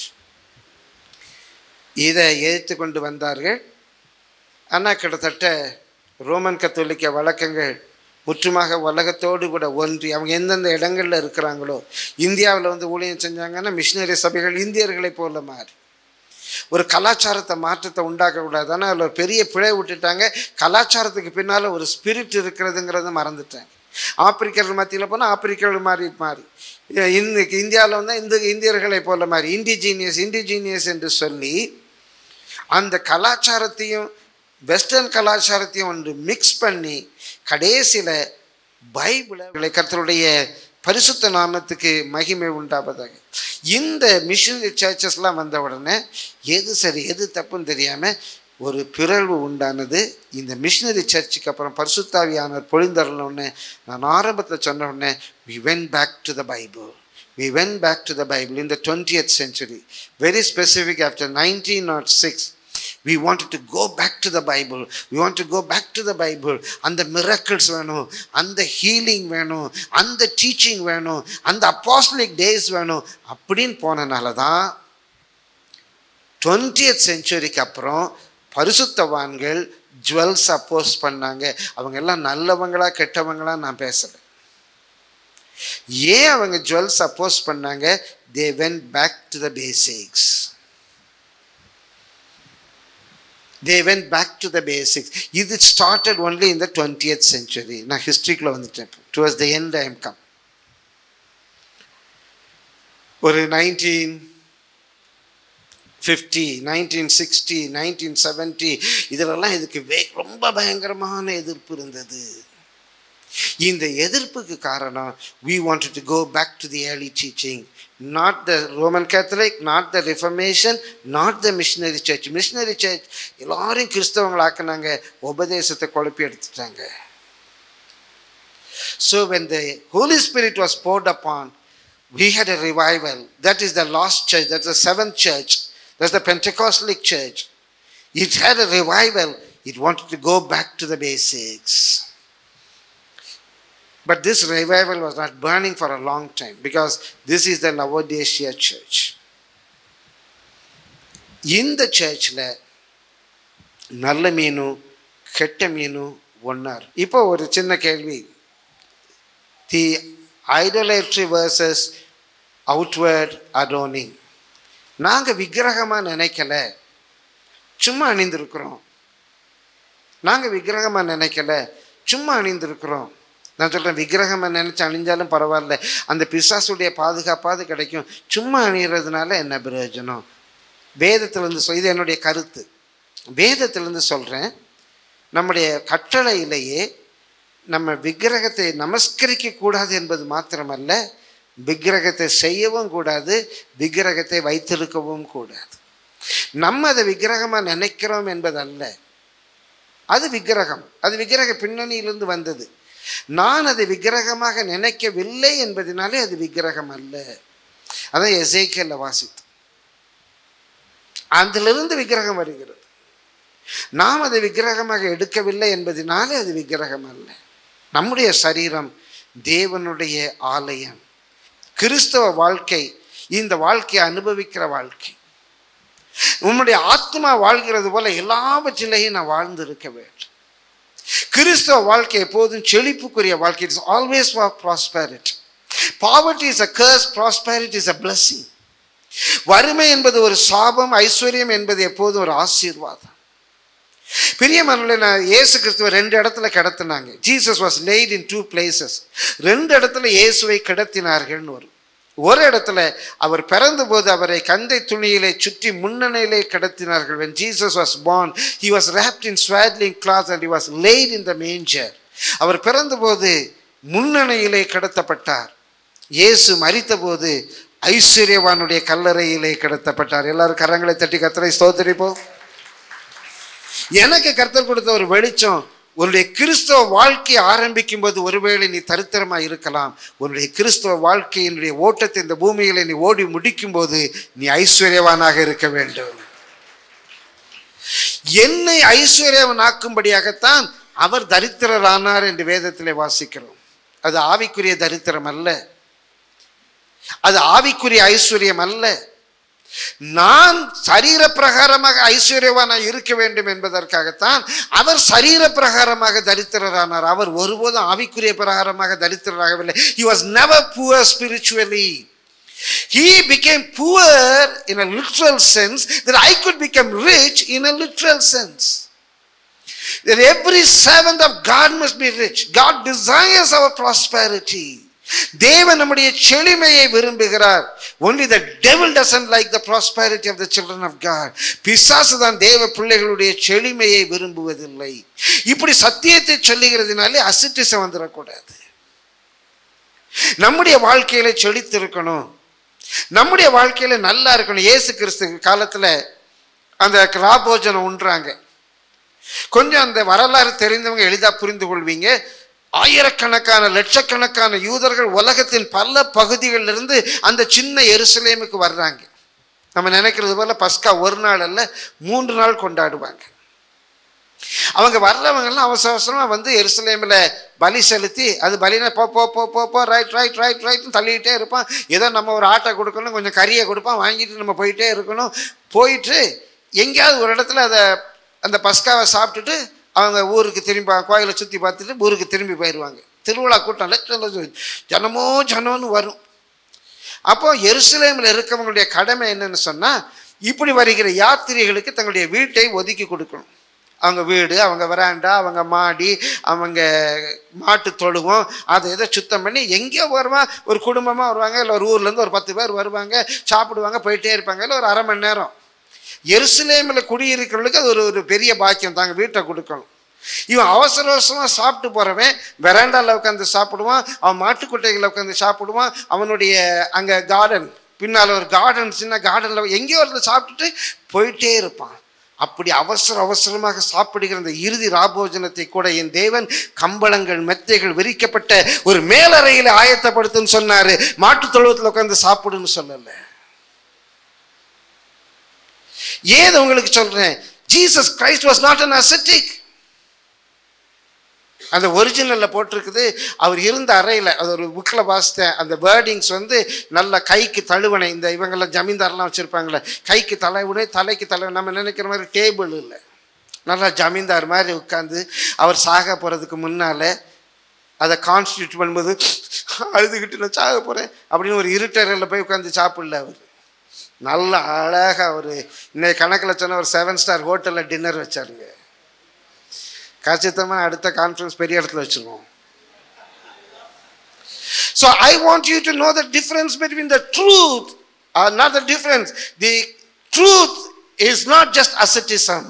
இதை எதிர்த்து கொண்டு வந்தார்கள் ஆனால் கிட்டத்தட்ட ரோமன் கத்தோலிக்க வழக்கங்கள் முற்றுமாக உலகத்தோடு கூட ஒன்றி அவங்க எந்தெந்த இடங்களில் இருக்கிறாங்களோ இந்தியாவில் வந்து ஊழியம் செஞ்சாங்கன்னா மிஷினரி சபைகள் இந்தியர்களைப் போல மாறி ஒரு கலாச்சாரத்தை மாற்றத்தை உண்டாக்கக்கூடாது ஆனால் அதில் ஒரு பெரிய பிழை விட்டுட்டாங்க கலாச்சாரத்துக்கு பின்னால் ஒரு ஸ்பிரிட் இருக்கிறதுங்கிறத மறந்துட்டாங்க ஆப்பிரிக்கர்கள் மத்தியில் போனால் ஆப்பிரிக்கர்கள் மாறி மாறி இன்னைக்கு இந்தியாவில் வந்தால் இந்த இந்தியர்களை போல மாறி இண்டிஜீனியஸ் இண்டிஜீனியஸ் என்று சொல்லி அந்த கலாச்சாரத்தையும் வெஸ்டர்ன் கலாச்சாரத்தையும் ஒன்று மிக்ஸ் பண்ணி கடைசியில் பைபிளை கர்த்தருடைய பரிசுத்த நாமத்துக்கு மகிமை உண்டாவதாக இந்த மிஷனரி சர்ச்சஸ்லாம் வந்த உடனே எது சரி எது தப்புன்னு தெரியாமல் ஒரு பிறழ்வு உண்டானது இந்த மிஷனரி சர்ச்சுக்கு அப்புறம் பரிசுத்தாவியானவர் பொழிந்தரலோன்னு நான் ஆரம்பத்தில் சொன்ன உடனே we went back to the Bible we went back to the Bible in the 20th century, very specific after 1906. We wanted to go back to the Bible. We want to go back to the Bible. அந்த miracles வேணும் அந்த healing வேணும் அந்த teaching வேணும் அந்த apostolic days வேணும் அப்படின்னு போனனால தான் டுவெண்ட்டியத் செஞ்சுரிக்கு அப்புறம் பரிசுத்தவான்கள் ஜுவல்ஸ் அப்போஸ் பண்ணாங்க அவங்க எல்லாம் நல்லவங்களா கெட்டவங்களா நான் பேசலை ஏன் அவங்க ஜுவல்ஸ் அப்போஸ் பண்ணாங்க they went back to the basics they went back to the basics இது ஸ்டார்டட் ஒன்லி இந்த டுவெண்ட்டியத் செஞ்சுரி நான் ஹிஸ்ட்ரிக்குள்ள வந்துட்டேன் towards the end I am come ஒரு nineteen fifty nineteen sixty nineteen seventy இதிலெல்லாம் இதுக்கு வே ரொம்ப பயங்கரமான எதிர்ப்பு இருந்தது இந்த எதிர்ப்புக்கு காரணம் we wanted to go back to the early teaching not the roman catholic not the reformation not the missionary church missionary church எல்லாரையும் கிறிஸ்தவங்களாக்குனாங்க உபதேசத்தை குழப்பி எடுத்துட்டாங்க so when the holy spirit was poured upon we had a revival that is the lost church that's the seventh church that's the pentecostalic church it had a revival it wanted to go back to the basics but this revival was not burning for a long time because this is the Laodicea church. இந்த சர்ச்சில் நல்ல மீனும் கெட்ட மீனும் ஒன்னார் இப்போ ஒரு சின்ன கேள்வி the idolatry versus outward adorning நாங்கள் விக்கிரகமாக நினைக்கல சும்மா அணிந்திருக்கிறோம் நாங்கள் விக்கிரகமாக நினைக்கல சும்மா அணிந்திருக்கிறோம் நான் சொல்கிறேன் விக்கிரகமாக நினச்சி அணிஞ்சாலும் பரவாயில்ல அந்த பிசாசுடைய பாதுகாப்பாவது கிடைக்கும் சும்மா அணிகிறதுனால என்ன பிரயோஜனம் வேதத்திலேருந்து சொல் இது என்னுடைய கருத்து வேதத்திலேருந்து சொல்கிறேன் நம்முடைய கட்டளையிலேயே நம்ம விக்கிரகத்தை நமஸ்கரிக்க கூடாது என்பது மாத்திரமல்ல விக்கிரகத்தை செய்யவும் கூடாது விக்கிரகத்தை வைத்திருக்கவும் கூடாது நம்ம அதை விக்கிரகமாக நினைக்கிறோம் என்பதல்ல அது விக்கிரகம் அது விக்கிரக பின்னணியிலிருந்து வந்தது நான் அதை விக்கிரகமாக நினைக்கவில்லை என்பதனாலே அது விக்கிரகம் அல்ல அதான் எசேக்கியல்ல வாசித்து அதிலிருந்து விக்கிரகம் வருகிறது நாம் அதை விக்கிரகமாக எடுக்கவில்லை என்பதனாலே அது விக்கிரகம் அல்ல நம்முடைய சரீரம் தேவனுடைய ஆலயம் கிறிஸ்தவ வாழ்க்கை இந்த வாழ்க்கையை அனுபவிக்கிற வாழ்க்கை உன்னுடைய ஆத்மா வாழ்கிறது போல எல்லாவற்றிலையும் நான் வாழ்ந்திருக்க வேண்டும் கிறிஸ்தவ வாழ்க்கை எப்போதும் செழிப்புக்குரிய வாழ்க்கை it's always for prosperity poverty is a curse prosperity is a blessing வறுமை என்பது ஒரு சாபம் ஐஸ்வர்யம் என்பது எப்போதும் ஒரு ஆசீர்வாதம் பிரியமானவர்களே நான் இயேசு கிறிஸ்துவ ரெண்டு இடத்துல கிடத்தினாங்க Jesus was laid in two places ரெண்டு இடத்துல இயேசுவை கிடத்தினார்கள்னு வரும் ஒரு இடத்துல அவர் பிறந்தபோது அவரை கந்தை துணியிலே சுற்றி முன்னணியிலே கிடத்தினார்கள் when Jesus was born he was wrapped in swaddling cloth and he was laid in the manger அவர் பிறந்தபோது முன்னணியிலே கிடத்தப்பட்டார் இயேசு மரித்தபோது ஐஸ்வர்யவானுடைய கல்லறையிலே கிடத்தப்பட்டார் எல்லாரும் கரங்களை தட்டி கத்தரை ஸ்தோத்திரிப்போம் எனக்கு கர்த்தர் கொடுத்த ஒரு வெளிச்சம் உன்னுடைய கிறிஸ்தவ வாழ்க்கையை ஆரம்பிக்கும் போது ஒருவேளை நீ தரித்திரமா இருக்கலாம் உன்னுடைய கிறிஸ்தவ வாழ்க்கையினுடைய ஓட்டத்தை இந்த பூமியில நீ ஓடி முடிக்கும் போது நீ ஐஸ்வர்யவானாக இருக்க வேண்டும் என்னை ஐஸ்வர்யவனாக்கும்படியாகத்தான் அவர் தரித்திரரானார் என்று வேதத்திலே வாசிக்கிறோம் அது ஆவிக்குரிய தரித்திரம் அல்ல அது ஆவிக்குரிய ஐஸ்வர்யம் அல்ல நான் சரீர பிரகாரமாக ஐஸ்வர்யவானாக இருக்க வேண்டும் என்பதற்காகத்தான் அவர் சரீர பிரகாரமாக தரித்திரரானார் அவர் ஒருபோதும் ஆவிக்குரிய பிரகாரமாக தரித்திரராகவில்லை he was never poor spiritually he became poor in a literal sense that i could become rich in a literal sense that every servant of god must be rich god desires our prosperity தேவன் நம்முடைய செழுமையை விரும்புகிறார் only the devil doesn't like the prosperity of the children of god பிசாசு தான் தேவ பிள்ளைகளுடைய செழுமையை விரும்புவதில்லை இப்படி சத்தியத்தை சொல்லுகிறதுனாலே அசிட்டிசம் வந்துடக்கூடாது நம்முடைய வாழ்க்கையில செழித்திருக்கணும் நம்முடைய வாழ்க்கையில நல்லா இருக்கணும் இயேசு கிறிஸ்து காலத்துல அந்த ராபோஜனம் உண்றாங்க கொஞ்சம் அந்த வரலாறு தெரிந்தவங்க எளிதா புரிந்து கொள்வீங்க ஆயிரக்கணக்கான லட்சக்கணக்கான யூதர்கள் உலகத்தின் பல பகுதிகளிலிருந்து அந்த சின்ன எருசலேமுக்கு வர்றாங்க நம்ம நினைக்கிறது போல பஸ்கா ஒரு நாள் அல்ல மூன்று நாள் கொண்டாடுவாங்க அவங்க வர்றவங்கெல்லாம் அவசர அவசரமாக வந்து எருசலேமில் பலி செலுத்தி அது பலினா போ போ போ போ போ ரைட் ரைட் ரைட் ரைட்னு தள்ளிக்கிட்டே இருப்பான் ஏதோ நம்ம ஒரு ஆட்டை கொடுக்கணும் கொஞ்சம் கறியை கொடுப்பான் வாங்கிட்டு நம்ம போயிட்டே இருக்கணும் போயிட்டு எங்கேயாவது ஒரு இடத்துல அதை அந்த பஸ்காவை சாப்பிட்டுட்டு அவங்க ஊருக்கு திரும்பி கோயிலை சுற்றி பார்த்துட்டு ஊருக்கு திரும்பி போயிடுவாங்க திருவிழா கூட்டம் லட்சம் லட்சம் ஜனமோ ஜனம்னு வரும் அப்போ எருசலேமில் இருக்கவங்களுடைய கடமை என்னன்னு சொன்னால் இப்படி வருகிற யாத்திரிகளுக்கு தங்களுடைய வீட்டை ஒதுக்கி கொடுக்கணும் அவங்க வீடு அவங்க வராண்டா அவங்க மாடி அவங்க மாட்டு தொழுவம் அதை இதை சுத்தம் பண்ணி எங்கேயோ வருவான் ஒரு குடும்பமாக வருவாங்க இல்லை ஒரு ஊர்லேருந்து ஒரு பத்து பேர் வருவாங்க சாப்பிடுவாங்க போயிட்டே இருப்பாங்க இல்லை ஒரு அரை மணி நேரம் எருசலேமில் குடியிருக்கிறவங்களுக்கு அது ஒரு ஒரு பெரிய பாக்கியம் தாங்க வீட்டை கொடுக்கணும் இவன் அவசர அவசரமாக சாப்பிட்டு போகிறவன் வெராண்டாவில் உட்காந்து சாப்பிடுவான் அவன் மாட்டுக்கொட்டைகளில் உட்காந்து சாப்பிடுவான் அவனுடைய அங்கே கார்டன் பின்னால் ஒரு கார்டன் சின்ன கார்டனில் எங்கேயோ ஒரு சாப்பிட்டுட்டு போயிட்டே இருப்பான் அப்படி அவசர அவசரமாக சாப்பிடுகிற அந்த இறுதி ராபோஜனத்தை கூட என் தேவன் கம்பளங்கள் மெத்தைகள் விரிக்கப்பட்ட ஒரு மேலறையில் ஆயத்தப்படுத்துன்னு சொன்னாரு மாட்டுத் தொழுவத்தில் உட்காந்து சாப்பிடுன்னு சொல்லலை ஏன் உங்களுக்கு சொல்றேன் Jesus Christ was not an ascetic அந்த ஒரிஜினலில் போட்டிருக்குது அவர் இருந்த அறையில் அது ஒரு புக்கில் வாசித்தேன் அந்த வேர்டிங்ஸ் வந்து நல்ல கைக்கு தழுவனை இந்த இவங்கெல்லாம் ஜமீன்தார்லாம் வச்சுருப்பாங்களே கைக்கு தலைவனை தலைக்கு தலைவன் நம்ம நினைக்கிற மாதிரி டேபிள் இல்லை நல்லா ஜமீன்தார் மாதிரி உட்காந்து அவர் சாக போகிறதுக்கு முன்னால் அதை கான்ஸ்டியூட் பண்ணும்போது அழுதுகிட்டு நான் சாக போகிறேன் அப்படின்னு ஒரு இருட்டறையில் போய் உட்காந்து சாப்பிடல அவர் நல்ல அழகாக ஒரு இன்னைக்கு கணக்கில் சொன்ன ஒரு செவன் ஸ்டார் ஹோட்டலில் டின்னர் வச்சாருங்க கச்சிதமாக அடுத்த கான்ஃபரன்ஸ் பெரிய இடத்துல வச்சுருவோம் so I want you to know the difference between the truth or not the difference the truth is not just asceticism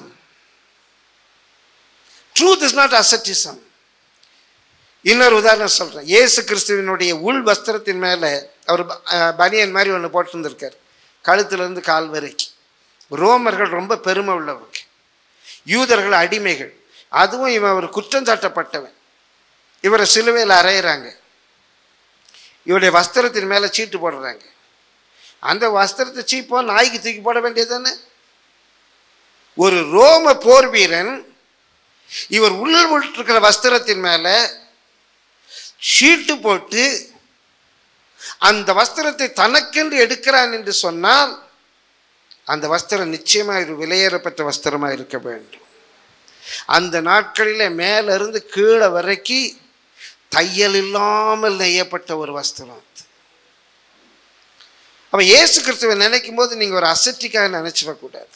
truth is not asceticism இன்னொரு உதாரணம் சொல்கிறேன் இயேசு கிறிஸ்துவினுடைய உள் வஸ்திரத்தின் மேலே அவர் ப- அஹ் பனியன் மாதிரி ஒன்று போட்டிருந்திருக்கார் கழுத்துலேருந்து கால் வரைக்கும் ரோமர்கள் ரொம்ப பெருமை உள்ளவங்க யூதர்கள் அடிமைகள் அதுவும் இவன் ஒரு குற்றம் சாட்டப்பட்டவன் இவரை சிலுவையில் அறையிறாங்க இவருடைய வஸ்திரத்தின் மேலே சீட்டு போடுறாங்க அந்த வஸ்திரத்தை சீப்போ நாய்க்கு தூக்கி போட வேண்டியதுதானே ஒரு ரோம போர் வீரன் இவர் உள்ள இருக்கிற வஸ்திரத்தின் மேலே ஷீட்டு போட்டு அந்த வஸ்திரத்தை தனக்கென்று எடுக்கிறான் என்று சொன்னால் அந்த வஸ்திரம் நிச்சயமாக ஒரு விலையேறப்பட்ட வஸ்திரமாக இருக்க வேண்டும் அந்த நாட்களில் மேலிருந்து கீழே வரைக்கும் தையல் இல்லாமல் நெய்யப்பட்ட ஒரு வஸ்திரம் அது அப்போ இயேசு கிறிஸ்துவை நினைக்கும் போது நீங்கள் ஒரு அசட்டிக்காக நினச்சிடக்கூடாது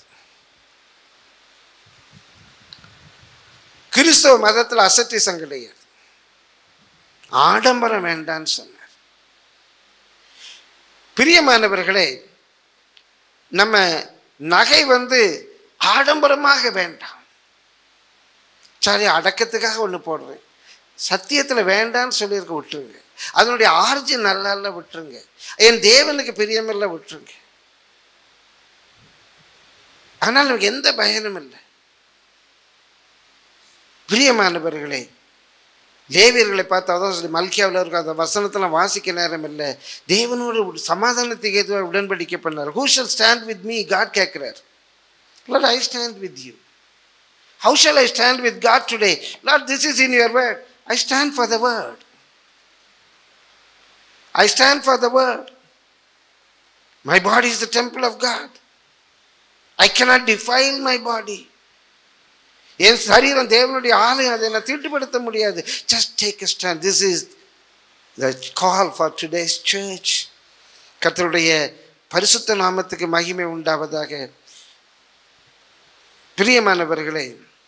கிறிஸ்தவ மதத்தில் அசட்டிசம் கிடையாது ஆடம்பரம் வேண்டான்னு சொன்னார் பிரியமானவர்களே நம்ம நகை வந்து ஆடம்பரமாக வேண்டாம் சரி அடக்கத்துக்காக ஒன்று போடுறேன் சத்தியத்தில் வேண்டான்னு சொல்லியிருக்க விட்டுருங்க அதனுடைய ஆர்ஜின் நல்லா இல்லை விட்டுருங்க என் தேவனுக்கு பிரியமில்லை விட்டுருங்க ஆனால் நமக்கு எந்த பயனும் இல்லை பிரியமானவர்களே லேவியர்களை பார்த்து அதான் சொல்லி மல்கியாவில் இருக்க அந்த வசனத்தில் வாசிக்க நேரம் இல்லை தேவனோடு உட- சமாதானத்துக்கு எதுவாக உடன்படிக்கை பண்ணார் who shall stand with me God கேட்குறார் Lord I stand with you how shall I stand with God today Lord this is in your word I stand for the word I stand for the word my body is the temple of God I cannot defile my body என் சரீரம் தேவனுடைய ஆலயம் அதை நான் தீட்டுப்படுத்த முடியாது just take a stand this is the call for today's search கர்த்தருடைய பரிசுத்த நாமத்துக்கு மகிமை உண்டாவதாக பிரியமானவர்களே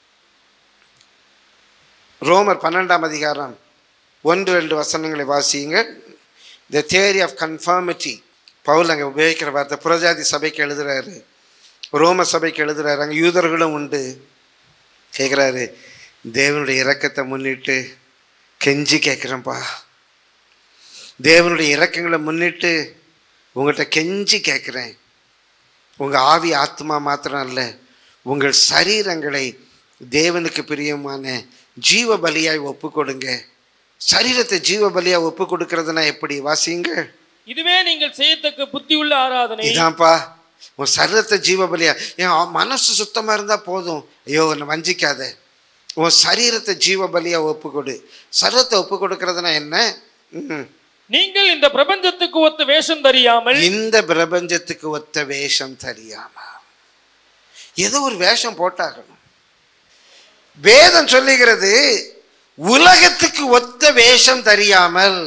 ரோமர் பன்னெண்டாம் அதிகாரம் ஒன்று ரெண்டு வசனங்களை வாசியுங்கள் the theory of conformity Paul அங்கே உபயோகிக்கிற வார்த்தை புரஜாதி சபைக்கு எழுதுறாரு ரோம சபைக்கு எழுதுறாரு அங்கே யூதர்களும் உண்டு கேட்குறாரு தேவனுடைய இரக்கத்தை முன்னிட்டு கெஞ்சி கேட்குறேன்ப்பா தேவனுடைய இரக்கங்களை முன்னிட்டு உங்கள்கிட்ட கெஞ்சி கேட்குறேன் உங்கள் ஆவி ஆத்மா மாத்திரம் அல்ல உங்கள் சரீரங்களை தேவனுக்கு பிரியமான ஜீவ பலியாய் ஒப்பு கொடுங்க சரீரத்தை ஜீவ பலியா ஒப்பு கொடுக்கறதுனா எப்படி வாசிங்க இதுவே நீங்கள் செய்யத்தக்க புத்தியுள்ள ஆராதனை இதான்ப்பா உன் சரீரத்தை ஜீவ பலியா என் ஆ- மனசு சுத்தமா இருந்தா போதும் ஐயோ என்னை வஞ்சிக்காத உன் சரீரத்தை ஜீவ பலியா ஒப்பு கொடு சரீரத்தை ஒப்பு கொடுக்கறதுனா என்ன ம். நீங்கள் இந்த பிரபஞ்சத்துக்கு ஒத்த வேஷம் தெரியாமல் இந்த பிரபஞ்சத்துக்கு ஒத்த வேஷம் தெரியாம ஏதோ ஒரு வேஷம் போட்டாகணும் வேதம் சொல்லுகிறது உலகத்துக்கு ஒத்த வேஷம் தெரியாமல்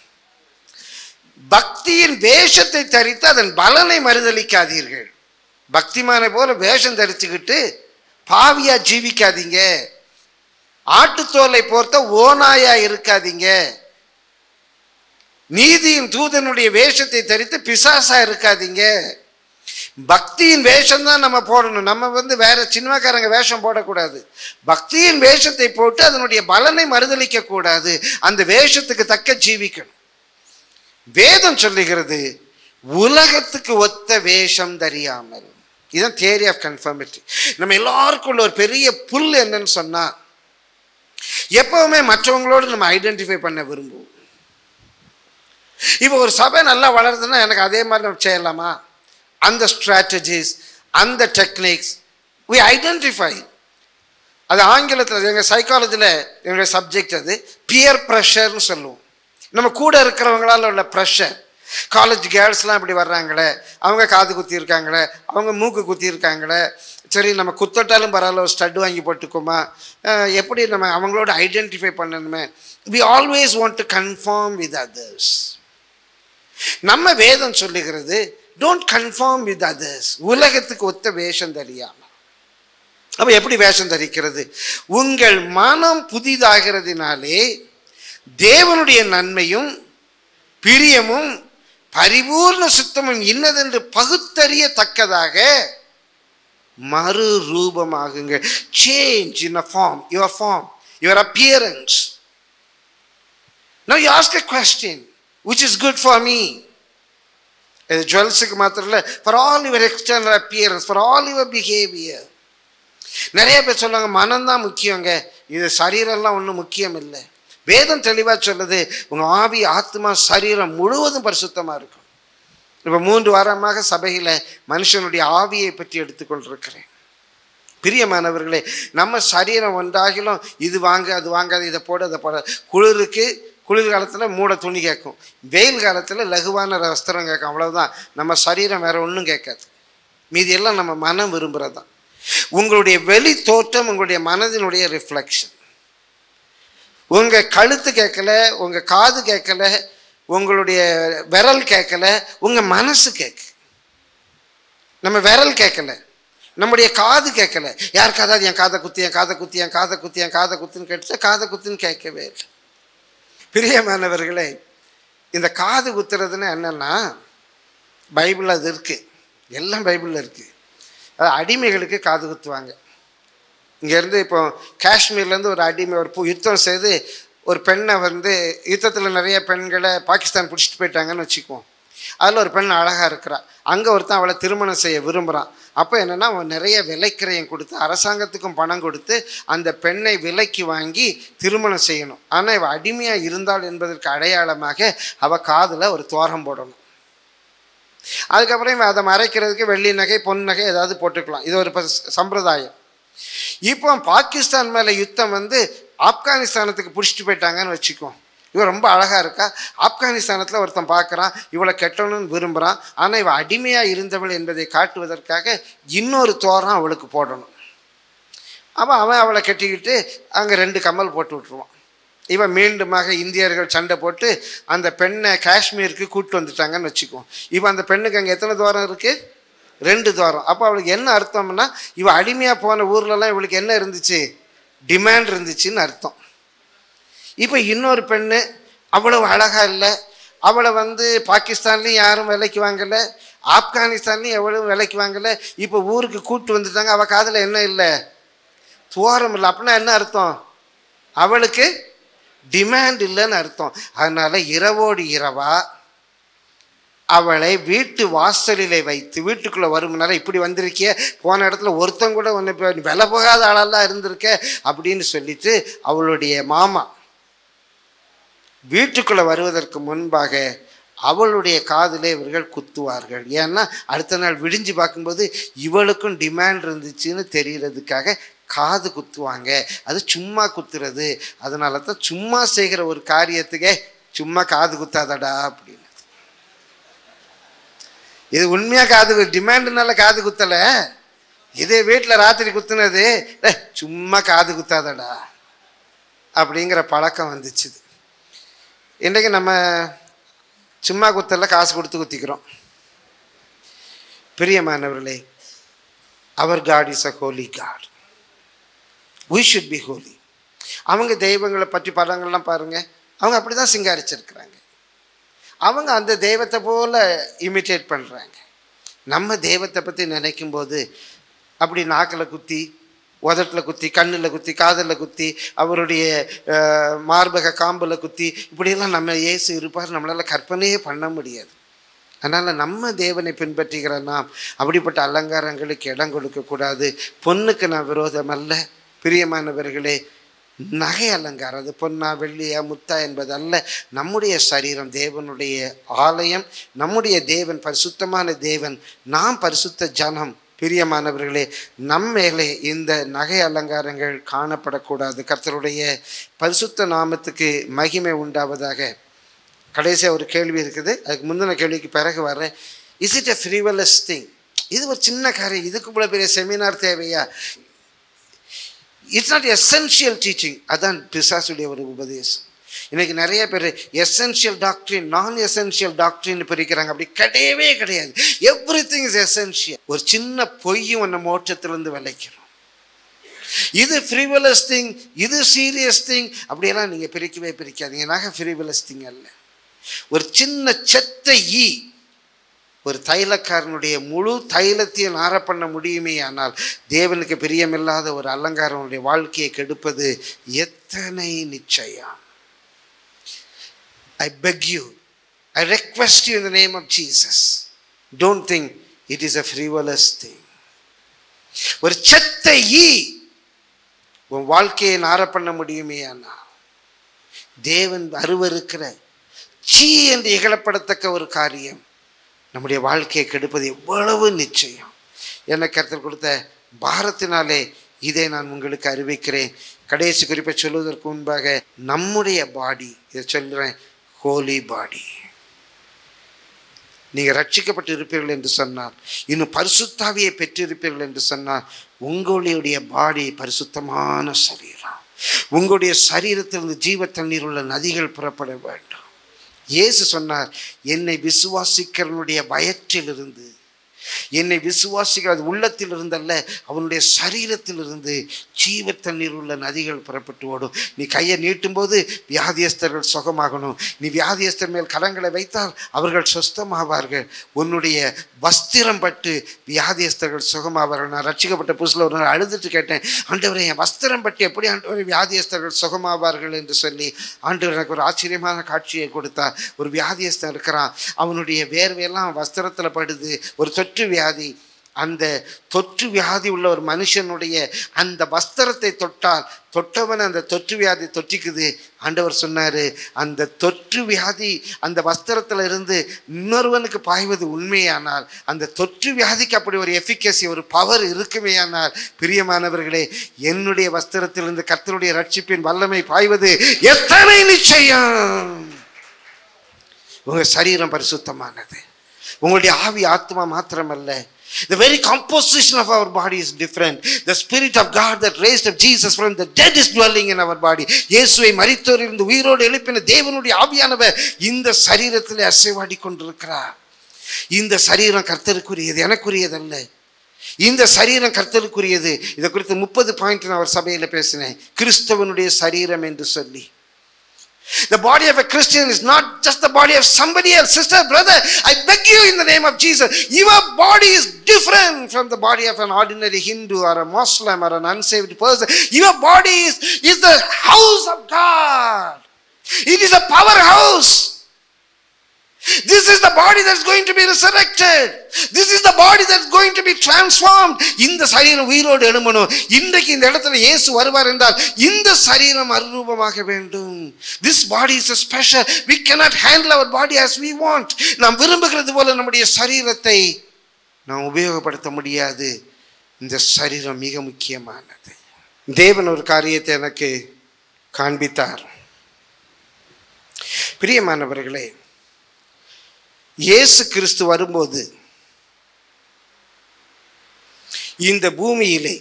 பக்தியின் வேஷத்தை தரித்து அதன் பலனை மறுதளிக்காதீர்கள் பக்திமானை போல வேஷம் தரிச்சுக்கிட்டு பாவியா ஜீவிக்காதீங்க ஆட்டுத்தோலை போர்த்த ஓநாயா இருக்காதீங்க நீதியின் தூதனுடைய வேஷத்தை தரித்து பிசாசா இருக்காதீங்க பக்தியின் வேஷம் தான் நம்ம போடணும் நம்ம வந்து வேற சினிமாக்காரங்க வேஷம் போடக்கூடாது பக்தியின் வேஷத்தை போட்டு அதனுடைய பலனை மறுதளிக்க கூடாது அந்த வேஷத்துக்கு தக்க ஜீவிக்கணும் வேதம் சொல்லுகிறது உலகத்துக்கு ஒத்த வேஷம் தெரியாமல் இதுதான் தியரி ஆஃப் கன்ஃபர்மிட்டி நம்ம எல்லாருக்குள்ள ஒரு பெரிய புல் என்னன்னு சொன்னா எப்பவுமே மற்றவங்களோடு நம்ம ஐடென்டிஃபை பண்ண விரும்புவோம் இப்போ ஒரு சபை நல்லா வளருதுன்னா எனக்கு அதே மாதிரி நம்ம செய்யலாமா அந்த ஸ்ட்ராட்டஜிஸ் அந்த டெக்னிக்ஸ் we ஐடென்டிஃபை அது ஆங்கிலத்தில் எங்கள் சைக்காலஜியில் என்னுடைய சப்ஜெக்ட் அது பியர் ப்ரெஷர்னு சொல்லுவோம் நம்ம கூட இருக்கிறவங்களால உள்ள ப்ரெஷர் காலேஜ் கேர்ள்ஸ்லாம் இப்படி வர்றாங்களே அவங்க காது குத்தி இருக்காங்களே அவங்க மூக்கு குத்தி இருக்காங்களே சரி நம்ம குத்தட்டாலும் பரவாயில்ல ஒரு ஸ்டட் வாங்கி போட்டுக்கோமா அஹ் எப்படி நம்ம அவங்களோட ஐடென்டிஃபை பண்ணணுமே we always want to conform with others நம்ம வேதம் சொல்லுகிறது டோன்ட் கன்ஃபார்ம் வித் அதர்ஸ் உலகத்துக்கு ஒத்த வேஷம் தெரியாம அப்ப எப்படி வேஷம் தரிக்கிறது உங்கள் மனம் புதிதாகிறதுனாலே தேவனுடைய நன்மையும் பிரியமும் பரிபூர்ண சுத்தமும் இன்னதென்று பகுத்தறியத்தக்கதாக மறு ரூபமாகுங்க change in a form your form your appearance Now you ask a question, which is good for me. இது ஜுவல்ஸுக்கு மாத்திரம் இல்லை for all your external appearance for all your behaviour நிறைய பேர் சொல்லுவாங்க மனம்தான் முக்கியங்க இது சரீரம்லாம் ஒன்றும் முக்கியம் இல்லை வேதம் தெளிவாக சொல்லுது உங்கள் ஆவி ஆத்மா சரீரம் முழுவதும் பரிசுத்தமாக இருக்கும் இப்போ மூன்று வாரமாக சபையில் மனுஷனுடைய ஆவியை பற்றி எடுத்துக்கொண்டிருக்கிறேன் பிரியமானவர்களே நம்ம சரீரம் ஒன்றாகிலும் இது வாங்க அது வாங்காது இதை போட அதை போட குளிருக்கு குளிர் காலத்தில் மூட துணி கேட்கும் வெயில் காலத்தில் லகுவான வஸ்திரம் கேட்கும் அவ்வளவுதான் நம்ம சரீரம் வேற ஒன்றும் கேட்காது மீதி எல்லாம் நம்ம மனம் விரும்புகிறது தான் உங்களுடைய வெளி தோற்றம் உங்களுடைய மனதினுடைய ரிஃப்ளெக்ஷன் உங்கள் கழுத்து கேட்கல உங்கள் காது கேட்கல உங்களுடைய விரல் கேட்கல உங்கள் மனசு கேட்க நம்ம விரல் கேட்கல நம்முடைய காது கேட்கல யார் காதாவது என் காதை குத்தி என் காதை குத்தி என் காதை குத்தி என் காதை குத்துன்னு கேட்டுச்சா காதை குத்துன்னு கேட்கவே இல்லை பிரியமானவர்களே இந்த காது குத்துறதுன்னு என்னன்னா பைபிள் அது இருக்கு எல்லாம் பைபிளில் இருக்கு அது அடிமைகளுக்கு காது குத்துவாங்க இங்கேருந்து இப்போ காஷ்மீர்லேருந்து ஒரு அடிமை ஒரு பு- யுத்தம் செய்து ஒரு பெண்ணை வந்து யுத்தத்தில் நிறைய பெண்களை பாகிஸ்தான் பிடிச்சிட்டு போயிட்டாங்கன்னு வச்சுக்குவோம் அதில் ஒரு பெண் அழகாக இருக்கிறா அங்கே ஒருத்தன் அவளை திருமணம் செய்ய விரும்புகிறான் அப்போ என்னென்னா அவன் நிறைய விலைக்கிரயம் கொடுத்து அரசாங்கத்துக்கும் பணம் கொடுத்து அந்த பெண்ணை விலைக்கு வாங்கி திருமணம் செய்யணும் ஆனால் இவள் அடிமையாக இருந்தாள் என்பதற்கு அடையாளமாக அவள் காதில் ஒரு தோரம் போடணும் அதுக்கப்புறம் இவன் அதை மறைக்கிறதுக்கு வெள்ளி நகை பொன் நகை ஏதாவது போட்டுக்கலாம் இது ஒரு ப- சம்பிரதாயம் இப்போ பாகிஸ்தான் மேலே யுத்தம் வந்து ஆப்கானிஸ்தானத்துக்கு பிடிச்சிட்டு போயிட்டாங்கன்னு வச்சுக்கோ இவன் ரொம்ப அழகாக இருக்கா ஆப்கானிஸ்தானத்தில் ஒருத்தன் பார்க்குறான் இவளை கெட்டணும்னு விரும்புகிறான் ஆனால் இவள் அடிமையாக இருந்தவள் என்பதை காட்டுவதற்காக இன்னொரு தோரம் அவளுக்கு போடணும் அப்போ அவன் அவளை கட்டிக்கிட்டு அங்கே ரெண்டு கம்மல் போட்டு விட்டுருவான் இவன் மீண்டுமாக இந்தியர்கள் சண்டை போட்டு அந்த பெண்ணை காஷ்மீருக்கு கூட்டு வந்துட்டாங்கன்னு வச்சுக்குவோம் இப்போ அந்த பெண்ணுக்கு அங்கே எத்தனை தூரம் இருக்குது ரெண்டு தூரம் அப்போ அவளுக்கு என்ன அர்த்தம்னா இவ அடிமையாக போன ஊர்லலாம் இவளுக்கு என்ன இருந்துச்சு டிமாண்ட் இருந்துச்சுன்னு அர்த்தம் இப்போ இன்னொரு பெண்ணு அவ்வளவு அழகாக இல்லை அவளை வந்து பாகிஸ்தான்லேயும் யாரும் விலைக்கு வாங்கலை ஆப்கானிஸ்தான்லேயும் எவ்வளவு விலைக்கு வாங்கலை இப்போ ஊருக்கு கூட்டு வந்துட்டாங்க அவள் காதில் என்ன இல்லை துவாரம் இல்லை அப்படின்னா என்ன அர்த்தம் அவளுக்கு டிமாண்ட் இல்லைன்னு அர்த்தம் அதனால இரவோடு இரவா அவளை வீட்டு வாசலிலே வைத்து வீட்டுக்குள்ளே வரும்னால இப்படி வந்திருக்கிய போன இடத்துல ஒருத்தன் கூட ஒன்று விலை போகாத ஆளெல்லாம் இருந்திருக்க அப்படின்னு சொல்லிட்டு அவளுடைய மாமா வீட்டுக்குள்ளே வருவதற்கு முன்பாக அவளுடைய காதிலே இவர்கள் குத்துவார்கள் ஏன்னா அடுத்த நாள் விடிஞ்சு பார்க்கும்போது இவளுக்கும் டிமாண்ட் இருந்துச்சுன்னு தெரியறதுக்காக காது குத்துவாங்க அது சும்மா குத்துறது அதனால தான் சும்மா செய்கிற ஒரு காரியத்துக்கே சும்மா காது குத்தாதடா அப்படின்னு இது உண்மையாக காது டிமாண்டுனால காது குத்தலை இதே வீட்டில் ராத்திரி குத்துனது "டேய், சும்மா காது குத்தாதடா அப்படிங்கிற பழக்கம் வந்துச்சு இன்றைக்கு நம்ம சும்மா குத்தல காசு கொடுத்து குத்திக்கிறோம் பிரியமானவர்களே our God is a holy God we should be holy அவங்க தெய்வங்களை பற்றி படங்கள்லாம் பாருங்க அவங்க அப்படி தான் சிங்காரிச்சிருக்கிறாங்க அவங்க அந்த தெய்வத்தை போல இமிட்டேட் பண்ணுறாங்க நம்ம தெய்வத்தை பற்றி நினைக்கும் போது அப்படி நாக்கில் குத்தி உதட்டில் குத்தி கண்ணில் குத்தி காதில் குத்தி அவருடைய அஹ், மார்பக காம்பில் குத்தி இப்படியெல்லாம் நம்ம இயேசு இருப்பார் நம்மளால் கற்பனையே பண்ண முடியாது அதனால் நம்ம தேவனை பின்பற்றுகிற நாம் அப்படிப்பட்ட அலங்காரங்களுக்கு இடம் கொடுக்கக்கூடாது பொண்ணுக்கு நான் விரோதம் அல்ல பிரியமானவர்களே நகை அலங்காரம் அது பொன்னா வெள்ளியா முத்தா என்பதல்ல நம்முடைய சரீரம் தேவனுடைய ஆலயம் நம்முடைய தேவன் பரிசுத்தமான தேவன் நாம் பரிசுத்த ஜனம் பிரியமானவர்களே நம் மேலே இந்த நகை அலங்காரங்கள் காணப்படக்கூடாது கர்த்தருடைய பரிசுத்த நாமத்துக்கு மகிமை உண்டாவதாக கடைசியாக ஒரு கேள்வி இருக்குது அதுக்கு முந்தின கேள்விக்கு பிறகு வர்றேன் is it a frivolous thing இது ஒரு சின்ன காரியம் இதுக்கு இவ்வளோ பெரிய செமினார் தேவையா இட்ஸ் நாட் எசென்ஷியல் டீச்சிங் அதான் பிசாசுடைய ஒரு உபதேசம் இன்னைக்கு நிறைய பேர் எசென்ஷியல் டாக்டரின் நான் எசென்ஷியல் டாக்டரின் பிரிக்கிறாங்க அப்படி கிடையவே கிடையாது எவ்ரி திங் இஸ் எசென்ஷியல் ஒரு சின்ன பொய்யும் நம்ம மோட்சத்திலிருந்து விளைக்கிறோம் இது ஃப்ரீவலஸ் திங் இது சீரியஸ் திங் அப்படியெல்லாம் நீங்கள் பிரிக்கவே பிரிக்காதீங்க நகை ஃப்ரீவலஸ் திங் அல்ல ஒரு சின்ன செத்த ஈ ஒரு தைலக்காரனுடைய முழு தைலத்தையும் நார பண்ண முடியுமே ஆனால் தேவனுக்கு பிரியமில்லாத ஒரு அலங்காரனுடைய வாழ்க்கையை கெடுப்பது எத்தனை நிச்சயம் I beg you I request you in the name of Jesus don't think it is a frivolous thing ஒரு செத்த ஈ உன் வாழ்க்கையை நார பண்ண முடியுமே ஆனால் தேவன் அருவருக்கிற சீ என்று இகழப்படத்தக்க ஒரு காரியம் நம்முடைய வாழ்க்கையை கெடுப்பது எவ்வளவு நிச்சயம் என்ன கருத்தில் கொடுத்த பாரத்தினாலே இதை நான் உங்களுக்கு அறிவிக்கிறேன் கடைசி குறிப்பை சொல்வதற்கு முன்பாக நம்முடைய பாடி இதை சொல்கிறேன் ஹோலி பாடி நீங்கள் ரட்சிக்கப்பட்டு இருப்பீர்கள் என்று சொன்னார் இன்னும் பரிசுத்தாவியை பெற்றிருப்பீர்கள் என்று சொன்னார் உங்களுடைய பாடி பரிசுத்தமான சரீரம் உங்களுடைய சரீரத்திலிருந்து ஜீவ தண்ணீர் உள்ள நதிகள் புறப்பட வேண்டும் இயேசு சொன்னார் என்னை விசுவாசிக்கிறவனுடைய வயற்றிலிருந்து என்னை விசுவாசிக்கிற அது உள்ளத்தில் இருந்தல்ல அவனுடைய சரீரத்தில் இருந்து ஜீவ தண்ணீர் உள்ள நதிகள் புறப்பட்டு ஓடும் நீ கையை நீட்டும்போது வியாதியஸ்தர்கள் சுகமாகணும் நீ வியாதியஸ்தர் மேல் கரங்களை வைத்தால் அவர்கள் சொஸ்தமாவார்கள் உன்னுடைய வஸ்திரம் பட்டு வியாதியஸ்தர்கள் சுகமாவார்கள் நான் ரட்சிக்கப்பட்ட புதுசில் ஒரு நாள் அழுதுட்டு கேட்டேன் ஆண்டவரே என் வஸ்திரம் பட்டு எப்படி ஆண்டவரை வியாதியஸ்தர்கள் சுகமாவார்கள் என்று சொல்லி ஆண்டவர் எனக்கு ஒரு ஆச்சரியமான காட்சியை கொடுத்தார் ஒரு வியாதியஸ்தன் இருக்கிறான் அவனுடைய வேர்வையெல்லாம் வஸ்திரத்தில் படுது ஒரு தொற்று வியாதி அந்த தொற்று வியாதி உள்ள ஒரு மனுஷனுடைய அந்த வஸ்திரத்தை தொட்டால் தொட்டவன் அந்த தொற்று வியாதி தொற்றிக்குது ஆண்டவர் சொன்னார் அந்த தொற்று வியாதி அந்த வஸ்திரத்தில் இருந்து இன்னொருவனுக்கு பாய்வது உண்மையானால் அந்த தொற்று வியாதிக்கு அப்படி ஒரு எஃபிகசி ஒரு பவர் இருக்குமேயானால் பிரியமானவர்களே என்னுடைய வஸ்திரத்திலிருந்து கர்த்தருடைய ரட்சிப்பின் வல்லமை பாய்வது எத்தனை நிச்சயம் உங்கள் சரீரம் பரிசுத்தமானது உங்களுடைய ஆவி ஆத்மா மாத்திரமல்ல The very composition of our body is different. The Spirit of God that raised up Jesus from the dead is dwelling in our body. இயேசுவை மரித்தோரிலிருந்து உயிரோடு எழுப்பின தேவனுடைய ஆவியானவர் இந்த சரீரத்தில் அசைவாடி கொண்டிருக்கிறார் இந்த சரீரம் கர்த்தருக்குரியது எனக்குரியதல்ல இந்த சரீரம் கர்த்தருக்குரியது இதை குறித்து முப்பது பாயிண்ட் நான் ஒரு சபையில் பேசினேன் கிறிஸ்தவனுடைய சரீரம் என்று சொல்லி The body of a Christian is not just the body of somebody else. Sister, brother, I beg you in the name of Jesus. Your body is different from the body of an ordinary Hindu or a Muslim or an unsaved person. Your body is, is the house of God. It is a powerhouse. This is the body that's going to be resurrected. This is the body that's going to be transformed. இந்த சரீரம் உயிரோடு எழும்பணும் இன்றைக்கு இந்த இடத்துல இயேசு வருவார் என்றால் இந்த சரீரம் அருரூபமாக வேண்டும் This body is a special. We cannot handle our body as we want. நாம் விரும்புகிறது போல நம்முடைய சரீரத்தை நாம் உபயோகப்படுத்த முடியாது இந்த சரீரம் மிக முக்கியமானது தேவன் ஒரு காரியத்தை எனக்கு காண்பித்தார் பிரியமானவர்களே இயேசு கிறிஸ்து வரும்போது இந்த பூமியிலே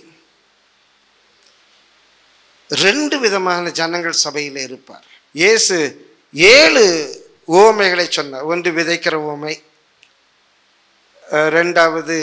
ரெண்டு விதமான ஜனங்கள் சபையில் இருப்பார் இயேசு ஏழு ஓமைகளை சொன்னார் ஒன்று விதைக்கிற ஓமை அஹ், ரெண்டாவது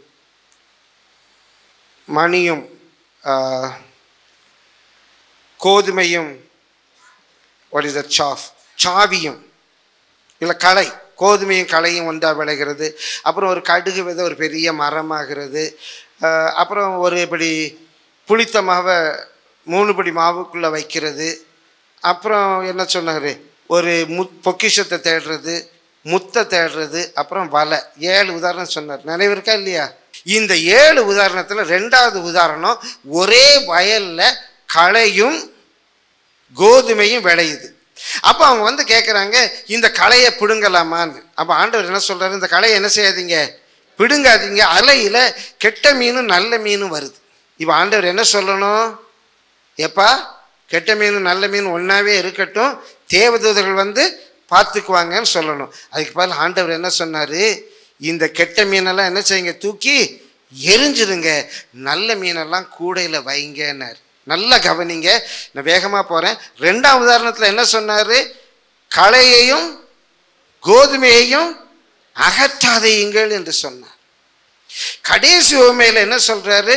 மணியும் அஹ், கோதுமையும் வாட் இஸ் த சாஃப் சாவியும் இல்லை களை கோதுமையும் களையும் ஒன்றா விளைகிறது அப்புறம் ஒரு கடுகு விதை ஒரு பெரிய மரமாகிறது அஹ், அப்புறம் ஒரு இப்படி புளித்த மாவை மூணு படி மாவுக்குள்ளே வைக்கிறது அப்புறம் என்ன சொன்னார் ஒரு முத் பொக்கிஷத்தை தேடுறது முத்தை தேடுறது அப்புறம் வலை ஏழு உதாரணம் சொன்னார் நினைவு இருக்கா இல்லையா இந்த ஏழு உதாரணத்தில் ரெண்டாவது உதாரணம் ஒரே வயலில் களையும் கோதுமையும் விளையுது அப்போ அவங்க வந்து கேட்குறாங்க இந்த களையை பிடுங்கலாமான்னு அப்போ ஆண்டவர் என்ன சொல்றாரு இந்த களையை என்ன செய்யாதீங்க பிடுங்காதீங்க அலையில் கெட்ட மீனும் நல்ல மீனும் வருது இப்போ ஆண்டவர் என்ன சொல்லணும் எப்பா கெட்ட மீன் நல்ல மீன் ஒன்றாவே இருக்கட்டும் தேவதூதர்கள் வந்து பார்த்துக்குவாங்கன்னு சொல்லணும் அதுக்கு பதில் ஆண்டவர் என்ன சொன்னார் இந்த கெட்ட மீனெல்லாம் என்ன செய்யுங்க தூக்கி எரிஞ்சிருங்க நல்ல மீனெல்லாம் கூடையில் வைங்கன்னார் நல்லா கவனிங்க நான் வேகமாக போகிறேன் ரெண்டாம் உதாரணத்தில் என்ன சொன்னார் களையையும் கோதுமையையும் அகற்றாதையுங்கள் என்று சொன்னார் கடைசி உண்மையில் என்ன சொல்றாரு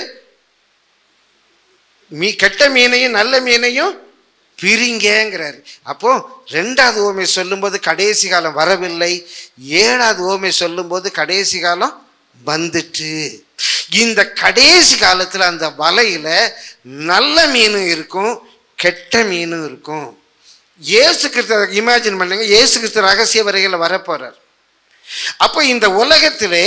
மீ கெட்ட மீனையும் நல்ல மீனையும் பிரிங்கங்கிறாரு அப்போ ரெண்டாவது ஓமை சொல்லும்போது கடைசி காலம் வரவில்லை ஏழாவது ஓமை சொல்லும்போது கடைசி காலம் வந்துட்டு இந்த கடைசி காலத்தில் அந்த வலையில நல்ல மீனும் இருக்கும் கெட்ட மீனும் இருக்கும் இயேசு கிறிஸ்து இமேஜின் பண்ணுங்க இயேசு கிறிஸ்து ரகசிய வரைகளை வரப்போறார் அப்போ இந்த உலகத்திலே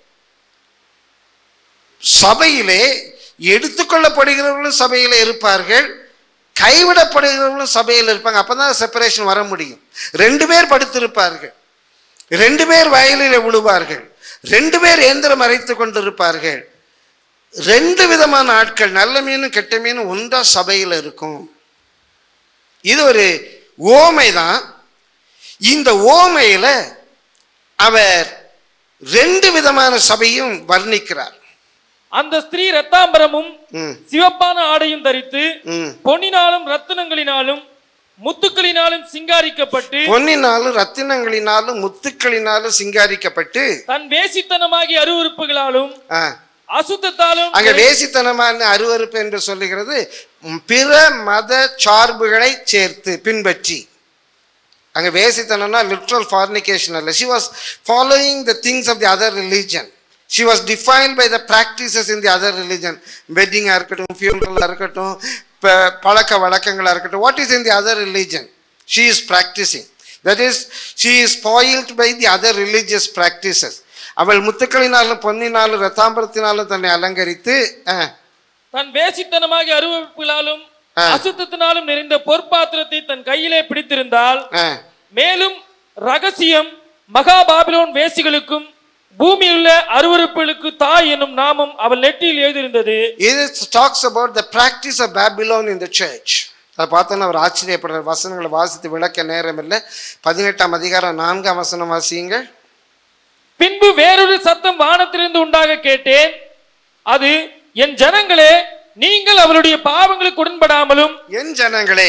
சபையிலே எடுத்துக்கொள்ளப்படுகிறவர்களும் சபையில் இருப்பார்கள் கைவிடப்படுகிறவர்களும் சபையில் இருப்பாங்க அப்பதான் செப்பரேஷன் வர முடியும் ரெண்டு பேர் படுத்திருப்பார்கள் ரெண்டு பேர் வயலில் விழுவார்கள் ரெண்டு பேர் இயந்திரம் அரைத்து கொண்டிருப்பார்கள் ரெண்டு விதமான ஆட்கள் நல்ல மீனும் கெட்ட மீனும் ஒன்றா சபையில் இருக்கும் இது ஒரு ஓமை தான் இந்த ஓமையில அவர் ரெண்டு விதமான சபையும் வர்ணிக்கிறார் அந்த ஸ்திரீ ரத்தாம்பரமும் ம் சிவப்பான ஆடையும் தரித்து ம் பொன்னினாலும் ரத்தினங்களினாலும் முத்துக்களினாலும் சிங்காரிக்கப்பட்டு பொன்னினாலும் ரத்தினங்களினாலும் முத்துக்களினாலும் சிங்காரிக்கப்பட்டு தன் வேசித்தனமாகிய அருவருப்புகளாலும் ஆ, அசுத்தத்தாலும் அங்க வேசித்தனமான அருவருப்பு என்று சொல்லுகிறது ம், பிற மத சார்புகளை சேர்த்து பின்பற்றி அங்க வேசித்தனம்னா லிட்ரல் ஃபார்னிகேஷன் அல்ல she was following the things of the other religion she was defiled by the practices in the other religion வெட்டிங்காக இருக்கட்டும் ஃபியூனரலாக இருக்கட்டும் ப- பழக்க வழக்கங்களாக இருக்கட்டும் what is in the other religion she is practising that is she is spoiled by the other religious practices அவள் முத்துக்களினாலும் பொன்னினாலும் ரத்தாம்பரத்தினாலும் தன்னை அலங்கரித்து ஆ, தன் வேசித்தனமாகிய அருவருப்புகளாலும் ஆ. அசுத்தத்தினாலும் நிறைந்த பொற்பாத்திரத்தை தன் கையிலே பிடித்திருந்தால் ஆ. மேலும் ரகசியம் மகா பாபிலோன் வேசிகளுக்கும் பூமியில் உள்ள அருவருப்புகளுக்கு தாய் என்னும் நாமம் அவள் நெற்றியில் எழுதியிருந்தது It talks about the practice of Babylon in the church. அதை பார்த்தோன்னா அவர் ஆச்சரியப்படுற வசனங்களை வாசித்து விளக்க நேரம் இல்லை பதினெட்டாம் அதிகாரம் நான்காம் வசனம் வாசியுங்கள் பின்பு வேறொரு சத்தம் வானத்திலிருந்து உண்டாக கேட்டேன் அது என் ஜனங்களே நீங்கள் அவளுடைய பாவங்களுக்கு உடன்படாமலும் என் ஜனங்களே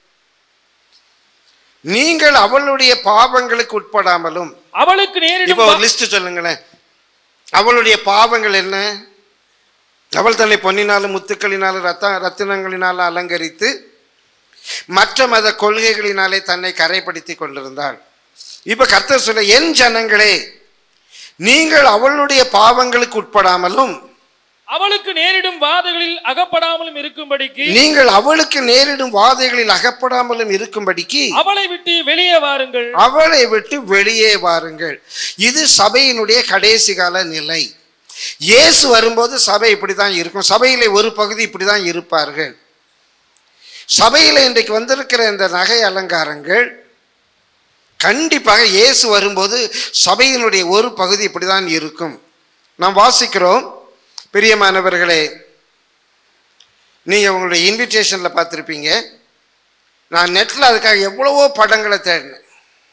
நீங்கள் அவளுடைய பாவங்களுக்கு உட்படாமலும் அவளுக்கு இப்போ நேரிடும் ஒரு லிஸ்ட் சொல்லுங்களேன் அவளுடைய பாவங்கள் என்ன அவள் தன்னை பொன்னினாலும் முத்துக்களினாலும் ரத்த ரத்தினங்களினாலும் அலங்கரித்து மற்ற மத கொள்கைகளினாலே தன்னை கரைப்படுத்தி கொண்டிருந்தாள் இப்ப கர்த்தர் சொல்ல என் ஜனங்களே நீங்கள் அவளுடைய பாவங்களுக்கு உட்படாமலும் அவளுக்கு நேரிடும் வாதைகளில் அகப்படாமலும் இருக்கும்படிக்கு நீங்கள் அவளுக்கு நேரிடும் வாதைகளில் அகப்படாமலும் இருக்கும்படிக்கு அவளை விட்டு வெளியே வாருங்கள் அவளை விட்டு வெளியே வாருங்கள் இது சபையினுடைய கடைசி கால நிலை இயேசு வரும்போது சபை இப்படி தான் இருக்கும் சபையிலே ஒரு பகுதி இப்படி தான் இருப்பார்கள் சபையில் இன்றைக்கு வந்திருக்கிற இந்த நகை அலங்காரங்கள் கண்டிப்பாக இயேசு வரும்போது சபையினுடைய ஒரு பகுதி இப்படி தான் இருக்கும் நாம் வாசிக்கிறோம் பிரியமானவர்களே நீங்கள் உங்களுடைய இன்விடேஷனில் பார்த்துருப்பீங்க நான் நெட்டில் அதுக்காக எவ்வளவோ படங்களை தேடினேன்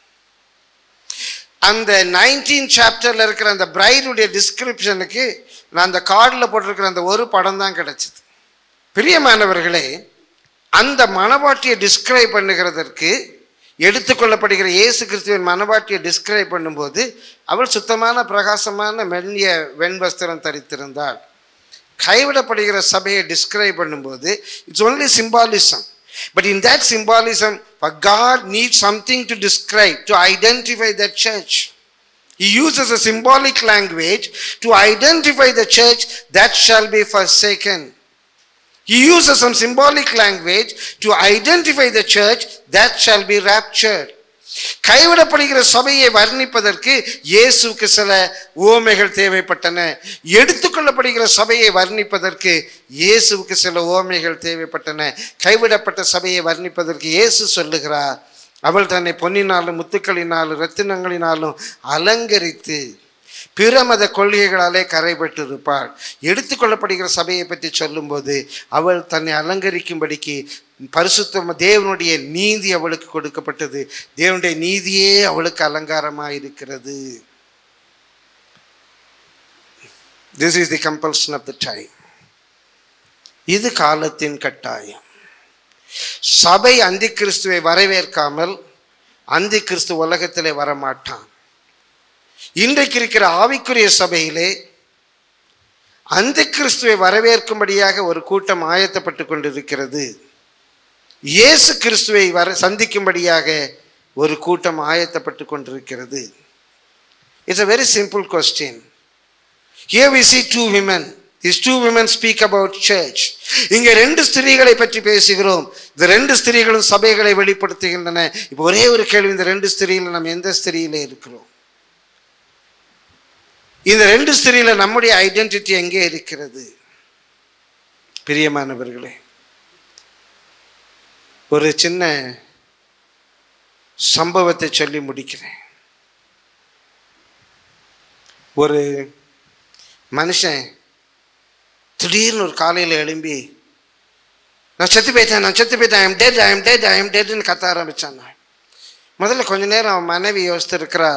அந்த நைன்டீன் சாப்டரில் இருக்கிற அந்த பிரைடுடைய டிஸ்கிரிப்ஷனுக்கு நான் அந்த கார்டில் போட்டிருக்கிற அந்த ஒரு படம் தான் கிடச்சிது பிரியமானவர்களே அந்த மனவாட்டியை டிஸ்கிரைப் பண்ணுகிறதற்கு எடுத்துக்கொள்ளப்படுகிற இயேசு கிறிஸ்துவின் மனவாட்டியை டிஸ்கிரைப் பண்ணும்போது அவள் சுத்தமான பிரகாசமான மெல்லிய வெண்வஸ்திரம் தரித்திருந்தாள் கைவிடப்படுகிற சபையை டிஸ்கிரைப் பண்ணும்போது it's only symbolism but in that symbolism for god needs something to describe to identify that church he uses a symbolic language to identify the church that shall be forsaken he uses some symbolic language to identify the church that shall be raptured கைவிடப்படுகிற சபையை வர்ணிப்பதற்கு இயேசுக்கு சில ஓமைகள் தேவைப்பட்டன எடுத்துக்கொள்ளப்படுகிற சபையை வர்ணிப்பதற்கு இயேசுவுக்கு சில ஓமைகள் தேவைப்பட்டன கைவிடப்பட்ட சபையை வர்ணிப்பதற்கு இயேசு சொல்லுகிறார் அவள் தன்னை பொன்னினாலும் முத்துக்களினாலும் ரத்தினங்களினாலும் அலங்கரித்து பிற மத கொள்கைகளாலே கரைபட்டு இருப்பாள் எடுத்துக்கொள்ளப்படுகிற சபையை பற்றி சொல்லும்போது அவள் தன்னை அலங்கரிக்கும்படிக்கு பரிசுத்த தேவனுடைய நீதி அவளுக்கு கொடுக்கப்பட்டது தேவனுடைய நீதியே அவளுக்கு அலங்காரமாக இருக்கிறது this is the compulsion of the time இது காலத்தின் கட்டாயம் சபை அந்தி கிறிஸ்துவை வரவேற்காமல் அந்தி கிறிஸ்து உலகத்திலே வரமாட்டான் இன்றைக்கு இருக்கிற ஆவிக்குரிய சபையிலே அந்த கிறிஸ்துவை வரவேற்கும்படியாக ஒரு கூட்டம் ஆயத்தப்பட்டு கொண்டிருக்கிறது இயேசு கிறிஸ்துவை வர சந்திக்கும்படியாக ஒரு கூட்டம் ஆயத்தப்பட்டு கொண்டிருக்கிறது it's a very simple question Here we see two women. These two women speak about church. இங்கே ரெண்டு ஸ்திரீகளை பற்றி பேசுகிறோம் இந்த ரெண்டு ஸ்திரீகளும் சபைகளை வெளிப்படுத்துகின்றன இப்போ ஒரே ஒரு கேள்வி இந்த ரெண்டு ஸ்திரீயில் நம்ம எந்த ஸ்திரீயில இருக்கிறோம் இந்த ரெண்டு ஸ்திரீல நம்முடைய ஐடென்டிட்டி எங்கே இருக்கிறது பிரியமானவர்களே ஒரு சின்ன சம்பவத்தை சொல்லி முடிக்கிறேன் ஒரு மனுஷன் திடீர்னு ஒரு காலையில் எழும்பி நான் செத்து போயிட்டேன் நான் செத்து போயிட்டேன் I'm dead I'm dead I'm டெட்னு கத்த ஆரம்பித்தான் நான் முதல்ல கொஞ்ச நேரம் அவன் மனைவி யோசித்து இருக்கிறா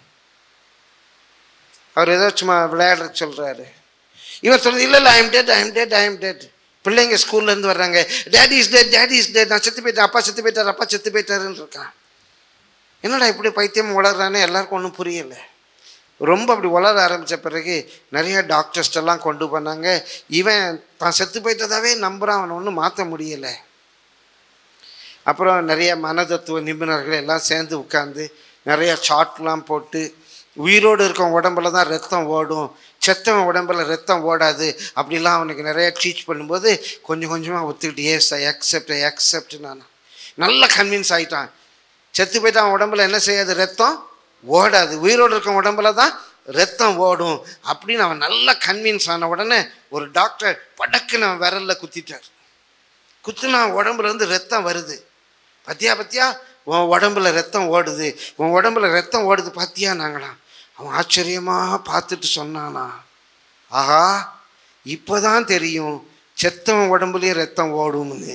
அவர் ஏதோ சும்மா விளையாட சொல்கிறாரு இவர் சொல்றது இல்லை இல்லை I'm dead I'm dead I'm dead பிள்ளைங்க ஸ்கூல்லேருந்து வர்றாங்க daddy is dead daddy is dead நான் செத்து போயிட்டேன் அப்பா செத்து போயிட்டார் அப்பா செத்து போயிட்டாருன்னு இருக்கான் என்னடா இப்படி பைத்தியம் வளர்றானே எல்லாருக்கும் ஒன்றும் புரியலை ரொம்ப அப்படி வளர ஆரம்பித்த பிறகு நிறைய டாக்டர்ஸ் எல்லாம் கொண்டு போனாங்க இவன் தான் செத்து போயிட்டதாவே நம்புகிறான் அவனை ஒன்றும் மாற்ற முடியலை அப்புறம் நிறைய மனதத்துவ நிபுணர்கள் எல்லாம் சேர்ந்து உட்காந்து நிறைய சார்ட்லாம் போட்டு உயிரோடு இருக்க உடம்புல தான் ரத்தம் ஓடும் செத்தவன் உடம்புல ரத்தம் ஓடாது அப்படிலாம் அவனுக்கு நிறைய டீச் பண்ணும்போது கொஞ்சம் கொஞ்சமாக ஒத்துக்கிட்டு as I accept I accept நான் நல்லா கன்வின்ஸ் ஆகிட்டான் செத்து போயிட்டு அவன் உடம்புல என்ன செய்யாது ரத்தம் ஓடாது உயிரோடு இருக்க உடம்புல தான் ரத்தம் ஓடும் அப்படின்னு அவன் நல்லா கன்வின்ஸ் ஆன உடனே ஒரு டாக்டர் படக்குன்னு அவன் விரல்ல குத்திட்டார் குத்துனா உடம்புல இருந்து ரத்தம் வருது பத்தியா பத்தியா உன் உடம்புல ரத்தம் ஓடுது உன் உடம்புல ரத்தம் ஓடுது பாத்தியா நாங்களாம் அவன் ஆச்சரியமா பார்த்துட்டு சொன்னானா ஆஹா இப்போதான் தெரியும் செத்தவன் உடம்புலயும் ரத்தம் ஓடும்னு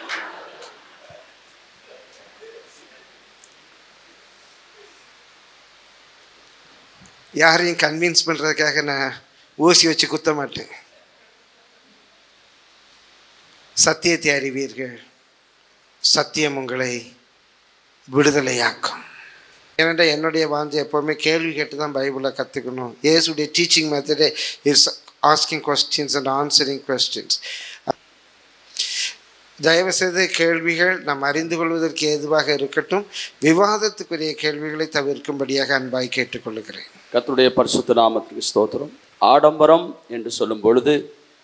யாரையும் கன்வின்ஸ் பண்ணுறதுக்காக நான் ஊசி வச்சு குத்த மாட்டேன் சத்தியத்தை அறிவீர்கள் சத்தியம் உங்களை விடுதலையாக்கும் ஏனென்றால் என்னுடைய வாஞ்சை எப்போவுமே கேள்வி கேட்டு தான் பைபிளை கற்றுக்கணும் இயேசுடைய டீச்சிங் மெத்தடே is asking questions and answering questions தயவுசெய்து கேள்விகள் நாம் அறிந்து கொள்வதற்கு ஏதுவாக இருக்கட்டும் விவாதத்துக்குரிய கேள்விகளை தவிர்க்கும்படியாக அன்பாய் கேட்டுக்கொள்கிறேன் கர்த்தருடைய பரிசுத்த நாமத்துக்கு ஸ்தோத்திரம் ஆடம்பரம் என்று சொல்லும் பொழுது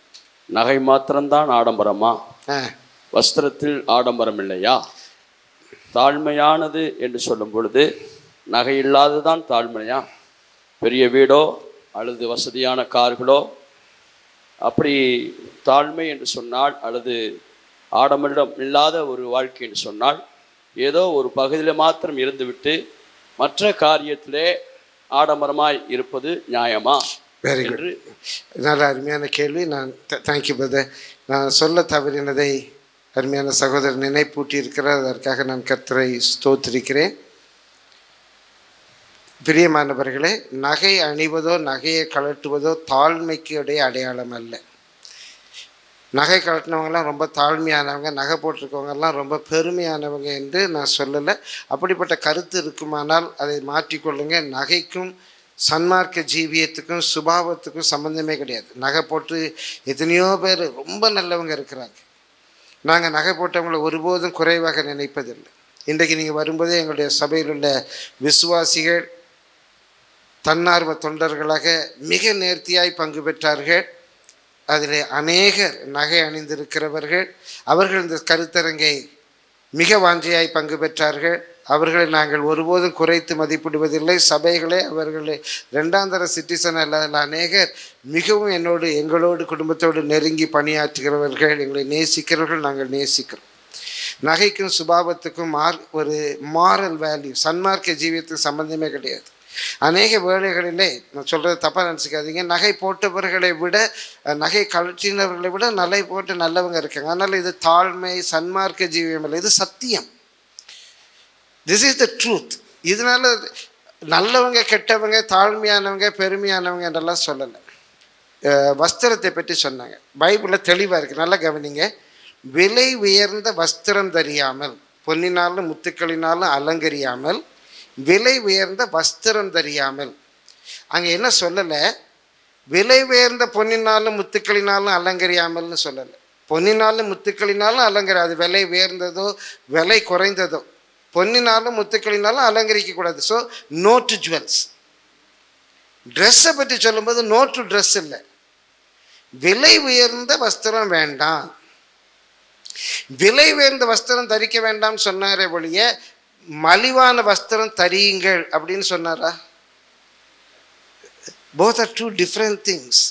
நகை மாத்திரம்தான் ஆடம்பரமா ஆ வஸ்திரத்தில் ஆடம்பரம் இல்லையா தாழ்மையானது என்று சொல்லும் பொழுது நகை இல்லாததான் தாழ்மையா பெரிய வீடோ அல்லது வசதியான கார்களோ அப்படி தாழ்மை என்று சொன்னால் அல்லது ஆடம்பரம் இல்லாத ஒரு வாழ்க்கை என்று சொன்னால் ஏதோ ஒரு பகுதியில் மாத்திரம் இருந்துவிட்டு மற்ற காரியத்திலே ஆடம்பரமாய் இருப்பது நியாயமா வெரி குட் என்று நல்ல அருமையான கேள்வி நான் தேங்க்யூ பிரதர் நான் சொல்ல தவறினதை அருமையான சகோதரர் நினைப்பூட்டி இருக்கிறார் அதற்காக நான் கர்த்தரை ஸ்தோத்திரிக்கிறேன் பிரியமானவர்களே நகை அணிவதோ நகையை கழட்டுவதோ தாழ்மைக்கு உடைய அடையாளம் அல்ல நகை கழட்டினவங்கலாம் ரொம்ப தாழ்மையானவங்க நகை போட்டிருக்கவங்கெல்லாம் ரொம்ப பெருமையானவங்க என்று நான் சொல்லலை அப்படிப்பட்ட கருத்து இருக்குமானால் அதை மாற்றிக்கொள்ளுங்க நகைக்கும் சன்மார்க்க ஜீவியத்துக்கும் சுபாவத்துக்கும் சம்பந்தமே கிடையாது நகை போட்டு எத்தனையோ பேர் ரொம்ப நல்லவங்க இருக்கிறாங்க நாங்கள் நகை போட்டவங்களை ஒருபோதும் குறைவாக நினைப்பதில்லை இன்றைக்கு நீங்கள் வரும்போதே எங்களுடைய சபையில் உள்ள விசுவாசிகள் தன்னார்வ தொண்டர்களாக மிக நேர்த்தியாய் பங்கு பெற்றார்கள் அதில் அநேகர் நகை அணிந்திருக்கிறவர்கள் அவர்கள் இந்த கருத்தரங்கை மிக வாஞ்சையாய் பங்கு பெற்றார்கள் அவர்களை நாங்கள் ஒருபோதும் குறைத்து மதிப்பிடுவதில்லை சபைகளே அவர்களை ரெண்டாந்தர சிட்டிசன் அல்லாத அநேகர் மிகவும் என்னோடு எங்களோடு குடும்பத்தோடு நெருங்கி பணியாற்றுகிறவர்கள் எங்களை நேசிக்கிறவர்கள் நாங்கள் நேசிக்கிறோம் நகைக்கும் சுபாவத்துக்கும் மார் ஒரு மாரல் வேல்யூ சன்மார்க்க ஜீவியத்துக்கு சம்பந்தமே கிடையாது அநேக வேளைகளிலே நான் சொல்கிறது தப்பாக நினச்சிக்காதீங்க நகை போட்டவர்களை விட அஹ், நகை கழற்றினவர்களை விட நகை போட்டு நல்லவங்க இருக்காங்க அதனால் இது தாழ்மை சன்மார்க்க ஜீவியம் இல்லை இது சத்தியம் திஸ் இஸ் த ட்ரூத் இதனால நல்லவங்க கெட்டவங்க தாழ்மையானவங்க பெருமையானவங்க என்றெல்லாம் சொல்லலை அஹ், வஸ்திரத்தை பற்றி சொன்னாங்க பைபிளில் தெளிவாக இருக்குது நல்லா கவனிங்க விலை உயர்ந்த வஸ்திரம் தரியாமல் பொன்னினாலும் முத்துக்களினாலும் அலங்கரியாமல் விலை உயர்ந்த வஸ்திரம் தரியாமல் அங்கே என்ன சொல்லலை விலை உயர்ந்த பொன்னினாலும் முத்துக்களினாலும் அலங்கரியாமல்னு சொல்லலை பொன்னினாலும் முத்துக்களினாலும் அலங்கரி அது விலை உயர்ந்ததோ விலை குறைந்ததோ பொன்னினாலும் முத்துக்களினாலும் அலங்கரிக்கக்கூடாது ஸோ நோ டு ஜுவல்ஸ் ட்ரெஸ்ஸை பற்றி சொல்லும்போது நோ டு ட்ரெஸ் இல்லை விலை உயர்ந்த வஸ்திரம் வேண்டாம் விலை உயர்ந்த வஸ்திரம் தரிக்க வேண்டாம் சொன்னாரே ஒழிய மலிவான வஸ்திரம் தரியுங்கள் அப்படின்னு சொன்னாரா both are two different things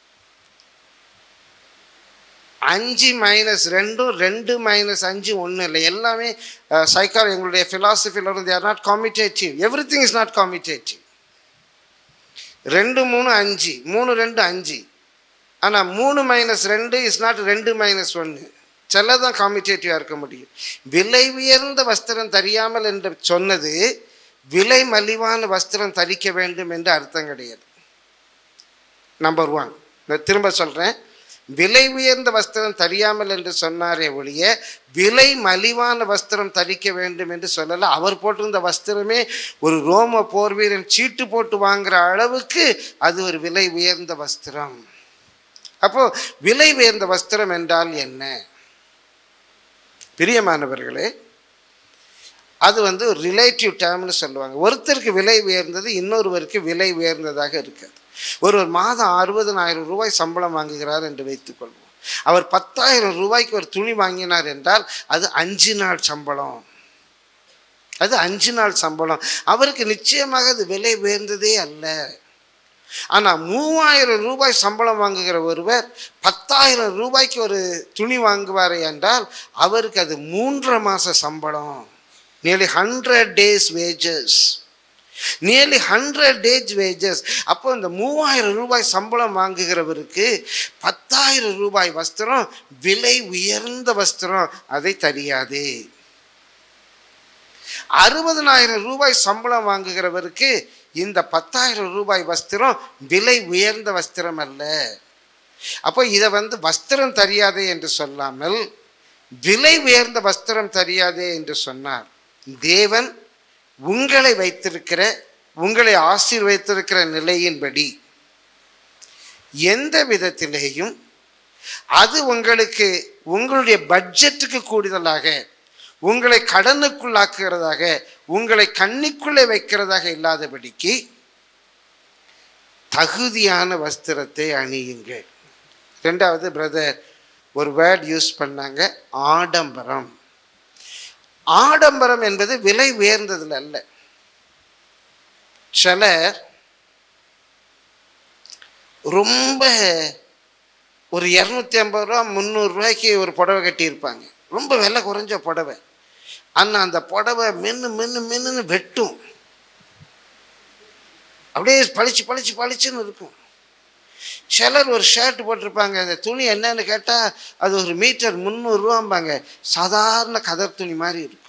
அஞ்சு மைனஸ் ரெண்டும் ரெண்டு மைனஸ் அஞ்சு ஒன்றும் இல்லை எல்லாமே சைக்கா எங்களுடைய ஃபிலாசபியில் இருந்து are not commutative everything is not commutative ரெண்டு மூணு அஞ்சு மூணு ரெண்டு அஞ்சு ஆனால் மூணு மைனஸ் ரெண்டு இஸ் நாட் ரெண்டு மைனஸ் ஒன்று சிலதான் காமிட்டேட்டிவாக இருக்க முடியும் விலை உயர்ந்த வஸ்திரம் தரியாமல் என்று சொன்னது விலை மலிவான வஸ்திரம் தரிக்க வேண்டும் என்று அர்த்தம் கிடையாது நம்பர் ஒன் நான் திரும்ப சொல்கிறேன் விலை உயர்ந்த வஸ்திரம் தரியாமல் என்று சொன்னாரே ஒழிய விலை மலிவான வஸ்திரம் தரிக்க வேண்டும் என்று சொல்லலை அவர் போட்டிருந்த வஸ்திரமே ஒரு ரோம போர் வீரன் சீட்டு போட்டு வாங்குற அளவுக்கு அது ஒரு விலை உயர்ந்த வஸ்திரம் அப்போ விலை உயர்ந்த வஸ்திரம் என்றால் என்ன பிரியமானவர்களே அது வந்து ஒரு ரிலேட்டிவ் டேர்ம்னு சொல்லுவாங்க ஒருத்தருக்கு விலை உயர்ந்தது இன்னொருவருக்கு விலை உயர்ந்ததாக இருக்காது ஒரு ஒரு மாதம் அறுபதனாயிரம் ரூபாய் சம்பளம் வாங்குகிறார் என்று வைத்துக்கொள்வோம் அவர் பத்தாயிரம் ரூபாய்க்கு ஒரு துணி வாங்கினார் என்றால் அது அஞ்சு நாள் சம்பளம் அது அஞ்சு நாள் சம்பளம் அவருக்கு நிச்சயமாக அது விலை உயர்ந்ததே அல்ல ஆனால் மூவாயிரம் ரூபாய் சம்பளம் வாங்குகிற ஒருவர் பத்தாயிரம் ரூபாய்க்கு ஒரு துணி வாங்குவார் என்றால் அவருக்கு அது மூன்றரை மாத சம்பளம் nearly hundred days wages nearly hundred days wages அப்போ இந்த மூவாயிரம் ரூபாய் சம்பளம் வாங்குகிறவருக்கு பத்தாயிரம் ரூபாய் வஸ்திரம் விலை உயர்ந்த வஸ்திரம் அதை தெரியாது அறுபதனாயிரம் ரூபாய் சம்பளம் வாங்குகிறவருக்கு இந்த பத்தாயிரம் ரூபாய் வஸ்திரம் விலை உயர்ந்த வஸ்திரம் அல்ல அப்போ இதை வந்து வஸ்திரம் தெரியாதே என்று சொல்லாமல் விலை உயர்ந்த வஸ்திரம் தெரியாதே என்று சொன்னார் தேவன் உங்களை வைத்திருக்கிற உங்களை ஆசீர்வதித்திருக்கிற நிலையின்படி எந்த விதத்திலேயும் அது உங்களுக்கு உங்களுடைய பட்ஜெட்டுக்கு கூடுதலாக உங்களை கடனுக்குள்ளாக்குகிறதாக உங்களை கண்ணிக்குள்ளே வைக்கிறதாக இல்லாதபடிக்கு தகுதியான வஸ்திரத்தை அணியுங்கள் ரெண்டாவது பிரதர் ஒரு வேர்ட் யூஸ் பண்ணாங்க ஆடம்பரம் ஆடம்பரம் என்பது விலை உயர்ந்ததுல அல்ல சிலர் ரொம்ப ஒரு இரநூத்தி ஐம்பது ரூபா முந்நூறு ரூபாய்க்கு ஒரு புடவை கட்டியிருப்பாங்க ரொம்ப விலை குறைஞ்ச புடவை ஆனால் அந்த புடவை மென்னு மென்னு மென்னுன்னு வெட்டும் அப்படியே பளிச்சு பளிச்சு பளிச்சுன்னு இருக்கும் சிலர் ஒரு ஷர்ட் போட்டிருப்பாங்க அந்த துணி என்னன்னு கேட்டால் அது ஒரு மீட்டர் முந்நூறுரூவாம்பாங்க சாதாரண கதர் துணி மாதிரி இருக்கும்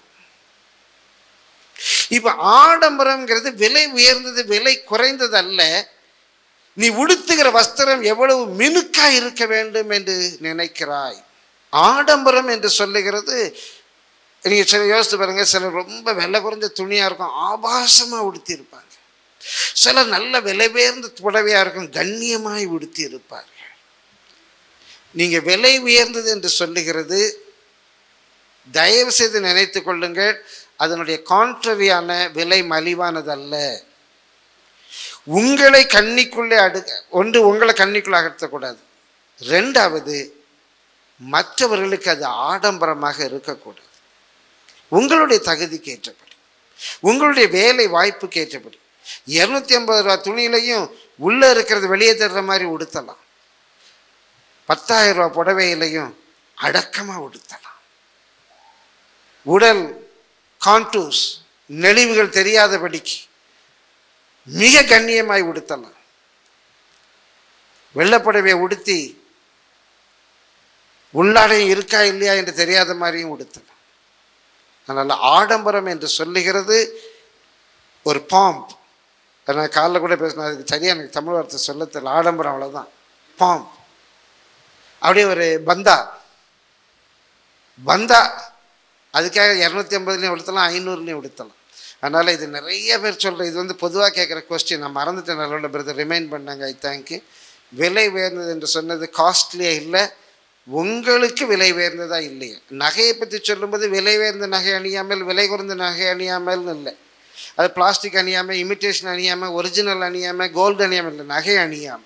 இப்போ ஆடம்பரம்ங்கிறது விலை உயர்ந்தது விலை குறைந்தது அல்ல நீ உடுத்துகிற வஸ்திரம் எவ்வளவு மினுக்கா இருக்க வேண்டும் என்று நினைக்கிறாய் ஆடம்பரம் என்று சொல்லுகிறது நீங்க சில யோசித்து பாருங்க சிலர் ரொம்ப விலை குறைஞ்ச துணியா இருக்கும் ஆபாசமா உடுத்தி இருப்பாங்க சிலர் நல்ல விலை உயர்ந்த புடவையா இருக்கும் கண்ணியமாய் உடுத்தி இருப்பார்கள் நீங்க விலை உயர்ந்தது என்று சொல்லுகிறது தயவு செய்து நினைத்து கொள்ளுங்கள் அதனுடைய கான்ட்ரரியான விலை மலிவானதல்ல உங்களை கண்ணிக்குள்ளே அடு ஒன்று உங்களை கண்ணிக்குள்ளே அகற்றக்கூடாது ரெண்டாவது மற்றவர்களுக்கு அது ஆடம்பரமாக இருக்கக்கூடாது உங்களுடைய தகுதிக்கு ஏற்றபடி உங்களுடைய வேலை வாய்ப்புக்கு ஏற்றபடி இரநூத்தி ஐம்பது ரூபா துணியிலையும் உள்ளே இருக்கிறது வெளியே தர்ற மாதிரி உடுத்தலாம் பத்தாயிரம் ரூபா புடவையிலையும் அடக்கமாக உடுத்தலாம் உடல் கான்டூஸ் நெளிவுகள் தெரியாதபடிக்கு மிக கண்ணியமாய் உடுத்தலாம் வெள்ளப்புடவையை உடுத்தி உள்ளாடையும் இருக்கா இல்லையா என்று தெரியாத மாதிரியும் உடுத்தலாம் அதனால் ஆடம்பரம் என்று சொல்லுகிறது ஒரு பாம்ப் நான் காலைல கூட பேசினேன் அதுக்கு சரியாக எனக்கு தமிழ் வார்த்தை சொல்ல தெரியல ஆடம்பரம் அவ்வளோதான் பாம்ப் அப்படியே ஒரு பந்தா பந்தா அதுக்காக இரநூத்தி ஐம்பதுலேயும் உடுத்தலாம் ஐநூறுலேயும் உடுத்தலாம் அதனால் இது நிறைய பேர் சொல்கிற இது வந்து பொதுவாக கேட்குற கொஸ்டின் நான் மறந்துட்டேன் நல்ல பிரதர் ரிமைண்ட் பண்ணாங்க ஐ தேங்க்யூ விலை உயர்ந்தது என்று சொன்னது காஸ்ட்லியே இல்லை உங்களுக்கு விலை உயர்ந்ததா இல்லையா நகையை பற்றி சொல்லும்போது விலை உயர்ந்த நகை அணியாமல் விலை குறைந்த நகை அணியாமல்னு இல்லை அது பிளாஸ்டிக் அணியாமல் இமிட்டேஷன் அணியாமல் ஒரிஜினல் அணியாமல் கோல்டு அணியாமல் இல்லை நகை அணியாமல்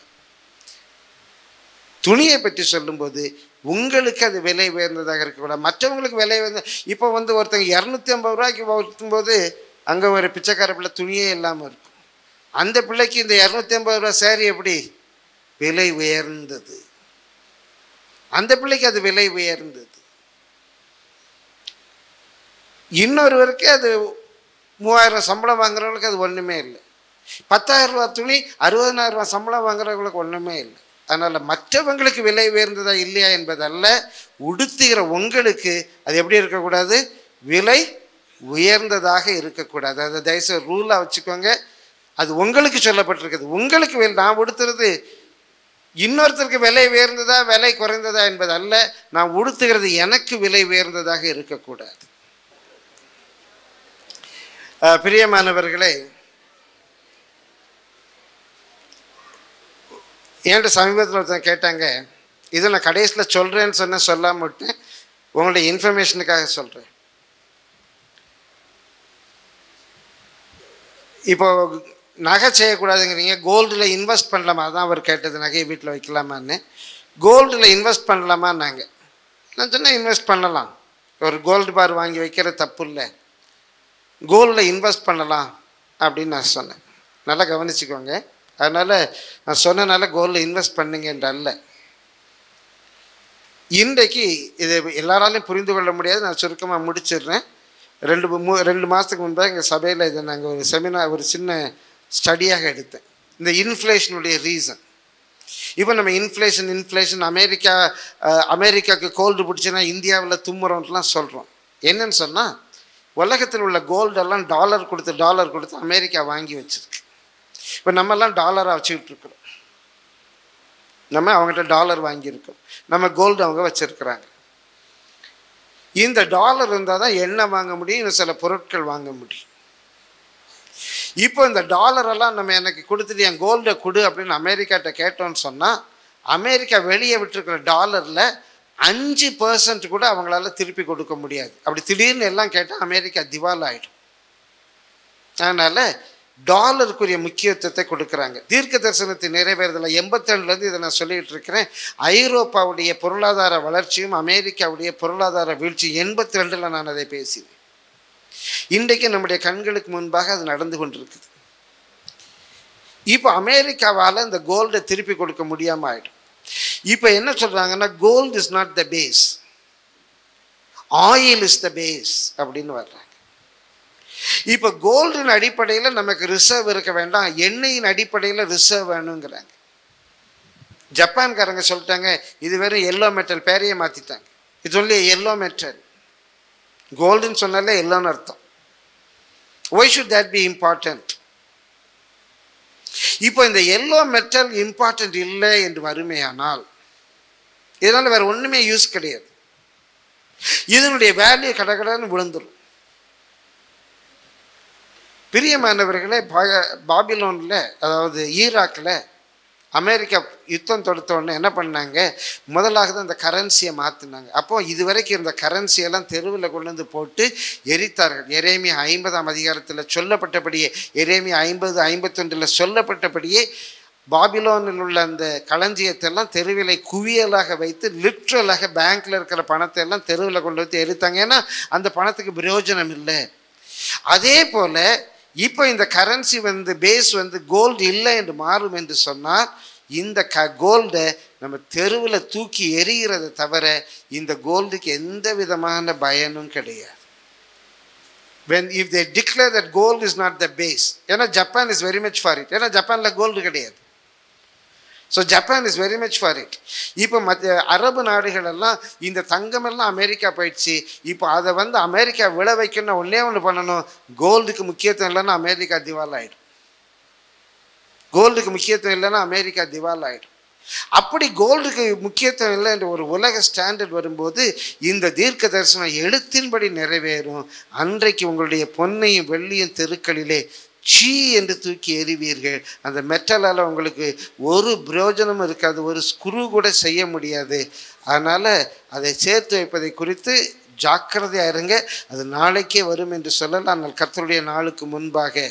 துணியை பற்றி சொல்லும்போது உங்களுக்கு அது விலை உயர்ந்ததாக இருக்கக்கூடாது மற்றவங்களுக்கு விலை உயர்ந்த இப்போ வந்து ஒருத்தங்க இரநூத்தி ஐம்பது ரூபாய்க்கு வைக்கும்போது அங்கே ஒரு பிச்சைக்கார பிள்ளை துணியே இல்லாமல் இருக்கும் அந்த பிள்ளைக்கு இந்த இரநூத்தி ஐம்பது ரூபா சேரீ எப்படி விலை உயர்ந்தது அந்த பிள்ளைக்கு அது விலை உயர்ந்தது இன்னொருவருக்கு அது மூவாயிரம் சம்பளம் வாங்குறவங்களுக்கு அது ஒன்றுமே இல்லை பத்தாயிரம் ரூபா துணி அறுபதனாயிரம் ரூபா சம்பளம் வாங்குறவங்களுக்கு ஒன்றுமே இல்லை அதனால் மற்றவங்களுக்கு விலை உயர்ந்ததா இல்லையா என்பதல்ல உடுத்துகிற உங்களுக்கு அது எப்படி இருக்கக்கூடாது விலை உயர்ந்ததாக இருக்கக்கூடாது அதை தயவுசெய்து ரூலாக வச்சுக்கோங்க அது உங்களுக்கு சொல்லப்பட்டிருக்குது உங்களுக்கு வில் நான் உடுத்துறது இன்னொருத்தருக்கு விலை உயர்ந்ததா விலை குறைந்ததா என்பது அல்ல நான் உடுத்துகிறது எனக்கு விலை உயர்ந்ததாக இருக்கக்கூடாது அஹ், பிரியமானவர்களே என்கிட்ட சமீபத்தில் ஒருத்தன் கேட்டாங்க இதை நான் கடைசியில் சொல்கிறேன்னு சொன்னேன் சொல்லாம விட்டேன் உங்களுடைய இன்ஃபர்மேஷனுக்காக சொல்கிறேன் இப்போ நகை செய்யக்கூடாதுங்கிறீங்க கோல்டில் இன்வெஸ்ட் பண்ணலாமா அதான் அவர் கேட்டது நகையை வீட்டில் வைக்கலாமான்னு கோல்டில் இன்வெஸ்ட் பண்ணலாமா நாங்கள் நான் சொன்னேன் இன்வெஸ்ட் பண்ணலாம் ஒரு கோல்டு பார் வாங்கி வைக்கிற தப்பு இல்லை கோல்டில் இன்வெஸ்ட் பண்ணலாம் அப்படின்னு நான் சொன்னேன் நல்லா கவனிச்சுக்கோங்க அதனால் நான் சொன்னனால கோல்டில் இன்வெஸ்ட் பண்ணுங்க என்று அல்ல இன்றைக்கு இது எல்லாராலையும் புரிந்து கொள்ள முடியாது நான் சுருக்கமாக முடிச்சிடுறேன் ரெண்டு மூ ரெண்டு மாதத்துக்கு முன்பாக எங்கள் சபையில் இதை நாங்கள் ஒரு செமினார் ஒரு சின்ன ஸ்டடியாக எடுத்தேன் இந்த இன்ஃப்ளேஷனுடைய ரீசன் இப்போ நம்ம இன்ஃப்ளேஷன் இன்ஃப்ளேஷன் அமெரிக்கா அஹ், அமெரிக்காவுக்கு கோல்டு பிடிச்சுன்னா இந்தியாவில் தும்முறோன்ட்டுலாம் சொல்கிறோம் என்னன்னு சொன்னால் உலகத்தில் உள்ள கோல்டெல்லாம் டாலர் கொடுத்து டாலர் கொடுத்து அமெரிக்கா வாங்கி வச்சிருக்கு இப்போ நம்மெல்லாம் டாலராக வச்சுக்கிட்டு இருக்கிறோம் நம்ம அவங்ககிட்ட டாலர் வாங்கியிருக்கோம் நம்ம கோல்டு அவங்க வச்சுருக்குறாங்க இந்த டாலர் இருந்தால் தான் எண்ணெய் வாங்க முடியும் இன்னும் சில பொருட்கள் வாங்க முடியும் இப்போ இந்த டாலரெல்லாம் நம்ம எனக்கு கொடுத்துட்டு என் கோல்டை கொடு அப்படின்னு அமெரிக்காட்ட கேட்டோம்னு சொன்னால் அமெரிக்கா வெளியே விட்டுருக்கிற டாலரில் அஞ்சு பர்சன்ட் கூட அவங்களால திருப்பி கொடுக்க முடியாது அப்படி திடீர்னு எல்லாம் கேட்டால் அமெரிக்கா திவால் ஆகிடும் அதனால் டாலருக்குரிய முக்கியத்துவத்தை கொடுக்குறாங்க தீர்க்க தரிசனத்தை நிறைவேறதில் எண்பத்தேழுலேருந்து இதை நான் சொல்லிட்டு இருக்கிறேன் ஐரோப்பாவுடைய பொருளாதார வளர்ச்சியும் அமெரிக்காவுடைய பொருளாதார வீழ்ச்சியும் எண்பத்தி ரெண்டில் நான் அதை பேசினேன் இன்றைக்கு நம்முடைய கண்களுக்கு முன்பாக அது நடந்து கொண்டிருக்குது இப்போ அமெரிக்காவால் இந்த கோல்டை திருப்பி கொடுக்க முடியாமல் ஆயிடும் இப்போ என்ன சொல்கிறாங்கன்னா gold is not the base oil is the base அப்படின்னு வர்றாங்க இப்போ கோல்டின் அடிப்படையில் நமக்கு ரிசர்வ் இருக்க வேண்டாம் எண்ணெயின் அடிப்படையில் ரிசர்வ் வேணுங்கிறாங்க ஜப்பான்காரங்க சொல்லிட்டாங்க இது வெறும் எல்லோ மெட்டல் பேரையே மாற்றிட்டாங்க இது ஒன்லி எல்லோ மெட்டல் கோல்டுன்னு சொன்னாலே எல்லோன்னு அர்த்தம் why should that be important இப்போ இந்த எல்லோ மெட்டல் இம்பார்ட்டன்ட் இல்லை என்று வறுமையானால் இதனால் வேற ஒன்றுமே யூஸ் கிடையாது இதனுடைய வேல்யூ கடகடன்னு விழுந்துடும் பிரியமானவர்களே பா- பாபிலோனில் அதாவது ஈராக்கில் அமெரிக்கா யுத்தம் தொடுத்த உடனே என்ன பண்ணாங்க முதலாக அந்த கரன்சியை மாற்றினாங்க அப்போ இதுவரைக்கும் இருந்த கரன்சியெல்லாம் தெருவில் கொண்டு வந்து போட்டு எரித்தார்கள் எரேமி ஐம்பதாம் அதிகாரத்தில் சொல்லப்பட்டபடியே எரேமி ஐம்பது ஐம்பத்தொன்றில் சொல்லப்பட்டபடியே பாபிலோனில் உள்ள அந்த களஞ்சியத்தெல்லாம் தெருவிலை குவியலாக வைத்து லிட்ரலாக பேங்க்கில் இருக்கிற பணத்தை எல்லாம் தெருவில் கொண்டு வந்து எரித்தாங்க ஏன்னா அந்த பணத்துக்கு பிரயோஜனம் இல்லை அதே போல இப்போ இந்த கரன்சி வந்து பேஸ் வந்து கோல்டு இல்லை என்று மாறும் என்று சொன்னால் இந்த க கோல்டை நம்ம தெருவில் தூக்கி எறிகிறத தவிர இந்த கோல்டுக்கு எந்த விதமான பயனும் கிடையாது when if they declare that gold is not the base ஏன்னா Japan is very much for it ஏன்னா ஜப்பானில் கோல்டு கிடையாது so Japan is very much for it இப்போ மற்ற அரபு நாடுகள் எல்லாம் இந்த தங்கமெல்லாம் அமெரிக்கா போயிடுச்சு இப்போ அதை வந்து அமெரிக்கா விளை வைக்கணும்னா ஒன்றே ஒன்று பண்ணணும் கோல்டுக்கு முக்கியத்துவம் இல்லைன்னா அமெரிக்கா திவால் ஆகிடும் கோல்டுக்கு முக்கியத்துவம் இல்லைன்னா அமெரிக்கா திவால் ஆகிடும் அப்படி கோல்டுக்கு முக்கியத்துவம் இல்லை என்ற ஒரு உலக ஸ்டாண்டர்ட் வரும்போது இந்த தீர்க்க தரிசனம் எழுத்தின்படி நிறைவேறும் அன்றைக்கு உங்களுடைய பொன்னையும் வெள்ளியும் தெருக்களிலே சீ என்று தூக்கி எறிவீர்கள் அந்த மெட்டலால் உங்களுக்கு ஒரு பிரயோஜனமும் இருக்காது ஒரு ஸ்க்ரூ கூட செய்ய முடியாது அதனால் அதை சேர்த்து வைப்பதை குறித்து ஜாக்கிரதையாக இருங்க அது நாளைக்கே வரும் என்று சொல்லலாம் ஆனால் கர்த்தருடைய நாளுக்கு முன்பாக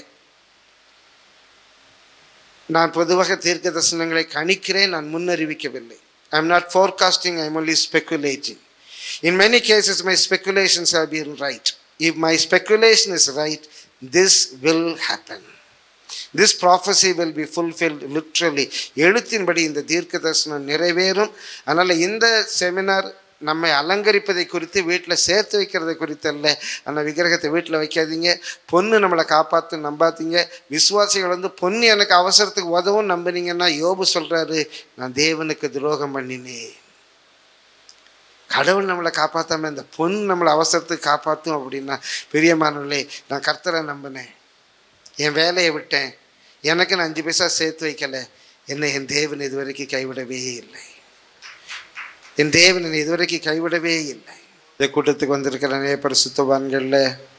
நான் பொதுவாக தீர்க்க தரிசனங்களை கணிக்கிறேன் நான் முன்னறிவிக்கவில்லை I am not forecasting I am only speculating in many cases my speculations have been right if my speculation is right this will happen this prophecy will be fulfilled literally எழுத்தின்படி இந்த தீர்க்க தரிசனம் நிறைவேறும் அதனால் இந்த செமினார் நம்மை அலங்கரிப்பதை குறித்து வீட்டில் சேர்த்து வைக்கிறதை குறித்து அல்ல அந்த விக்கிரகத்தை வீட்டில் வைக்காதீங்க பொண்ணு நம்மளை காப்பாற்று நம்பாதீங்க விசுவாசிகள் வந்து பொண்ணு எனக்கு அவசரத்துக்கு உதவும் நம்பினீங்கன்னா யோபு சொல்கிறாரு நான் தேவனுக்கு துரோகம் பண்ணினேன் கடவுள் நம்மளை காப்பாற்றாம இந்த பொண்ணு நம்மளை அவசரத்துக்கு காப்பாற்றும் அப்படின்னா பெரியமானவர்களே நான் கர்த்தரை நம்பினேன் என் வேலையை விட்டேன் எனக்கு நான் அஞ்சு பைசா சேர்த்து வைக்கல என்னை என் தேவன் இதுவரைக்கும் கைவிடவே இல்லை என் தேவன் என்னை இதுவரைக்கும் கைவிடவே இல்லை இந்த கூட்டத்துக்கு வந்திருக்கிற நிறைய பரிசுத்தவான்களில்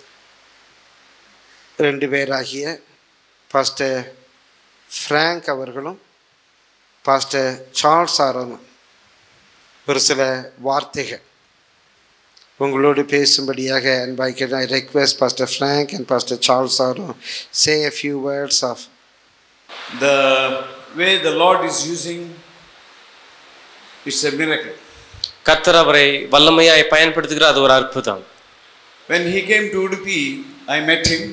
ரெண்டு பேராகிய பாஸ்டர் ஃப்ராங்க் அவர்களும் பாஸ்டர் சார்ல்ஸ் ஆரோனும் ஒரு சில வார்த்தைகள் உங்களோடு பேசும்படியாக அன்பாய்க்கிறேன் I request pastor Frank and pastor Charles ஆரும் say a few words of The way the Lord is using, it's a miracle. கர்த்தர் அவரை வல்லமையாய் பயன்படுத்துகிற அது ஒரு அற்புதம் When he came to Udupi, I met him.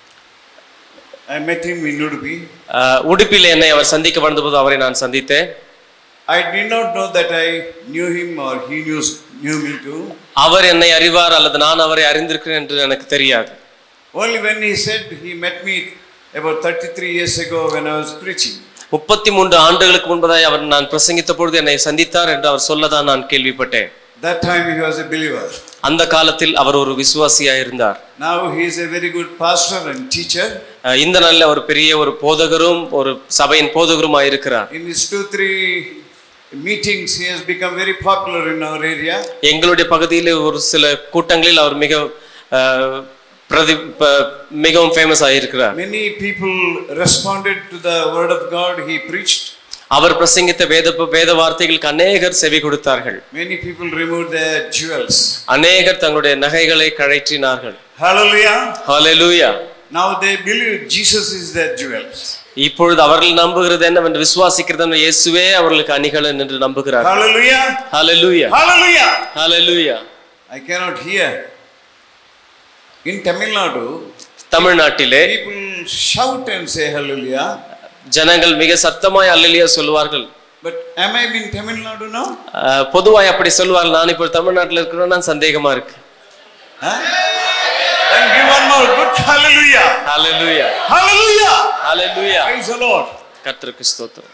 I met him in Udupi. அஹ், உடுப்பில் என்னை அவர் சந்திக்க வந்தபோது அவரை நான் சந்தித்தேன் I did not know that I knew him or he knew, knew me too. அவர் என்னை அறிவார் அல்லது நான் அவரை அறிந்திருக்கிறேன் என்று எனக்கு தெரியாது Only when he said he met me about 33 years ago when I was preaching. முப்பத்தி மூன்று ஆண்டுகளுக்கு முன்பதாய் அவர் நான் பிரசங்கித்த பொழுது என்னை சந்தித்தார் என்று அவர் சொல்லதான் நான் கேள்விப்பட்டேன் That time he was a believer. அந்த காலத்தில் அவர் ஒரு விசுவாசியாய் இருந்தார் Now he is a very good pastor and teacher. அஹ், இந்த நாளில் ஒரு பெரிய ஒரு போதகரும் ஒரு சபையின் போதகருமாய் இருக்கிறார் In his two, three meetings, he has become very popular in our area. எங்களுடைய பகுதியில் ஒரு சில கூட்டங்களில் அவர் மிக அஹ், பிரதி ப- மிகவும் ஃபேமஸ் ஆகியிருக்கிறார் Many people responded to the word of God he preached. அவர் பிரசங்கித்த வேத வேத வார்த்தைகளுக்கு அநேகர் செவி கொடுத்தார்கள் Many people removed their jewels. அநேகர் தங்களுடைய நகைகளை கழற்றினார்கள் Hallelujah. Hallelujah Now they believe Jesus is their jewels. இப்பொழுது அவர்கள் நம்புகிறது என்னவென்று விசுவாசிக்கிறது என்ன? இயேசுவே அவர்களுக்கு அணிகலன் என்று நம்புகிறார் Hallelujah. Hallelujah Hallelujah. Hallelujah I cannot hear. In Tamil Nadu, தமிழ்நாட்டிலே people shout and say hallelujah. ஜனங்கள் மிக சத்தமாய் அல்லேலியா சொல்வார்கள் But am I in Tamil Nadu now? அஹ், பொதுவாய் அப்படி சொல்வார்கள் நான் இப்போ தமிழ்நாட்டில் இருக்கிறேன்னா சந்தேகமா இருக்கு Huh? Then give one more good hallelujah. Hallelujah Hallelujah. Hallelujah Praise the Lord. கர்த்தருக்கு ஸ்தோத்திரம்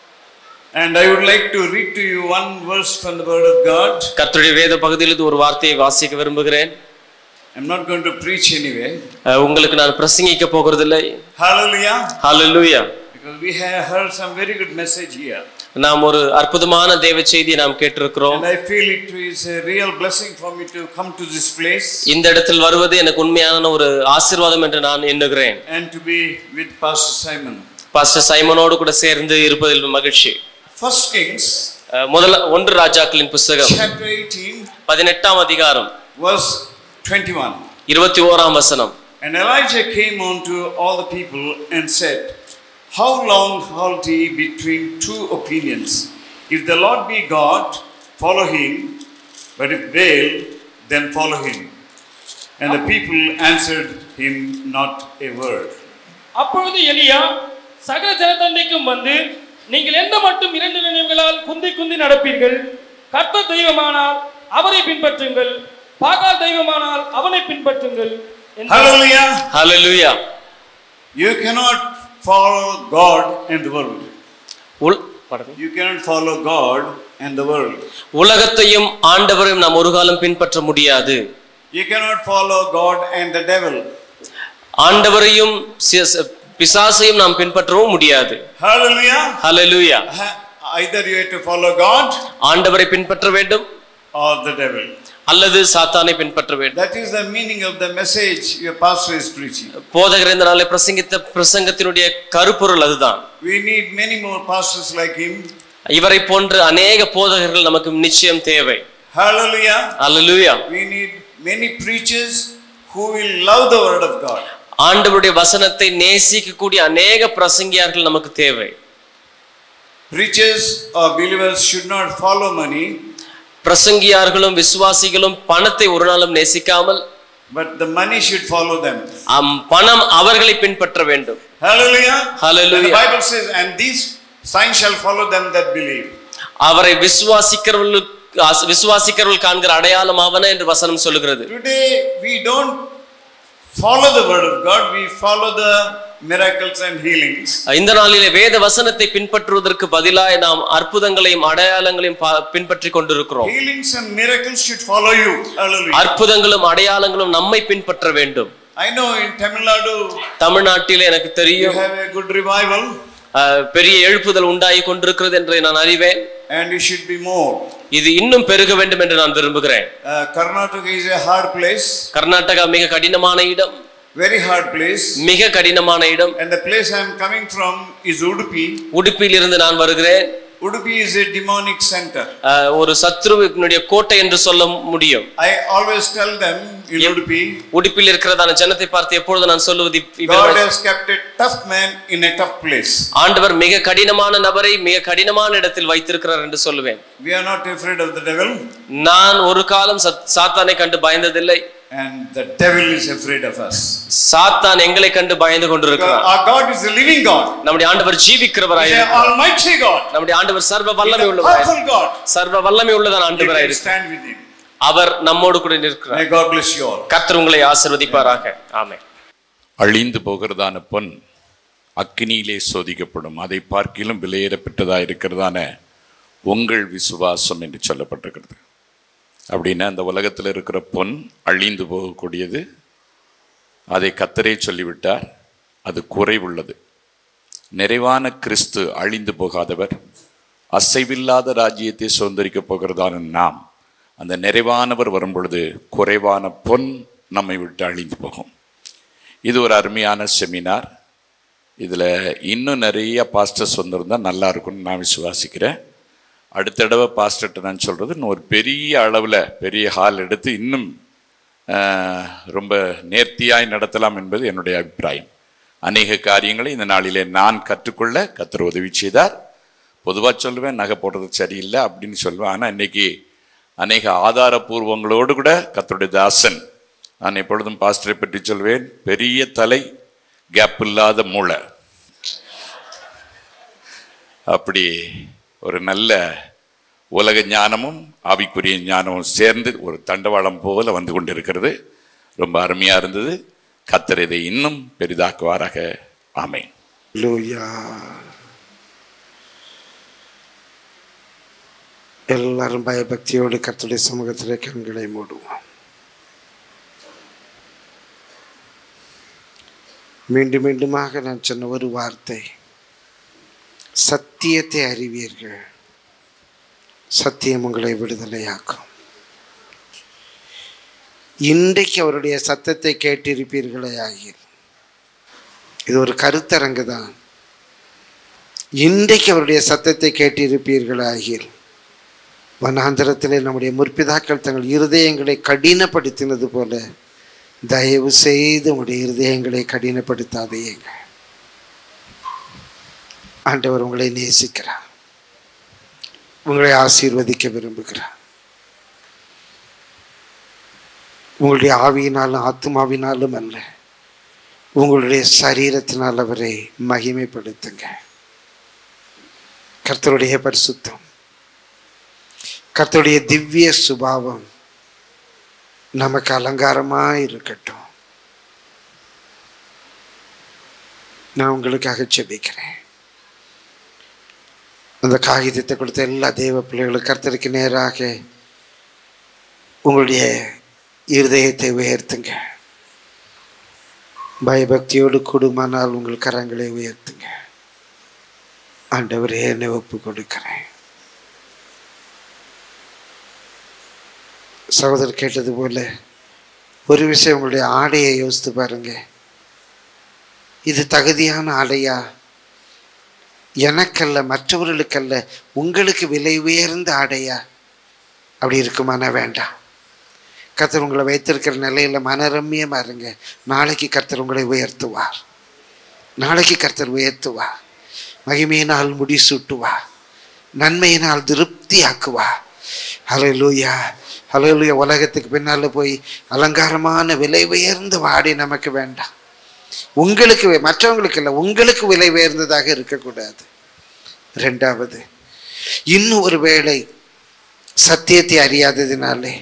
And I would like to read to you one verse from the Word of God. கர்த்தருடைய வேத பகுதியிலிருந்து ஒரு வார்த்தையை வாசிக்க விரும்புகிறேன் I'm not going to preach anyway. அஹ், உங்களுக்கு நான் பிரசங்கிக்க போகிறதில்லை Hallelujah. Hallelujah Because we have heard some very good message here. நாம் ஒரு அற்புதமான தேவ செய்தியை நாம் கேட்டிருக்கிறோம் And I feel it is a real blessing for me to come to this place இந்த இடத்தில் வருவது எனக்கு உண்மையான ஒரு ஆசீர்வாதம் என்று நான் எண்ணுகிறேன் and to be with Pastor Simon. Pastor சைமனோடு கூட சேர்ந்து இருப்பதில் மகிழ்ச்சி First Kings அஹ், முதல்ல ஒன்று ராஜாக்களின் புஸ்தகம் chapter 18, பதினெட்டாம் அதிகாரம் verse 21. இருபத்தி ஓராம் வசனம் And Elijah came unto all the people and said, How long halt ye between two opinions? If the Lord be God, follow him, but if Baal, then follow him. And the people answered him not a word. அப்பொழுது எலியா சகல ஜனதண்டைக்கும் வந்து நீங்கள் எந்த மட்டும் இரண்டு நினைவுகளால் குந்தி குந்தி நடப்பீர்கள் கர்த்தர் தெய்வமானால் அவரை பின்பற்றுங்கள் பாகால் தெய்வமானால் அவனை பின்பற்றுங்கள் என்றார். Hallelujah! Hallelujah You cannot follow God and the world. Ul pardon. You cannot follow God and the world. உலகத்தையும் ஆண்டவரையும் நாம் ஒரு காலம் பின்பற்ற முடியாது You cannot follow God and the devil. ஆண்டவரையும் சி- சி- பிசாசையும் நாம் பின்பற்றவும் முடியாது Hallelujah! Hallelujah Ha- Either you have to follow God ஆண்டவரை பின்பற்ற வேண்டும் or the devil. அல்லது சாத்தானை பின்பற்ற வேண்டும் That is the meaning of the message your pastor is preaching. போதகர் இந்த நாளை பிரசங்கித்த பிரசங்கத்தினுடைய கருப்பொருள் அதுதான் We need many more pastors like him. இவரை போன்ற அநேக போதகர்கள் நமக்கு நிச்சயம் தேவை Hallelujah. Hallelujah We need many preachers who will love the word of God. ஆண்டவருடைய வசனத்தை நேசிக்கக்கூடிய அநேக பிரசங்கியார்கள் நமக்கு தேவை Preachers or believers should not follow money, பிரசங்கியார்களும் விசுவாசிகளும் பணத்தை ஒரு நாளும் நேசிக்காமல் but the money should follow them. அம் பணம் அவர்களை பின்பற்ற வேண்டும் Hallelujah. Hallelujah. And the Bible says, and these signs shall follow them that believe. அவரை விசுவாசிக்கிறவர்களுக்கு அஸ்- விசுவாசிக்கிறவர்கள் காண்கிற அடையாளம் அவன என்று வசனம் சொல்லுகிறது Today we don't follow the word of God, we follow the miracles and healings. இந்த நாளிலே வேத வசனத்தை பின்பற்றுவதற்கு பதிலாய் நாம் அற்புதங்களையும் அடையாளங்களையும் பா- பின்பற்றிக் கொண்டிருக்கிறோம் Healings and miracles should follow you. Hallelujah. அற்புதங்களும் அடையாளங்களும் நம்மை பின்பற்ற வேண்டும் I know in Tamil Nadu தமிழ்நாட்டிலே எனக்கு you தெரியும் have a good revival அஹ், பெரிய எழுப்புதல் உண்டாகி கொண்டிருக்கிறது என்று நான் அறிவேன் and it should be more. இது இன்னும் பெருக வேண்டும் என்று நான் விரும்புகிறேன் Uh, Karnataka is a hard place, Karnataka மிக கடினமான இடம் very hard place. மிக கடினமான இடம் And the place I am coming from is Udupi. உடுப்பில் இருந்து நான் வருகிறேன் Udupi is a demonic center. அஹ், ஒரு சத்ருவினுடைய கோட்டை என்று சொல்ல முடியும் I always tell them in Yep. Udupi, உடுப்பில் இருக்கிறதான ஜனத்தை பார்த்து எப்பொழுது நான் சொல்லுவது இப்- God இவர் has kept a tough man in a tough place. ஆண்டவர் மிக கடினமான நபரை மிக கடினமான இடத்தில் வைத்திருக்கிறார் என்று சொல்லுவேன் We are not afraid of the devil, நான் ஒரு காலம் சத்- சாத்தானை கண்டு பயந்ததில்லை and the devil is afraid of us. சாத்தான் எங்களை கண்டு பயந்து God- கொண்டிருக்கிறார் Our God is a living God. நம்முடைய ஆண்டவர் He is ஜீவிக்கிறவராய் an almighty God. நம்முடைய ஆண்டவர் சர்வ He is வல்லமை a உள்ளவராய் powerful God. சர்வ வல்லமை உள்ளதான் You ஆண்டவராய் can இருக்கு stand with him. அவர் நம்மோடு கூட நிற்கிறார் May God bless you all. கர்த்தர் உங்களை ஆசீர்வதிப்பாராக ஆமென் அழிந்து போகிறதான பொன் அக்கினியிலே சோதிக்கப்படும் அதை பார்க்கிலும் விலையேறப்பட்டதாக இருக்கிறதான உங்கள் விசுவாசம் என்று சொல்லப்பட்டிருக்கிறது அப்படின்னா அந்த உலகத்தில் இருக்கிற பொன் அழிந்து போகக்கூடியது அதை கத்தரே சொல்லிவிட்டார் அது குறைவுள்ளது நிறைவான கிறிஸ்து அழிந்து போகாதவர் அசைவில்லாத ராஜ்யத்தை சுதந்திரிக்கப் போகிறதான நாம் அந்த நிறைவானவர் வரும்பொழுது குறைவான பொன் நம்மை விட்டு அழிந்து போகும் இது ஒரு அருமையான செமினார் இதில் இன்னும் நிறைய பாஸ்டர்ஸ் வந்திருந்தால் நல்லா இருக்கும்னு நான் விசுவாசிக்கிறேன் அடுத்த தடவை பாஸ்டர்கிட்ட நான் சொல்கிறது இன்னும் ஒரு பெரிய அளவில் பெரிய ஹால் எடுத்து இன்னும் ஆஹ், ரொம்ப நேர்த்தியாய் நடத்தலாம் என்பது என்னுடைய அபிப்பிராயம் அநேக காரியங்களை இந்த நாளிலே நான் கற்றுக்கொள்ள கத்தர் உதவி செய்தார் பொதுவாக சொல்லுவேன் நகை போடுறது சரியில்லை அப்படின்னு சொல்லுவேன் ஆனால் இன்னைக்கு அநேக ஆதாரபூர்வங்களோடு கூட கத்தருடைய தாசன் நான் எப்பொழுதும் பாஸ்டரை பற்றி சொல்வேன் பெரிய தலை கேப் இல்லாத மூளை அப்படி ஒரு நல்ல உலக ஞானமும் ஆவிக்குரிய ஞானமும் சேர்ந்து ஒரு தண்டவாளம் போல வந்து கொண்டிருக்கிறது ரொம்ப அருமையா இருந்தது கத்தர் இதை இன்னும் பெரிதாக்குவாராக ஆமென் லூயா எல்லாரும் பயபக்தியோடு கர்த்தருடைய சமூகத்திலே கண்களை மூடுவோம் மீண்டும் மீண்டுமாக நான் சொன்ன ஒரு வார்த்தை சத்தியத்தை அறிவீர்கள் சத்தியம் உங்களை விடுதலையாக்கும் இன்றைக்கு அவருடைய சத்தத்தை கேட்டிருப்பீர்களே ஆகிய இது ஒரு கருத்தரங்கு தான் இன்றைக்கு அவருடைய சத்தத்தை கேட்டிருப்பீர்கள் ஆகிய வனாந்தரத்திலே நம்முடைய முற்பிதாக்கள் தங்கள் இருதயங்களை கடினப்படுத்தினது போல தயவு செய்து உங்களுடைய இருதயங்களை கடினப்படுத்தாதேங்க ஆண்டவர் உங்களை நேசிக்கிறார் உங்களை ஆசீர்வதிக்க விரும்புகிறார் உங்களுடைய ஆவியினாலும் ஆத்மாவினாலும் அல்ல உங்களுடைய சரீரத்தினால் அவரை மகிமைப்படுத்துங்க கர்த்தருடைய பரிசுத்தம் கர்த்தருடைய திவ்ய சுபாவம் நமக்கு அலங்காரமா இருக்கட்டும் நான் உங்களுக்காக ஜெபிக்கிறேன் அந்த காகிதத்தை கொடுத்த எல்லா தெய்வ பிள்ளைகளும் கர்த்தருக்கு நேராக உங்களுடைய இருதயத்தை உயர்த்துங்க பயபக்தியோடு கூடுமானால் உங்கள் கரங்களை உயர்த்துங்க ஆண்டவரே என்னை ஒப்பு கொடுக்கிறேன் சகோதரர் கேட்டது போல ஒரு விஷயம் உங்களுடைய ஆடையை யோசித்து பாருங்க இது தகுதியான ஆடையா எனக்கல்ல மற்றவர்களுக்கல்ல உங்களுக்கு விலை உயர்ந்த ஆடையா அப்படி இருக்குமானா வேண்டாம் கர்த்தர் உங்களை வைத்திருக்கிற நிலையில மனரம்யமா இருங்க நாளைக்கு கர்த்தர் உங்களை உயர்த்துவார் நாளைக்கு கர்த்தர் உயர்த்துவார் மகிமையினால் முடிசூட்டுவார் நன்மையினால் திருப்தியாக்குவா ஹalleluya ஹalleluya உலகத்துக்கு பின்னால போய் அலங்காரமான விலை உயர்ந்த வாடி நமக்கு வேண்டாம் உங்களுக்கு வே- மற்றவங்களுக்கு இல்லை உங்களுக்கு விலை உயர்ந்ததாக இருக்கக்கூடாது ரெண்டாவது இன்னும் ஒரு வேளை சத்தியத்தை அறியாததினாலே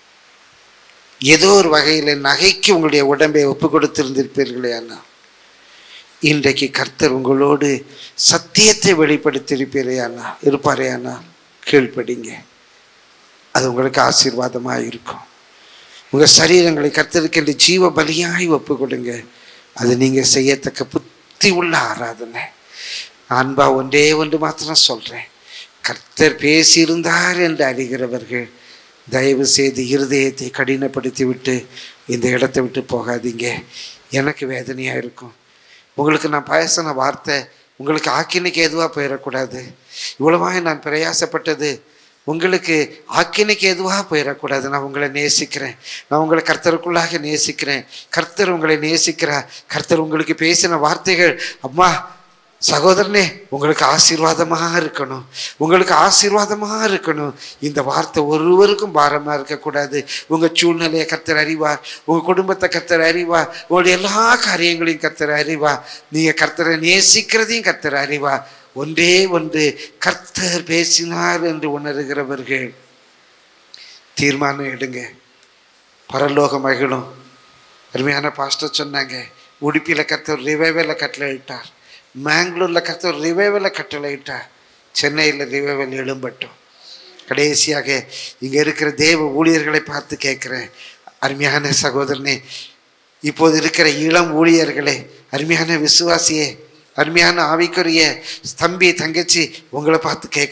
ஏதோ ஒரு வகையில் நகைக்கு உங்களுடைய உடம்பை ஒப்பு கொடுத்திருந்திருப்பீர்களே அண்ணா இன்றைக்கு கர்த்தர் உங்களோடு சத்தியத்தை வெளிப்படுத்தியிருப்பீரே அண்ணா இருப்பாரே அண்ணா கீழ்ப்படிங்க அது உங்களுக்கு ஆசீர்வாதமாக இருக்கும் உங்கள் சரீரங்களை கர்த்தருக்கென்று ஜீவ பலியாய் ஒப்பு கொடுங்க அது நீங்கள் செய்யத்தக்க புத்தி உள்ள ஆராதனை அன்பா ஒன்றே ஒன்று மாத்திரம் சொல்கிறேன் கர்த்தர் பேசியிருந்தார் என்று அறிகிறவர்கள் தயவு செய்து இருதயத்தை கடினப்படுத்தி விட்டு இந்த இடத்தை விட்டு போகாதீங்க எனக்கு வேதனையாக இருக்கும் உங்களுக்கு நான் பேசின வார்த்தை உங்களுக்கு ஆக்கினைக்கு எதுவாக போயிடக்கூடாது இவ்வளவாக நான் பிரயாசப்பட்டது உங்களுக்கு ஆக்கினைக்கு எதுவாக போயிடக்கூடாது நான் உங்களை நேசிக்கிறேன் நான் உங்களை கர்த்தருக்குள்ளாக நேசிக்கிறேன் கர்த்தர் உங்களை நேசிக்கிறார் கர்த்தர் உங்களுக்கு பேசின வார்த்தைகள் அம்மா சகோதரனே உங்களுக்கு ஆசீர்வாதமாக இருக்கணும் உங்களுக்கு ஆசீர்வாதமாக இருக்கணும் இந்த வார்த்தை ஒருவருக்கும் பாரமாக இருக்கக்கூடாது உங்கள் சூழ்நிலையை கர்த்தர் அறிவார் உங்கள் குடும்பத்தை கர்த்தர் அறிவார் உங்களுடைய எல்லா காரியங்களையும் கர்த்தர் அறிவார் நீங்கள் கர்த்தரை நேசிக்கிறதையும் கர்த்தர் அறிவார் ஒன்றே ஒன்று கர்த்தர் பேசினார் என்று உணர்கிறவர்கள் தீர்மானம் எடுங்க பரலோக மகிழும் அருமையான பாஸ்டர் சொன்னாங்க உடுப்பியில் கர்த்தர் ரிவைவலில் கட்டளை இட்டார் மேங்களூரில் கர்த்தர் ரிவைவலில் கட்டளை இட்டார் சென்னையில் ரிவைவல் எழும்பட்டும் கடைசியாக இங்கே இருக்கிற தேவ ஊழியர்களை பார்த்து கேட்குறேன் அருமையான சகோதரனே இப்போது இருக்கிற இளம் ஊழியர்களே அருமையான விசுவாசியே அருமையான ஆவிக்குரிய தம்பி தங்கச்சி உங்களை பார்த்து கேட்குறேன்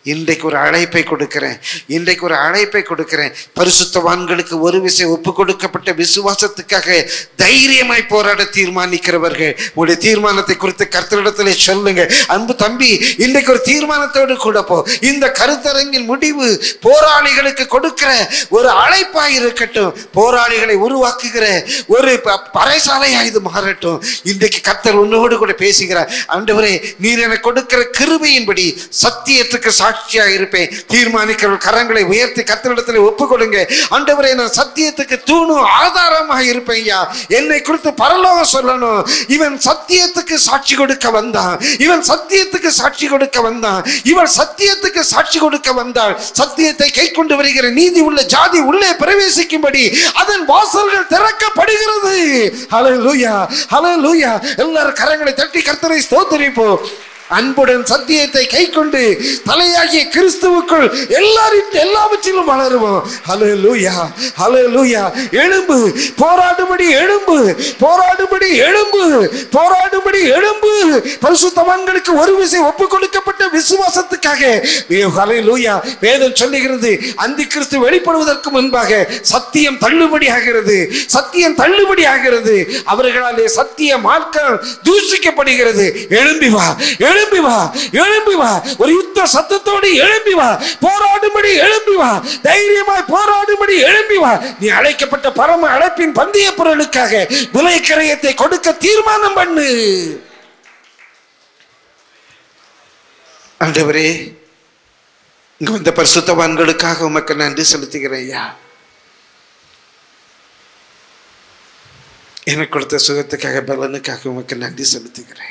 இன்றைக்கு ஒரு அழைப்பை கொடுக்கிறேன் இன்றைக்கு ஒரு அழைப்பை கொடுக்கிறேன் பரிசுத்தவான்களுக்கு ஒரு விஷயம் ஒப்பு கொடுக்கப்பட்ட விசுவாசத்துக்காக தைரியமாய் போராட தீர்மானிக்கிறவர்கள் உங்களுடைய தீர்மானத்தை குறித்து கர்த்தரிடத்திலே சொல்லுங்க அன்பு தம்பி இன்றைக்கு ஒரு தீர்மானத்தோடு கூட போ இந்த கருத்தரங்கின் முடிவு போராளிகளுக்கு கொடுக்கிற ஒரு அழைப்பாய் இருக்கட்டும் போராளிகளை உருவாக்குகிற ஒரு ப- பறைசாலையா இது மாறட்டும் இன்றைக்கு கர்த்தர் உன்னோடு கூட பேசுகிறார் ஆண்டவரே நீர் எனக்கு கொடுக்கிற கிருபையின்படி சத்தியத்துக்கு சாட்சியா இருப்பேன் தீர்மானிக்கிற கரங்களை உயர்த்தி கர்த்தரிடத்தில் ஒப்பு கொடுங்க ஆண்டவரே நான் சத்தியத்துக்கு தூணும் ஆதாரமாக இருப்பேன் ஐயா என்னை குறித்து பரலோகம் சொல்லணும் இவன் சத்தியத்துக்கு சாட்சி கொடுக்க வந்தான் இவன் சத்தியத்துக்கு சாட்சி கொடுக்க வந்தான் இவள் சத்தியத்துக்கு சாட்சி கொடுக்க வந்தாள் சத்தியத்தை கை கொண்டு வருகிற நீதி உள்ள ஜாதி உள்ளே பிரவேசிக்கும்படி அதன் வாசல்கள் திறக்கப்படுகிறது ஹalleluya ஹalleluya எல்லாரும் கரங்களை தட்டி கர்த்தரை ஸ்தோத்திரிப்போம் அன்புடன் சத்தியத்தை கை கொண்டு தலையாகிய கிறிஸ்துவுக்குள் எல்லாரின் எல்லாவற்றிலும் வளருவோம் ஹalleluya ஹalleluya எழும்பு போராடும்படி எழும்பு போராடும்படி எழும்பு போராடும்படி எழும்பு பரிசுத்தவான்களுக்கு ஒரு விஷயம் ஒப்பு கொடுக்கப்பட்ட விசுவாசத்துக்காக ஹalleluya வேதம் சொல்லுகிறது அந்தி கிறிஸ்து வெளிப்படுவதற்கு முன்பாக சத்தியம் தள்ளுபடி ஆகிறது சத்தியம் தள்ளுபடி ஆகிறது அவர்களாலே சத்திய மார்க்கம் தூஷிக்கப்படுகிறது எழும்பி வா எழும்பி வா எழும்பி வா ஒரு யுத்த சத்தத்தோடு எழும்பி வா போராடும்படி எழும்பி வா தைரியமாய் போராடும்படி எழும்பி வா நீ அழைக்கப்பட்ட பரம அழைப்பின் பந்தய பொருளுக்காக விலை கிரயத்தை கொடுக்க தீர்மானம் பண்ணு ஆண்டவரே இங்க வந்த பரிசுத்தவான்களுக்காக உமக்கு நன்றி செலுத்துகிறேன் ஐயா எனக்கு கொடுத்த சுகத்துக்காக பலனுக்காக உமக்கு நன்றி செலுத்துகிறேன்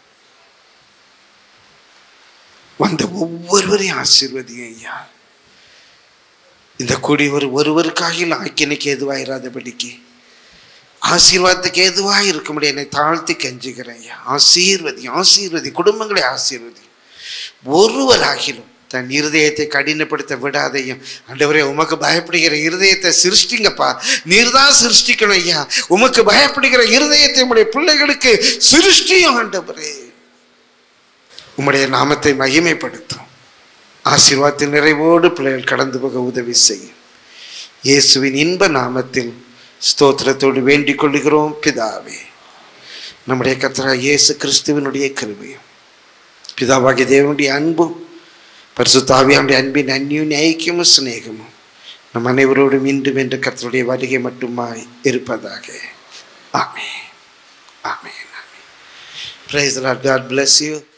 வந்த ஒவ்வொருவரையும் ஆசீர்வதிங்க ஐயா இந்த கூடி ஒரு ஒருவருக்காக ஆக்கினைக்கு எதுவாயிராதபடிக்கு ஆசீர்வாதத்துக்கு எதுவாக இருக்க முடியும் என்னை தாழ்த்தி கெஞ்சுகிறேன் ஐயா ஆசீர்வதி ஆசீர்வதி குடும்பங்களை ஆசீர்வதி ஒருவராகிலும் தன் இருதயத்தை கடினப்படுத்த விடாதையும் ஆண்டவரே உமக்கு பயப்படுகிற இருதயத்தை சிருஷ்டிங்கப்பா நீர் தான் சிருஷ்டிக்கணும் ஐயா உமக்கு பயப்படுகிற இருதயத்தை உம்முடைய பிள்ளைகளுக்கு சிருஷ்டியும் ஆண்டவரே உம்முடைய நாமத்தை மகிமைப்படுத்தும் ஆசீர்வாதத்தின் நிறைவோடு பிள்ளைகள் கடந்து போக உதவி செய்யும் இயேசுவின் இன்ப நாமத்தில் ஸ்தோத்திரத்தோடு வேண்டிக் கொள்கிறோம் பிதாவே நம்முடைய கத்தரா இயேசு கிறிஸ்துவினுடைய கிருபையும் பிதாவாகிய தேவனுடைய அன்பும் பரிசுத்தாவியானுடைய அன்பின் அந்யூன் ஐக்கியமும் சிநேகமும் நம் அனைவரோடும் இன்றும் என்று கர்த்தருடைய வருகை மட்டுமாய் இருப்பதாக ஆமே ஆமே ஆமே Praise the Lord. God bless you.